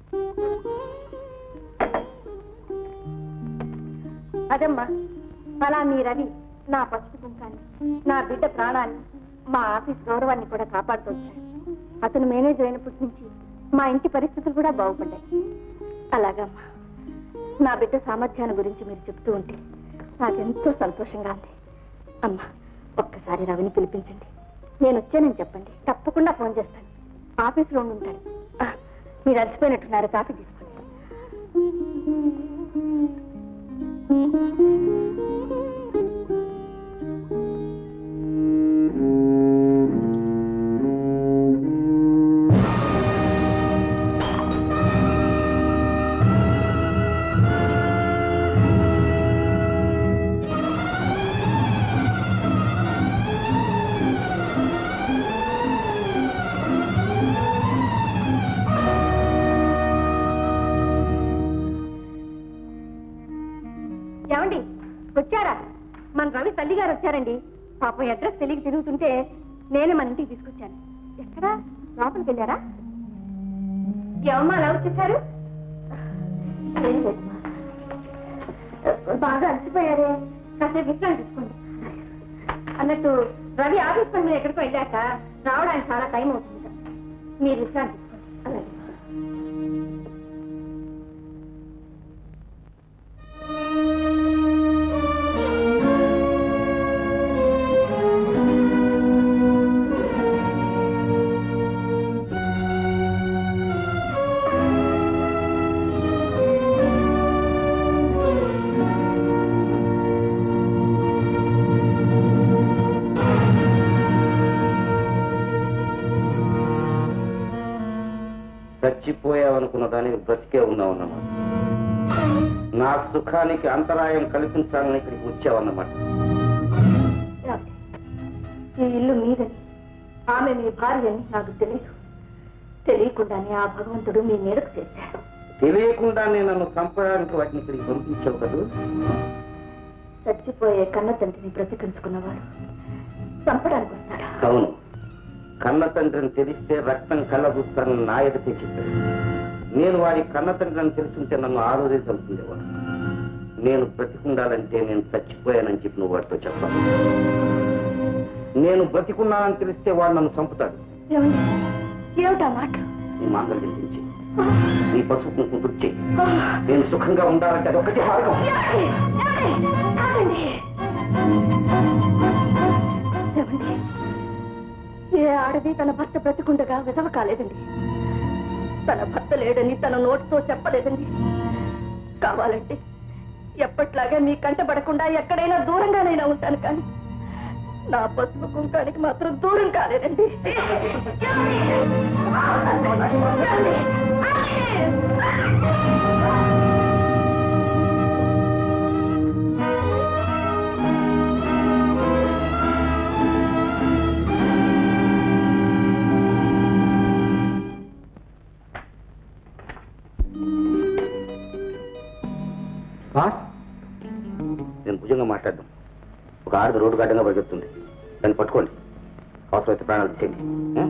అదమ్మా అలా మీ రవి నా పసుపు కుంకాన్ని నా బిడ్డ ప్రాణాన్ని మా ఆఫీస్ గౌరవాన్ని కూడా కాపాడుతూ వచ్చాడు అతను మేనేజర్ అయినప్పటి నుంచి మా ఇంటి పరిస్థితులు కూడా బాగుపడ్డాయి అలాగమ్మా నా బిడ్డ సామర్థ్యాన్ని గురించి మీరు చెప్తూ ఉంటే నాకెంతో సంతోషంగా ఉంది అమ్మా ఒక్కసారి రవిని పిలిపించండి నేను వచ్చానని చెప్పండి తప్పకుండా ఫోన్ చేస్తాను ఆఫీసులో ఉండి ఉంటాడు ఆ, మీరు అలసిపోయినట్టున్నారు కాఫీ తీసుకోండి ఏమండి వచ్చారా మన రవి తల్లి గారు వచ్చారండి పాపం అడ్రస్ తెలియక తిరుగుతుంటే నేనే మన ఇంటికి తీసుకొచ్చాను ఎక్కడా లోపలికి వెళ్ళారా ఏమమ్మా అలా వచ్చేసారు ఏం లేదమ్మా. బాగా అలసిపోయారే కాసేపు విశ్రాంతి తీసుకోండి అన్నట్టు రవి ఆఫీస్ పని మీద ఎక్కడికో వెళ్ళాక రావడానికి చాలా టైం అవుతుంది మీరు విశ్రాంతి తీసుకోండి అలాగే చచ్చిపోయావనుకున్న దానికి బ్రతికే ఉన్నావన్నమాట నా సుఖానికి అంతరాయం కల్పించాలని ఇక్కడికి వచ్చావన్నమాట ఏమండి? ఈ ఇల్లు మీదని ఆమె మీ భార్య అని నాకు తెలియదు తెలియకుండానే ఆ భగవంతుడు మీ మేరకు చేర్చాడు తెలియకుండానే నన్ను చంపడానికి వాటిని ఇక్కడికి పంపించావు కదూ చచ్చిపోయే కన్న తండ్రిని బ్రతికించుకున్నవాడు చంపడానికి వస్తాడా అవును కన్న తండ్రిని తెలిస్తే రక్తం కళ్ళబుస్తానని నా ఎదుటే చెప్పాడు నేను వాడి కన్న తండ్రిని తెలుసుంటే నన్ను ఆ రోజే చంపుతుండేవాడు నేను బ్రతికుండాలంటే నేను చచ్చిపోయానని చెప్పి నువ్వు వాడితో చెప్పాలి నేను బ్రతికున్నానని తెలిస్తే వాడు నన్ను చంపుతాడు ఏమండి ఏమిటా మాట నీ మాంగళ్యం తెచ్చి నీ పసుపు కుంకుమ తుడిచి నేను సుఖంగా ఉండాలంటే అదొకటి మార్గం ఏమండి ఏ ఆడది తన భర్త బ్రతికుండగా విధవ కాలేదండి తన భర్త లేడని తన నోటితో చెప్పలేదండి కావాలంటే ఎప్పట్లాగా మీ కంట పడకుండా ఎక్కడైనా దూరంగానైనా ఉంటాను కానీ నా పసుపు కుంకానికి మాత్రం దూరం కాలేదండి బాస్ నేను భుజంగా మాట్లాడడం ఒక ఆడది రోడ్డు గడ్డంగా పరిగెత్తుంది దాన్ని పట్టుకోండి అవసరమైతే ప్రాణాలు తీసేయండి ఉం?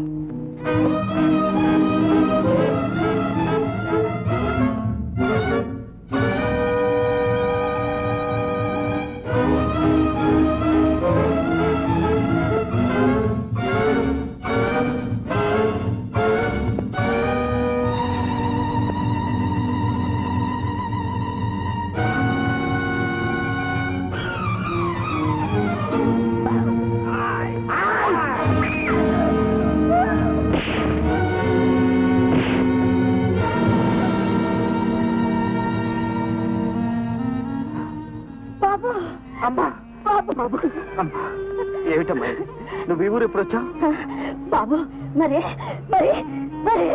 బాబు అమ్మా బాబు బాబు అమ్మా ఏమిటమ్మా ఇది? నువ్వు ఈ ఊరు ఎప్పుడు వచ్చావు బాబు మరి మరి మరి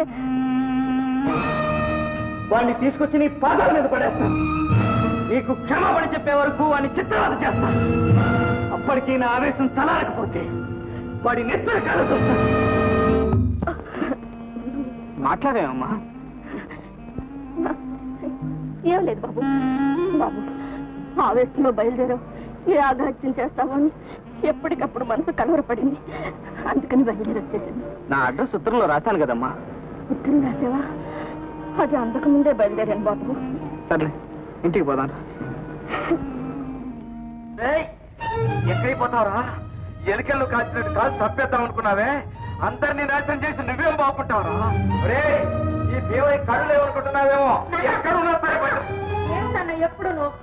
వాడిని తీసుకొచ్చి నీ పాదాల మీద పడేస్తాను నీకు క్షమాపణ చెప్పే వరకు వాడిని చిత్రవద చేస్తాను అప్పటికీ నా ఆవేశం చలారకపోతే వాడి నెత్తుల కాల చూస్తాను మాట్లాడేమమ్మా ఏం లేదు బాబు బాబు ఆవేశంలో బయలుదేరావు ఏ ఆఘాత్యం చేస్తావో అని ఎప్పటికప్పుడు మనసు కలవరపడింది అందుకని బయలుదేరి వచ్చేసింది నా అడ్రస్ ఉత్తరంలో రాశాను కదమ్మా ఉత్తరం రాసావా అది అంతకు ముందే బయలుదేరాను బాబు సర్లే ఇంటికి పోదాను ఎక్కడికి పోతావురా ఎలుకల్లో కాల్చినట్టు కాల్చి తప్పేద్దాం అనుకున్నావే అందరినీ నాశనం చేసి నువ్వేం బాగుంటావురా రే ఈ దేవయ్య కళ్ళు లేవనుకుంటున్నావేమో ఎక్కడ ఉన్నా సరే పట్టు. ఏమిటన్న ఎప్పుడు నువ్వు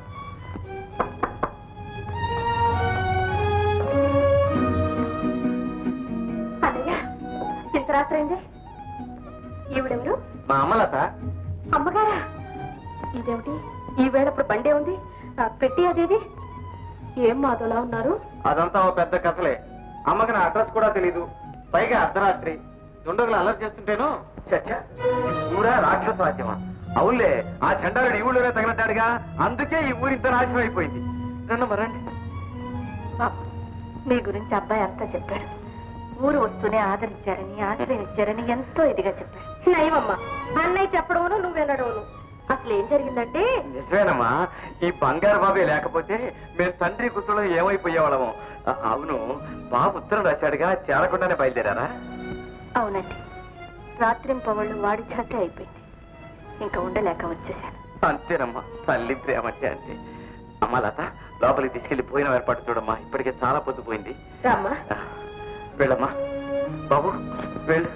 అన్నయ్య ఇంత రాత్రి అయింది ఈవిడెవరు మా అమ్మలత అమ్మగారా ఇదేమిటి ఈ వేళప్పుడు బండే ఉంది ఆ, పెట్టి అదేది ఏం మాధవలా ఉన్నారు అదంతా ఓ పెద్ద కథలే అమ్మకి నా అడ్రస్ కూడా తెలీదు పైగా అర్ధరాత్రి దుండగులు అలర్ట్ చేస్తుంటేను చచ్చ ఊరా రాక్షస రాజ్యమా అవునులే ఆ చండాలుడు ఈ ఊళ్ళోనే తగినట్టాడుగా అందుకే ఈ ఊరింత నాశనం అయిపోయింది నన్ను మరండి బాబు, మీ గురించి అబ్బాయి అంతా చెప్పాడు ఊరు వస్తూనే ఆదరించారని ఆశ్రయం ఇచ్చారని ఎంతో ఇదిగా చెప్పాడు నయమమ్మా అన్నయ్య చెప్పడమును నువ్వు వినడమును అసలు ఏం జరిగిందంటే నిజమేనమ్మా ఈ బంగారు బాబే లేకపోతే మేము తండ్రి గుర్తులో ఏమైపోయేవాళ్ళము అ- అవును బాబు ఉత్తరం రాశాడుగా చేరకుండానే బయలుదేరారా అవునండి రాత్రింపవళ్ళు వాడి చేతే అయిపోయింది ఇంకా ఉండలేక వచ్చేసాను అంతేనమ్మా తల్లి ప్రేమ అంటే అంతే అమ్మా లత లోపలికి తీసుకెళ్లి పోయిన ఏర్పాటు చూడమ్మా ఇప్పటికే చాలా పొద్దుపోయింది రామ్మా ఆ, వెళ్ళమ్మా బాబు వెళ్ళు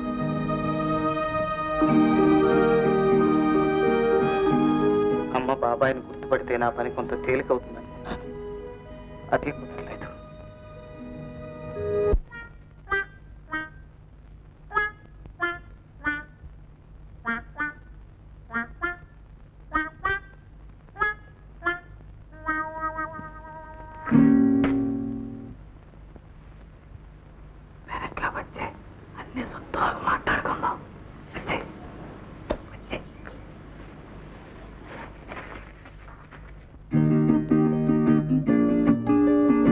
అమ్మ బాబాయిని గుర్తుపడితే నా పని కొంత తేలికవుతుందని అది కుదరలేదు ఆ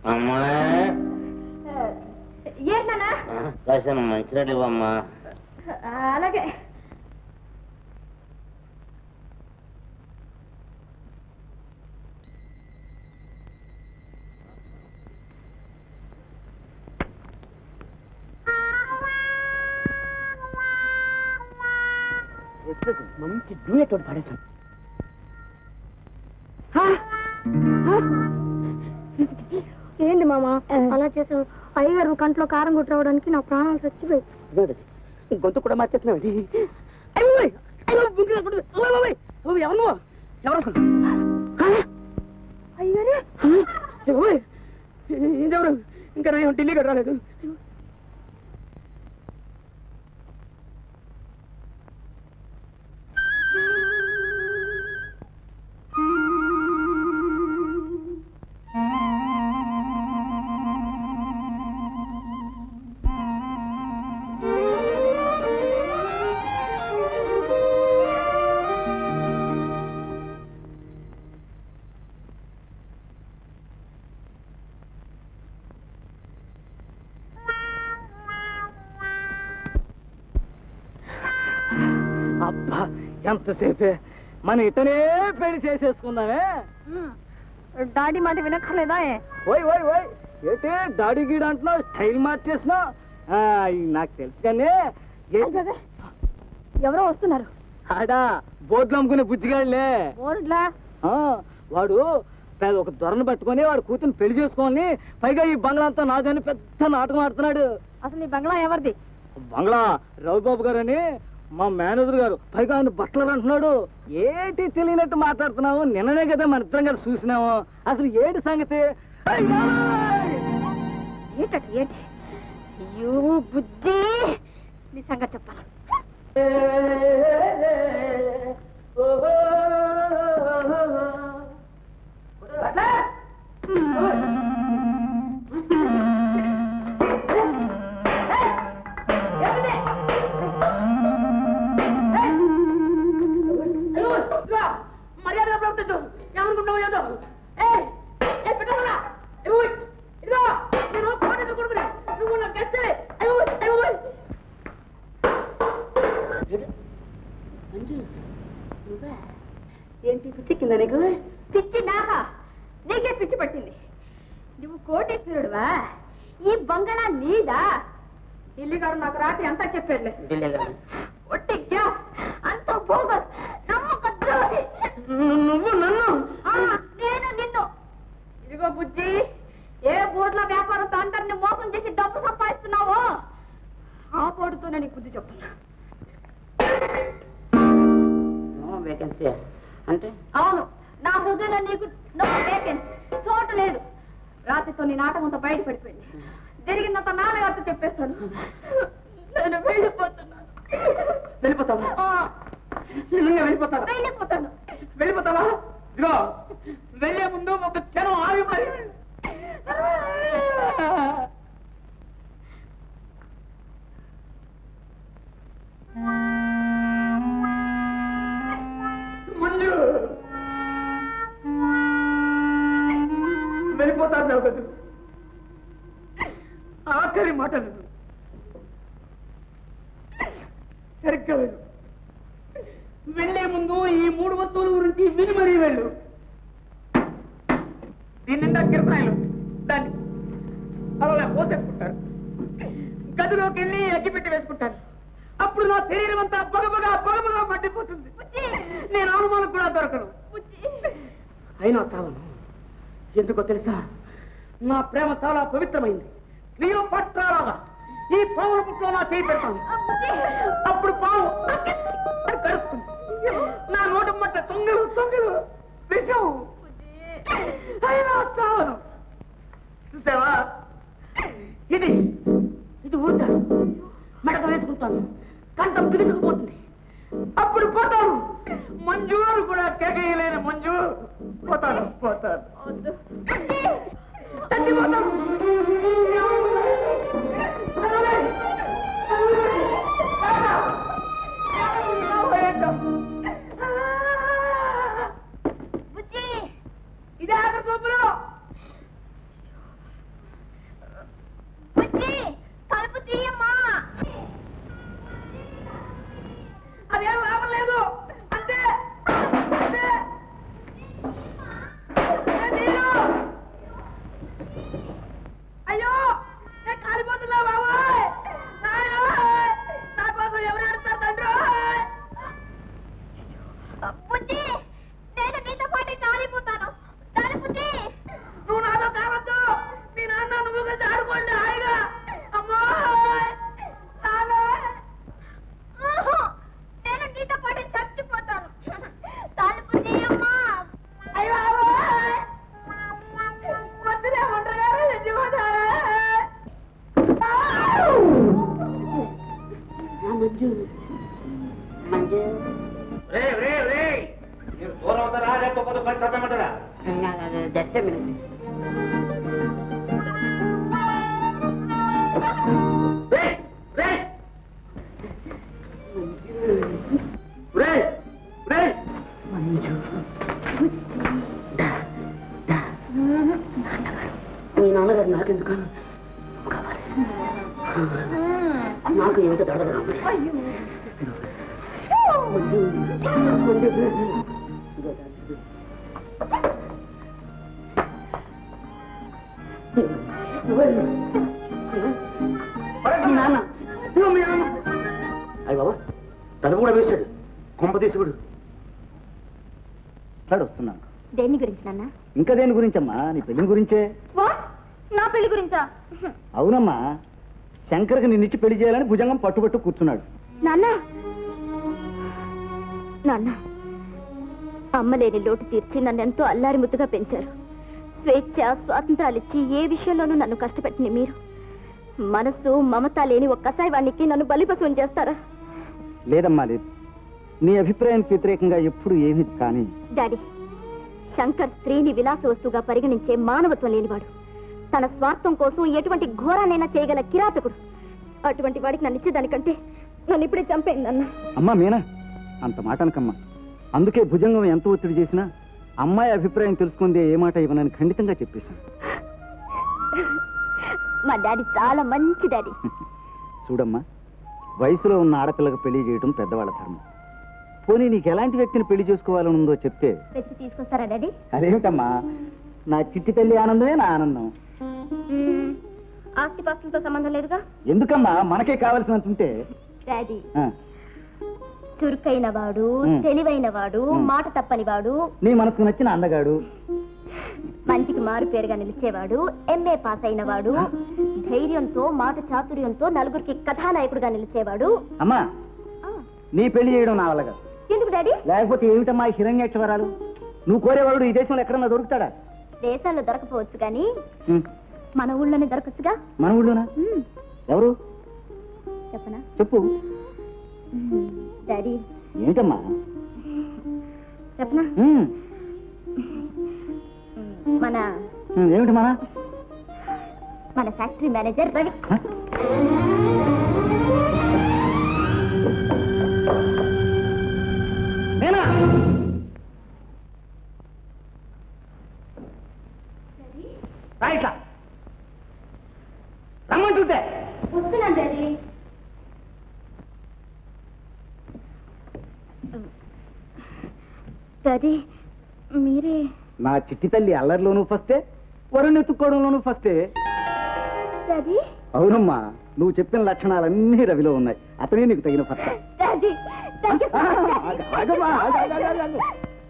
అమ్మాయి ఏంటన్నా కాసిన మంచినీళ్ళు ఇవ్వమ్మా అలాగే మంచి డ్యూయట్ ఒకటి పడేసాను ఏంటి మామ అలా చేసావు అయ్యగారు కంట్లో కారం కొట్టవడానికి నా ప్రాణాలు చచ్చిపోయి గొంతు కూడా మార్చేస్తున్నావు ఇది అయ్యో, అయ్యో, గుండె దగ్గర ఉంది. ఓయ్, ఓయ్, ఓయ్, ఎవరు నువ్వు? ఎవరు అసలు? ఆ? అయ్యగారు ఓయ్, ఓయ్, ఇదెవరు ఇంకా నేను ఢిల్లీ రాలేదు అబ్బా ఎంతసేపే మన ఇతనే పెళ్లి చేసేసుకుందామే డాడీ మాట వినక్కర్లేదా ఓయ్ ఓయ్ ఓయ్ ఏంటి డాడీ గీడ అంటున్నావు స్టైల్ మార్చేసినావు ఆ, ఇది నాకు తెలుసు కానీ ఏ- ఎవరో వస్తున్నారు ఆడా బోర్డులు అమ్ముకునే బుజ్జిగాళ్ళే ఓర్లా ఆ, వాడు పెద్ద ఒక దొరను పట్టుకొని వాడు కూతురు పెళ్లి చేసుకోవాలని పైగా ఈ బంగ్లా అంతా నాదని పెద్ద నాటకం ఆడుతున్నాడు అసలు ఈ బంగ్లా ఎవరిది బంగ్లా రవిబాబు గారు అని మా మేనేజర్ గారు పైగా ఆయన బట్టలు అంటున్నాడు ఏంటి తెలియనట్టు మాట్లాడుతున్నావు నిన్ననే కదా మన ఇద్దరం గారు చూసినాము అసలు ఏంటి సంగతి అయ్ బాబోయ్! ఏంటట ఏంటి అయ్యో బుజ్జి నీ సంగతి చెప్తాను మర్యాద ప్రవర్తించు ఏమనుకుంటావు ఏదో ఏయ్, ఏయ్, పెట్టకురా. ఇదిగో, ఇదిగో, నేను కోటేశ్వర కొడుకుని. నువ్వు నా గెస్టే. అయ్యో, అయ్యో, అయ్యో. ఏంటి పిచ్చెక్కిందా నీకు పిచ్చి నాకా నీకే పిచ్చి పట్టింది నువ్వు కోటేశ్వరుడువా ఈ బంగళా నీదా ఢిల్లీ గారు నాకు రాత్రి అంతా చెప్పాడులే ఒట్టి గ్యాస్ అంత బోగస్ నమ్మకద్రోహి నువ్వు నన్ను ఆ, నేను నిన్ను ఇదిగో బుజ్జి ఏ బోర్డుల వ్యాపారంతో అందరిని మోసం చేసి డబ్బు సంపాదిస్తున్నావో ఆ బోర్డుతోనే నీకు బుద్ధి చెప్తున్నా వేకెన్సీ అంటే అవును నా హృదయంలో నీకు నో వేకెన్సీ చోటు లేదు రాత్రితో నీ నాటకంతో బయట పడిపోయింది జరిగిందంత నాన్నగారితో చెప్పేస్తాను నేను వెళ్ళిపోతున్నాను వెళ్ళిపోతావా ఆ, నిజంగా వెళ్ళిపోతావా వెళ్ళిపోతాను వెళ్ళిపోతావా ఇదిగో వెళ్ళే ముందు ఒక క్షణం ఆగి మరి మంజు వెళ్ళిపోతాను కదా ఆఖరి మాట లేదు సరిగ్గా వెళ్ళు వెళ్లే ముందు ఈ మూడు వస్తువుల గురించి విని మరీ వెళ్ళు దీని నిండా కిరసాయలు దాన్ని అలా పోసేసుకుంటారు గదిలోకి వెళ్ళి అగ్గి పెట్టి వేసుకుంటారు అప్పుడు నా శరీరం అంతా పొగపగా పొగపగా మండిపోతుంది నేను అనుమానం కూడా దొరకను అయినా చావను ఎందుకో తెలుసా నా ప్రేమ చాలా పవిత్రమైంది క్లియో పట్రాలాగా ఈ పావుల పుట్లో నా చేయి పెడతాను అప్పుడు పావు కరుస్తుంది నా నోటి మట్ట తొంగలు తొంగలు విషం అయినా చావను చూసావా ఇది ఇది ఊరుతాడు మెడక వేసుకుంటాను కంఠం పిలుచుకుపోతుంది అప్పుడు పోతాను మంజు అని కూడా కేకేయలేని మంజు పోతాను పోతాను చచ్చిపోతాను బుజ్జి ఇదే ఆఖరి చూపులు అవుతారా లేకపోతే పని తప్పేమంటారా జస్ట్ మినిట్ రేయ్! రేయ్! రేయ్! రేయ్! మీ నాన్నగారు నాకెందుకు కావాలి నాకు ఏమిటో దడదగా ఉంది. మీ నాన్న ఇదిగో మీ నాన్న అయ్య బాబా తలుపు కూడా వేశాడు కొంప తీసుకుడు వస్తున్నాను దేని గురించి నాన్న ఇంకా దేని గురించమ్మా నీ పెళ్లి గురించే వాట్ నా పెళ్లి గురించా అవునమ్మా శంకర్కి నిన్నిచ్చి పెళ్లి చేయాలని భుజంగం పట్టుబట్టు కూర్చున్నాడు నాన్న నాన్న అమ్మ లేని లోటు తీర్చి నన్ను ఎంతో అల్లారి ముద్దుగా పెంచారు స్వేచ్ఛ స్వాతంత్రాలిచ్చి ఏ విషయంలోనూ నన్ను కష్టపెట్టిన మీరు మనసు మమత లేని ఒక్క కసాయివానికి నన్ను బలిపశువుని చేస్తారా లేదమ్మా లేదు నీ అభిప్రాయానికి వ్యతిరేకంగా ఎప్పుడు ఏమీ కానీ డాడీ శంకర్ స్త్రీని విలాస వస్తువుగా పరిగణించే మానవత్వం లేనివాడు తన స్వార్థం కోసం ఎటువంటి ఘోరానైనా చేయగల కిరాతకుడు అటువంటి వాడికి నన్ను ఇచ్చేదానికంటే నన్ను ఇప్పుడే చంపేయండి అన్న అమ్మా మీనా అంత మాట అనకమ్మా అందుకే భుజంగం ఎంత ఒత్తిడి చేసినా అమ్మాయి అభిప్రాయం తెలుసుకుందే ఏ మాట ఇవ్వనని ఖండితంగా చెప్పేశాను మా డాడీ చాలా మంచి డాడీ చూడమ్మా వయసులో ఉన్న ఆడపిల్లకు పెళ్లి చేయడం పెద్దవాళ్ళ ధర్మం పోనీ నీకు ఎలాంటి వ్యక్తిని పెళ్లి చేసుకోవాలని ఉందో చెప్తే వెతికి తీసుకొస్తారా డాడీ అదేమిటమ్మా నా చిట్టి తల్లి ఆనందమే నా ఆనందం ఆస్తి పాస్తులతో సంబంధం లేదుగా ఎందుకమ్మా మనకే కావలసినంత ఉంటే డాడీ ఆ, చురుకైన వాడు మ్. తెలివైన వాడు మ్. మాట తప్పని వాడు నీ మనసుకు నచ్చిన అందగాడు మంచికి మారు పేరుగా నిలిచేవాడు ఎంఏ పాస్ అయిన వాడు ధైర్యంతో మాట చాతుర్యంతో నలుగురికి కథానాయకుడుగా నిలిచేవాడు అమ్మా ఆ, నీ పెళ్లి చేయడం నా వల్ల కాదు ఎందుకు డాడీ లేకపోతే ఏమిటమ్మా ఈ హిరణ్యాక్షవరాలు నువ్వు కోరేవాడు ఈ దేశంలో ఎక్కడన్నా దొరుకుతాడా దేశాల్లో దొరకపోవచ్చు కానీ ఉం, మన ఊళ్ళోనే దొరకచ్చుగా మన ఊళ్ళోనా మ్, ఎవరు చెప్పనా చెప్పు మ్, డాడీ ఏమిటమ్మా చెప్పనా ఉం, మ్, మన ఉం, ఏమిటి మన మన ఫ్యాక్టరీ మేనేజర్ రవి హ? మీనా! రా ఇట్లా. రమ్మంటుంటే వస్తున్నాను డాడీ డాడీ మీరే నా చిట్టి తల్లి అల్లరిలోనూ ఫస్టే వరుణ్ ఎత్తుక్కోవడంలోనూ ఫస్టే డాడీ అవునమ్మా నువ్వు చెప్పిన లక్షణాలన్నీ రవిలో ఉన్నాయి అతనే నీకు తగిన భర్త డాడీ థ్యాంక్ యూ ఆ, ఆగు, ఆగమ్మా, ఆగు, ఆగు, ఆగు, ఆగు.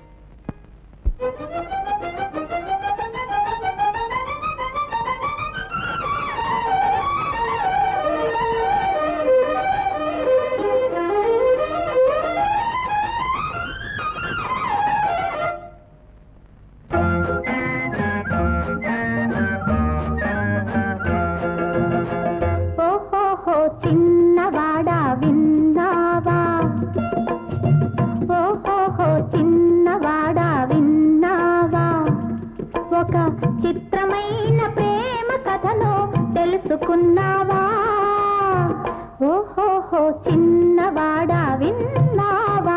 ఓహోహో చిన్నవాడా విన్నావా ఓహోహో చిన్నవాడా విన్నావా ఒక చిత్రమైన ప్రేమ కథను తెలుసుకున్నావా ఓహోహో చిన్నవాడా విన్నావా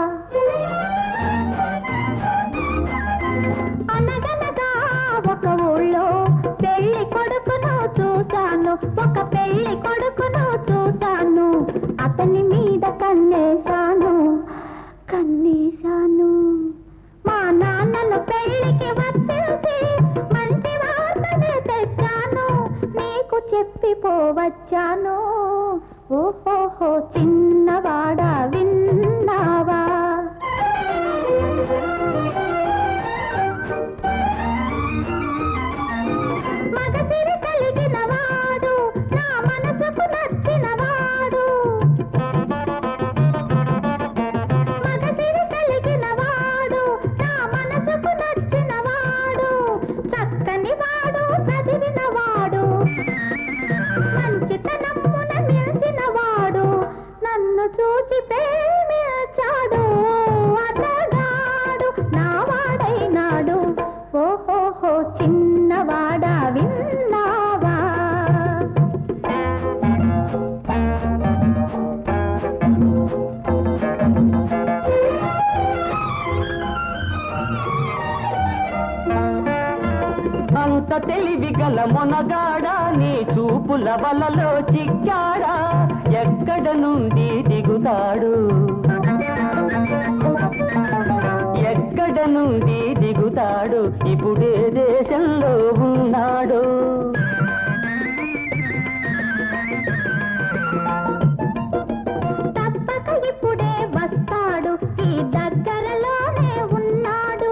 అనగనగా ఒక ఊళ్ళో పెళ్లి కొడుకును చూశాను ఒక పెళ్లి కొడుకును చూశాను అతని మీద కన్నేశాను కన్నేశాను మా నాన్నను పెళ్లికి వర్తించి మంచి వార్తనే తెచ్చాను నీకు చెప్పిపోవచ్చాను ఓహోహో చిన్నవాడా విన్నావా మగసిరి కలిగిన వాడు నా మనసుకు నచ్చిన వాడు మగసిరి కలిగిన వాడు నా మనసుకు నచ్చిన వాడు చక్కని వాడు చదివిన వాడు మంచితనమున నిలిచిన వాడు నన్ను అంత తెలివి గల మొనగాడా నీ చూపుల వలలో చిక్కాడా ఎక్కడ నుండి దిగుతాడు ఎక్కడ నుండి దిగుతాడు ఇప్పుడే దేశంలో ఉన్నాడు తప్పక ఇప్పుడే వస్తాడు ఈ దగ్గరలోనే ఉన్నాడు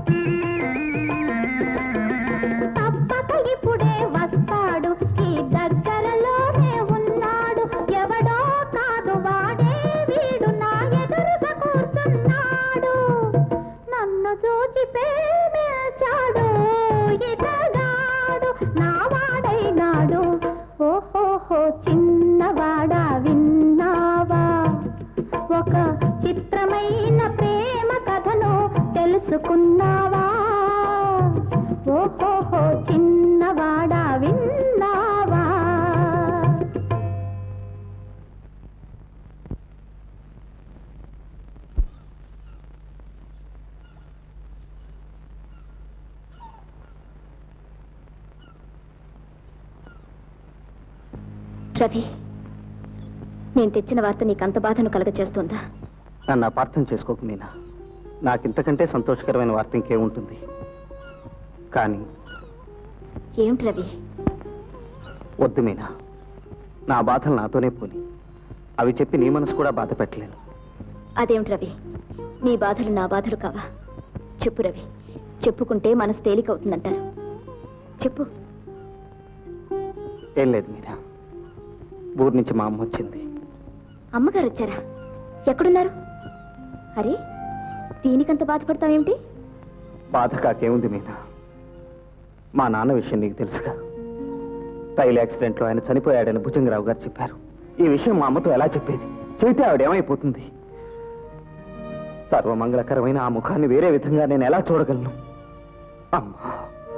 తప్పక ఇప్పుడే వస్తాడు ఈ దగ్గరలోనే ఉన్నాడు ఎవడో కాదు వాడే వీడు నా ఎదురుగా కూర్చున్నాడు నన్ను చూచి ప్రేమించాడు ఇతగాడు నా వాడైనాడు ఓహోహో చిన్నవాడా విన్నావా ఒక చిత్రమైన ప్రేమ కథను తెలుసుకున్నావా ఓహోహో చిన్నవాడా విన్నావా రవి నేను తెచ్చిన వార్త నీకు అంత బాధను కలగచేస్తుందా నన్ను అపార్థం చేసుకోకు మీనా నాకింతకంటే సంతోషకరమైన వార్త ఇంకేముంటుంది కానీ ఏమిటి రవి వద్దు మీనా నా బాధలు నాతోనే పోని అవి చెప్పి నీ మనసు కూడా బాధ పెట్టలేను అదేమిటి రవి నీ బాధలు నా బాధలు కావా చెప్పు రవి చెప్పుకుంటే మనసు తేలికవుతుందంటారు చెప్పు ఏం లేదు మీరా ఊరు నుంచి మా అమ్మ వచ్చింది అమ్మగారు వచ్చారా ఎక్కడున్నారు అరే దీనికంత బాధపడతావేమిటి బాధ కాకేముంది మీనా మా నాన్న విషయం నీకు తెలుసుగా రైలు యాక్సిడెంట్లో ఆయన చనిపోయాడని భుజంగరావు గారు చెప్పారు ఈ విషయం మా అమ్మతో ఎలా చెప్పేది చెబితే ఆవిడేమైపోతుంది సర్వమంగళకరమైన ఆ ముఖాన్ని వేరే విధంగా నేను ఎలా చూడగలను అమ్మా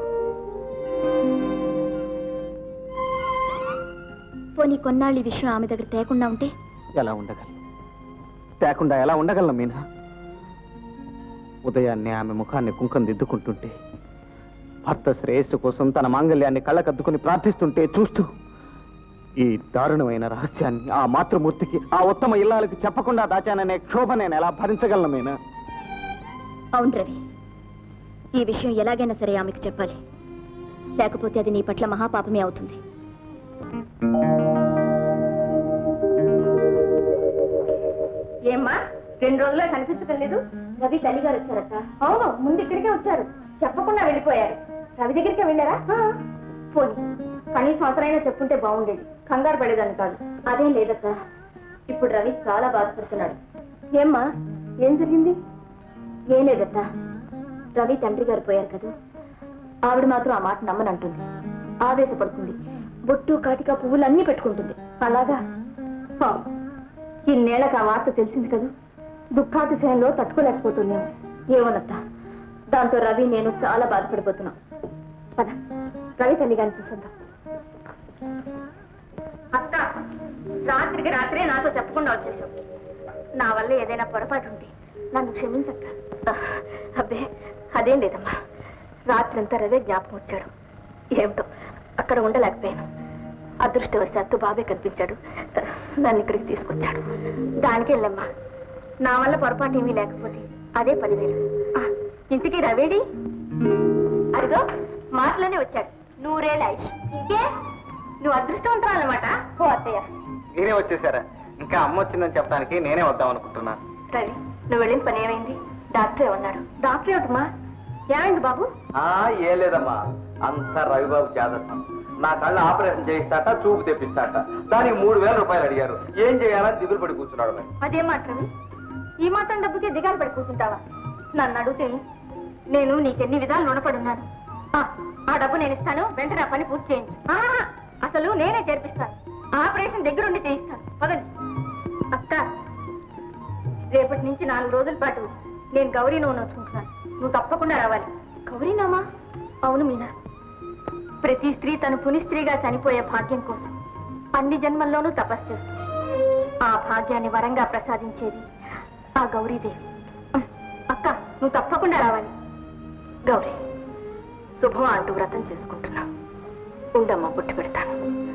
పోనీ కొన్నాళ్ళు ఈ విషయం ఆమె దగ్గర తేకుండా ఉంటే ఎలా ఉండగలను తేకుండా ఎలా ఉండగలను మీనా ఉదయాన్నే ఆమె ముఖాన్ని కుంకం దిద్దుకుంటుంటే భర్త శ్రేయస్సు కోసం తన మాంగళ్యాన్ని కళ్ళకద్దుకుని ప్రార్థిస్తుంటే చూస్తూ ఈ దారుణమైన రహస్యాన్ని ఆ మాతృమూర్తికి ఆ ఉత్తమ ఇల్లాలకి చెప్పకుండా దాచాననే క్షోభ నేను ఎలా భరించగలను మీనా అవును రవి ఈ విషయం ఎలాగైనా సరే ఆమెకు చెప్పాలి లేకపోతే అది నీ పట్ల మహాపాపమే అవుతుంది ఏమ్మా రెండు రోజుల్లో కనిపించడం లేదు రవి తల్లిగారు వచ్చారట అవును ముందు ఇక్కడికే వచ్చారు చెప్పకుండా వెళ్ళిపోయారు రవి దగ్గరికి వెళ్ళారా పోనీ కనీసం అవసరమైనా చెప్పుంటే బాగుండేది కంగారు పడేదాన్ని కాదు అదేం లేదక్క ఇప్పుడు రవి చాలా బాధపడుతున్నాడు ఏమ్మా ఏం జరిగింది ఏం లేదత్త రవి తండ్రి గారు పోయారు కదా ఆవిడ మాత్రం ఆ మాట నమ్మనంటుంది ఆవేశపడుతుంది బొట్టు కాటిక పువ్వులన్నీ పెట్టుకుంటుంది అలాగా పాపం. ఇన్నేళ్లకు ఆ వార్త తెలిసింది కదా దుఃఖాతిశయంలో తట్టుకోలేకపోతున్నాం ఏమోనత్త దాంతో రవి నేను చాలా బాధపడిపోతున్నాం పద రవి తల్లి గారిని చూసేద్దాం అత్త రాత్రికి రాత్రే నాతో చెప్పకుండా వచ్చేసావు నా వల్ల ఏదైనా పొరపాటు ఉంటే నన్ను క్షమించక్క అబ్బే అదేం లేదమ్మా రాత్రంతా రవే జ్ఞాపకం వచ్చాడు ఏమిటో అక్కడ ఉండలేకపోయాను అదృష్టవశాత్తు బాబే కనిపించాడు నన్ను ఇక్కడికి తీసుకొచ్చాడు దానికి వెళ్ళమ్మా నా వల్ల పొరపాటు ఏమీ లేకపోతే అదే పదివేలు ఆ, ఇంతకీ రవేడి అదిగో మాటలోనే వచ్చాడు నూరేళ్ళ ఆయుష్ ఇంకే నువ్వు అదృష్టవంతురాలన్నమాట ఓ అత్తయ్య మీరే వచ్చేసారా ఇంకా అమ్మ వచ్చిందని చెప్పడానికి నేనే వద్దాం అనుకుంటున్నా రవి నువ్వు వెళ్ళిన పని ఏమైంది డాక్టర్ ఏమన్నాడు డాక్టర్ ఏమిటమ్మా ఏమైంది బాబు ఆ ఏం లేదమ్మా అంతా రవిబాబు చేదస్తాం నా కళ్ళ ఆపరేషన్ చేయిస్తాట చూపు తెప్పిస్తాట దానికి మూడు వేల రూపాయలు అడిగారు ఏం చేయాలని దిగులు పడి కూర్చున్నాడు మరి అదేం మాట రవి ఈ మాత్రం డబ్బుకి దిగాలు పడి కూర్చుంటావా నన్ను అడిగితే నేను నీకెన్ని విధాలు రుణపడున్నాను ఆ, ఆ డబ్బు నేను ఇస్తాను వెంటనే ఆ పని పూర్తి చేయించు ఆహా, అసలు నేనే చేర్పిస్తాను ఆపరేషన్ దగ్గరుండి చేయిస్తాను పదండి అక్క రేపటి నుంచి నాలుగు రోజుల పాటు నేను గౌరీ నువ్వు నోచుకుంటున్నాను నువ్వు తప్పకుండా రావాలి గౌరీనామా అవును మీనా ప్రతి స్త్రీ తన పుని స్త్రీగా చనిపోయే భాగ్యం కోసం అన్ని జన్మల్లోనూ తపస్సు చేస్తుంది ఆ భాగ్యాన్ని వరంగా ప్రసాదించేది ఆ గౌరీదేవి అక్క నువ్వు తప్పకుండా రావాలి గౌరీ శుభం అంటూ వ్రతం చేసుకుంటున్నా ఉండమ్మా పుట్టి పెడతాను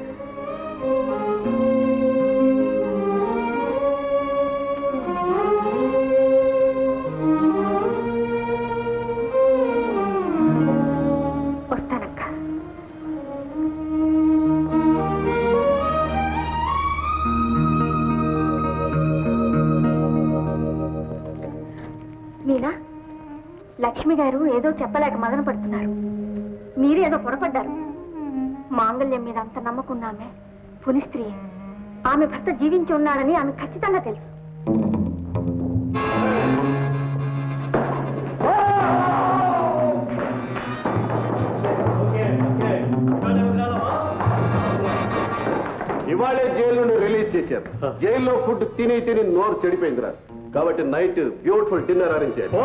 వస్తానక్క మీనా లక్ష్మి గారు ఏదో చెప్పలేక మదన పడుతున్నారు మీరు ఏదో పొరపడ్డారు మాంగళ్యం మీద అంత నమ్మకున్న ఆమె పుని స్త్రీ ఆమె భర్త జీవించి ఉన్నాడని ఆమె ఖచ్చితంగా తెలుసు ఇవాళే జైలు నుండి రిలీజ్ చేశారు జైల్లో ఫుడ్ తిని తిని నోరు చెడిపోయిందిరా కాబట్టి నైట్ బ్యూటిఫుల్ డిన్నర్ అరేంజ్ చేయాలి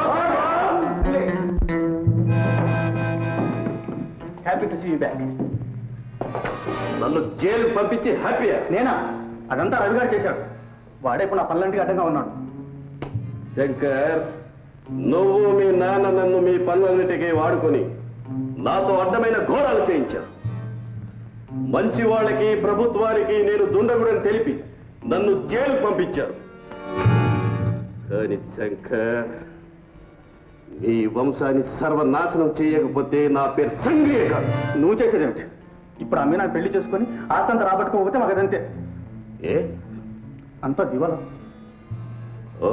happy to see you back నన్ను జైలు పంపించి హ్యాపీయా నేనా అదంతా రవి గారు చేశాడు వాడే ఇప్పుడు నా పనులంటికి అడ్డంగా ఉన్నాడు శంకర్ నువ్వు మీ నాన్న నన్ను మీ పనులన్నిటికీ వాడుకొని నాతో అడ్డమైన ఘోరాలు చేయించారు మంచి వాళ్ళకి ప్రభుత్వానికి నేను దుండగుడని తెలిపి నన్ను జైలు పంపించారు కానీ శంకర్ మీ వంశాన్ని సర్వనాశనం చేయకపోతే నా పేరు సంగ్రియ కాదు నువ్వు చేసేదేమిటి ఇప్పుడు అమ్మే నాకు పెళ్లి చేసుకొని ఆస్తంతా రాబట్టుకోకపోతే మాకు అదంతే ఏ అంతా దివాలా ఓ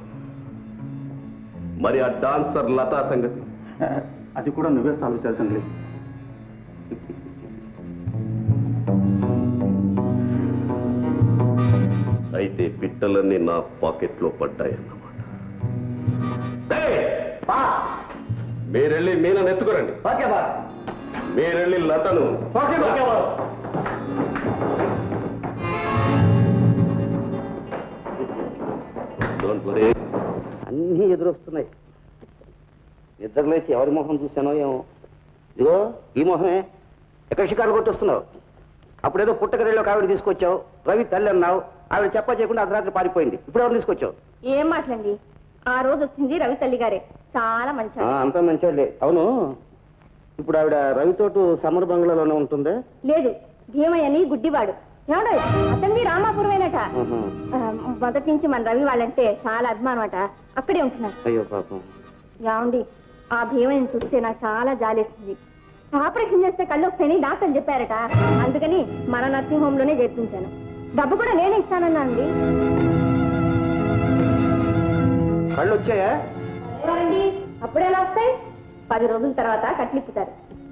మరి ఆ డాన్సర్ లతా సంగతి అది కూడా నువ్వే సాల్వ్ చేయాల్సింది లేదు అయితే పిట్టలన్నీ నా పాకెట్లో పడ్డాయన్నమాట ఏయ్! మీరెళ్ళి మీనని ఎత్తుకురండి ఓకే బా మీరెళ్ళి లతను ఓకే బా డోంట్ వరీ అన్నీ ఎదురొస్తున్నాయి నిద్ర లేచి ఎవరి మొహం చూశానో ఏమో ఇదిగో ఈ మొహమే ఎక్కడ షికారు కొట్టొస్తున్నావు అప్పుడేదో పుట్టకరిలో ఆవిడ తీసుకొచ్చావు రవి తల్లి అన్నావు ఆవిడ చెప్ప చేయకుండా అర్ధరాత్రి పారిపోయింది ఇప్పుడు ఎవరు తీసుకొచ్చావు ఏం మాటలండి ఆ రోజు వచ్చింది రవి తల్లి గారే చాలా మంచి ఆ, అంతా మంచివాళ్ళే అవును ఇప్పుడు ఆవిడ రవితోటు సమర్ బంగ్లాలోనే ఉంటుందే లేదు భీమయ్యని గుడ్డివాడు ఏమండో అతన్ని రామాపురమేనట ఆహా. ఆ, మొదటి నుంచి మన రవి వాళ్ళంటే చాలా అభిమానం అట అక్కడే ఉంటున్నారు అయ్యో పాపం ఏమండి ఆ భీమయ్యని చూస్తే నాకు చాలా జాలేస్తుంది ఆపరేషన్ చేస్తే కళ్ళు వస్తాయని డాక్టర్లు చెప్పారట అందుకని మన నర్సింగ్ హోమ్ లోనే చేర్పించాను డబ్బు కూడా నేనే ఇస్తానన్నా అండి కళ్ళు వచ్చాయా ఎవరండి అప్పుడు ఎలా వస్తాయి పది రోజుల తర్వాత కట్లిప్పుతారు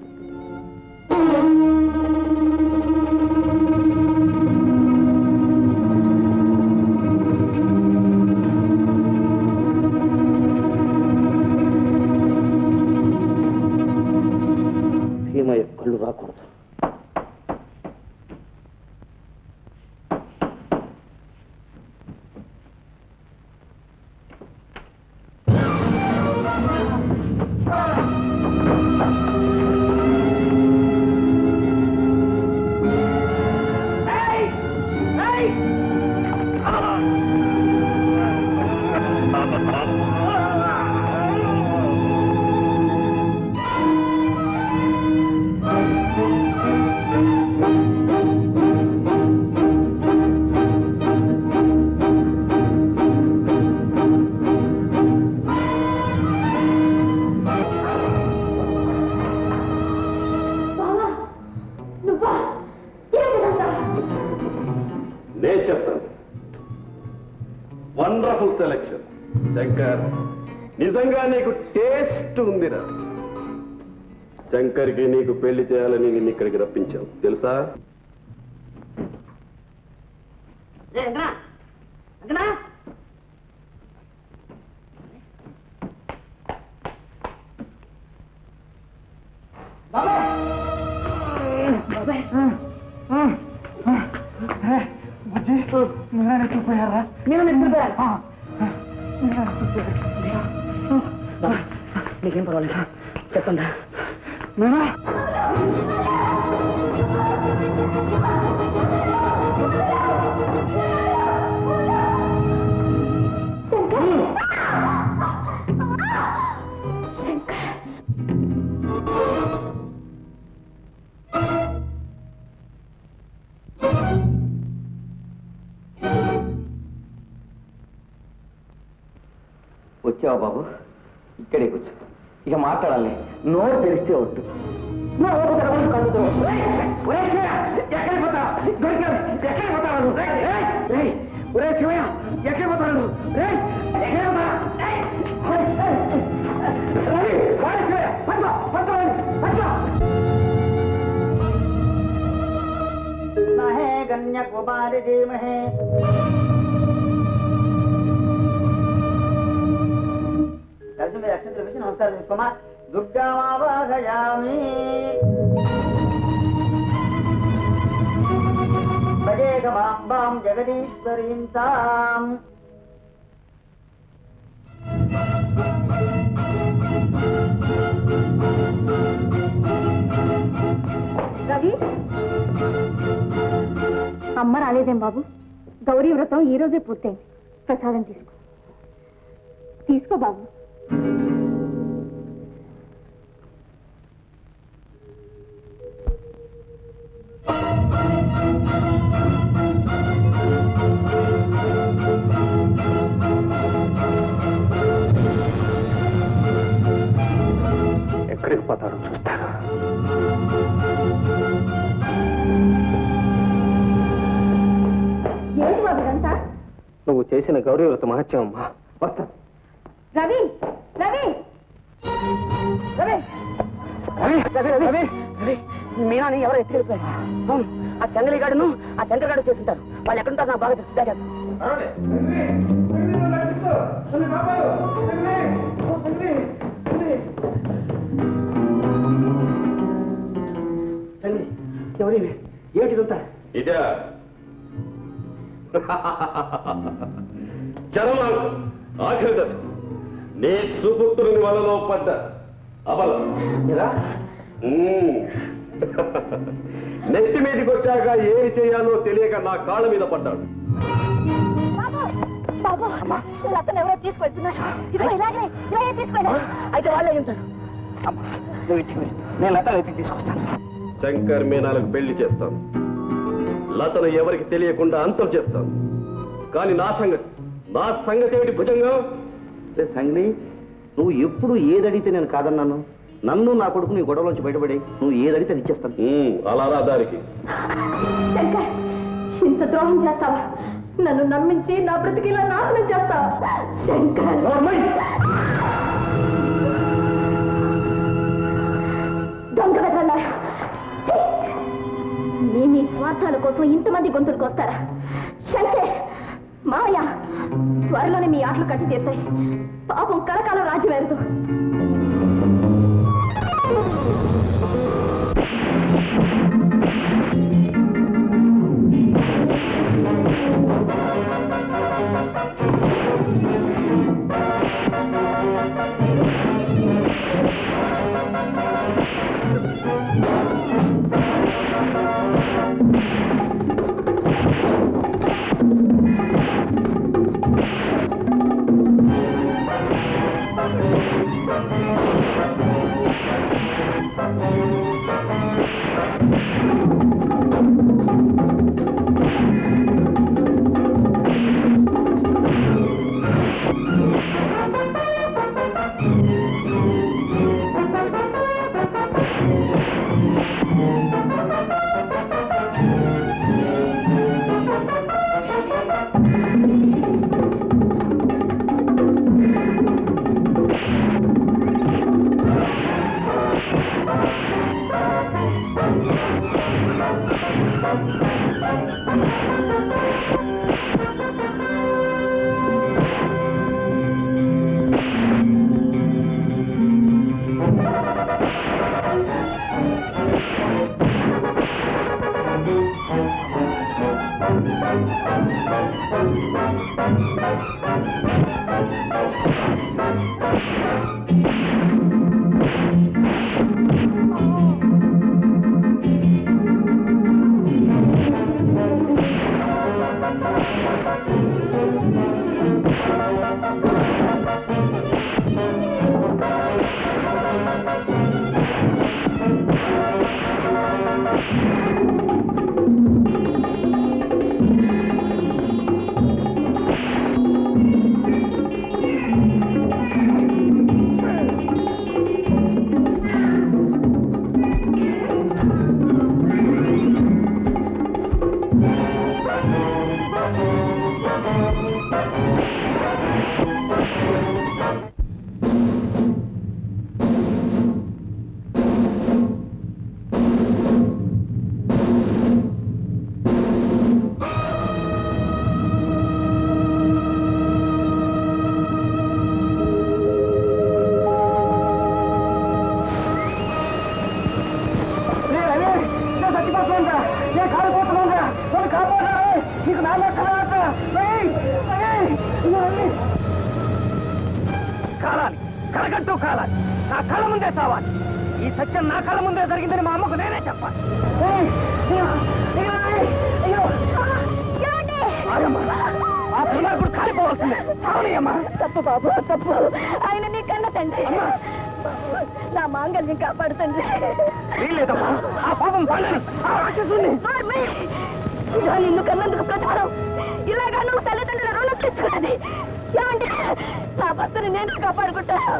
భీమయ్య కళ్ళు రాకూడదు నువ్వా ఏమిటంతా నేను చెప్తాను వండర్ఫుల్ సెలెక్షన్ శంకర్ నిజంగా నీకు టేస్ట్ ఉందిరా శంకర్కి నీకు పెళ్లి చేయాలని నిన్ను ఇక్కడికి రప్పించావు తెలుసా అంకనా అంకనా బుజ్జి మీనా ఎత్తుకుపోయారా నేను నిద్రపోయాను నీకేం పర్వాలేదు చెప్పండి మీనా వచ్చావా బాబు ఇక్కడే కూర్చో ఇక మాట్లాడాలి నోరు తెరిస్తే ఒట్టు ఎక్కడికి పోతావు దొరికావు ఎక్కడికి పోతావు ఒరే శివయ్య ఎక్కడికి పోతావు రేయ్ ఎక్కడికి పోతావు ఏయ్! ఏయ్, ఏయ్, ఏయ్! ఏయ్, వాడు శివయ్య, పట్టుకో, పట్టుకో వాడిని, పట్టుకో. మహే గణ్య కుమారి ధీమహే కలిసి మీరు అక్షంతలు వేసి నమస్కారం చేసుకోమా దుర్గామావాహయామి భజేగమాంబాం జగదీశ్వరీం తాం రవి అమ్మ రాలేదేం బాబు గౌరీ వ్రతం ఈ రోజే పూర్తయింది ప్రసాదం తీసుకో తీసుకో బాబు ఎక్కడికి పోతారో చూస్తాను ఏంటి బాబు ఇదంతా నువ్వు చేసిన గౌరీ వ్రత మహత్యం అమ్మా వస్తా రవి రవి రవి రవి రవి రవి రవి మీనాని ఎవరు ఎత్తుకెళ్ళిపోయారు అవును ఆ చెంగలి గాడును ఆ శంకర్ గాడు చేస్తుంటారు వాళ్ళు ఎక్కడుంటారు నాకు బాగా తెలుసు దాకా ఎవరి ఏమిటిదంతా ఇదే చరమాంక ఆఖరి దశ నీ సుపుత్రుని వలలో పడ్డ అబలం ఎలా మ్మ్. నెత్తి మీదకి వచ్చాక ఏమి చేయాలో తెలియక నా కాళ్ళ మీద పడ్డాడు బాబు అతను ఎవరో తీసుకెళ్తున్నారు ఇదిగో ఇలాగే ఇలాగే తీసుకెళ్ళా అయితే వాళ్ళే ఉంటారు నువ్వు ఇంటికి వెళ్ళు. నేను లత వెతికి తీసుకొస్తాను శంకర్ మీనాలకు పెళ్లి చేస్తాను లతను ఎవరికి తెలియకుండా అంతం చేస్తాను కానీ నా సంగతి నా సంగతి ఏమిటి భుజంగా సంగ్ని నువ్వు ఎప్పుడు ఏదడిగితే నేను కాదన్నాను నన్ను నా కొడుకు నీ గొడవలోంచి బయటపడి నువ్వు ఏదడిగితే అది ఇచ్చేస్తాను మ్మ్, అలా రా దారికి శంకర్ ఇంత ద్రోహం చేస్తావా నన్ను నమ్మించి నా బ్రతికిలా నాశనం చేస్తావా శంకర్ దొంగ వెదల్లా నీ మీ స్వార్థాల కోసం ఇంతమంది గొంతులకు వస్తారా శంకర్ మావయ్య త్వరలోనే మీ ఆటలు కట్టి తీరుతాయి పాపం కలకాలం రాజ్యం ఎరుదు ఆ కాలిపోతుందా నేను కాలిపోతున్నాగా నన్ను కాపాడాలి నీకు నా లెక్కలేక కాలాలి కరగట్టు కాలాలి నా కళ్ళ ముందే చావాలి ఈ సత్యం నా కళ్ళ ముందే జరిగిందని మా అమ్మకు నేనే చెప్పాలి ఏయ్, అయ్యో, అయ్యో, అయ్యో. ఆగమ్మా. ఆ దుర్మార్గుడు కాలిపోవాల్సిందే చావనీయమ్మా తప్పు బాబు తప్పు ఆయన నీ కన్న తండ్రి నా మాంగల్యం కాపాడు తండ్రి వీల్లేదమ్మా ఆ పాపం పండని ఆ రాక్షసుని మార్మి! ఇలా నిన్ను కన్నందుకు ప్రతిఫలం ఇలాగా నువ్వు తల్లిదండ్రుల రుణం తెచ్చుకున్నది ఏమండి నా భర్తని నేను కాపాడుకుంటాను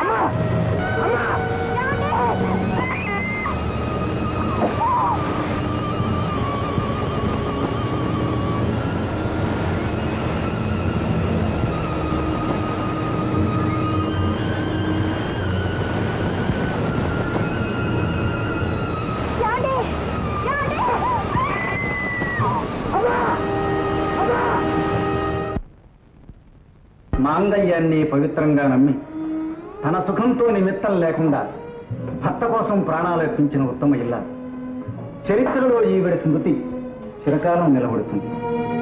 మాంగళ్యాన్ని పవిత్రంగా నమ్మి తన సుఖంతో నిమిత్తం లేకుండా భర్త కోసం ప్రాణాలు అర్పించిన ఉత్తమ ఇల్లాలు చరిత్రలో ఈవిడ స్మృతి చిరకాలం నిలబడుతుంది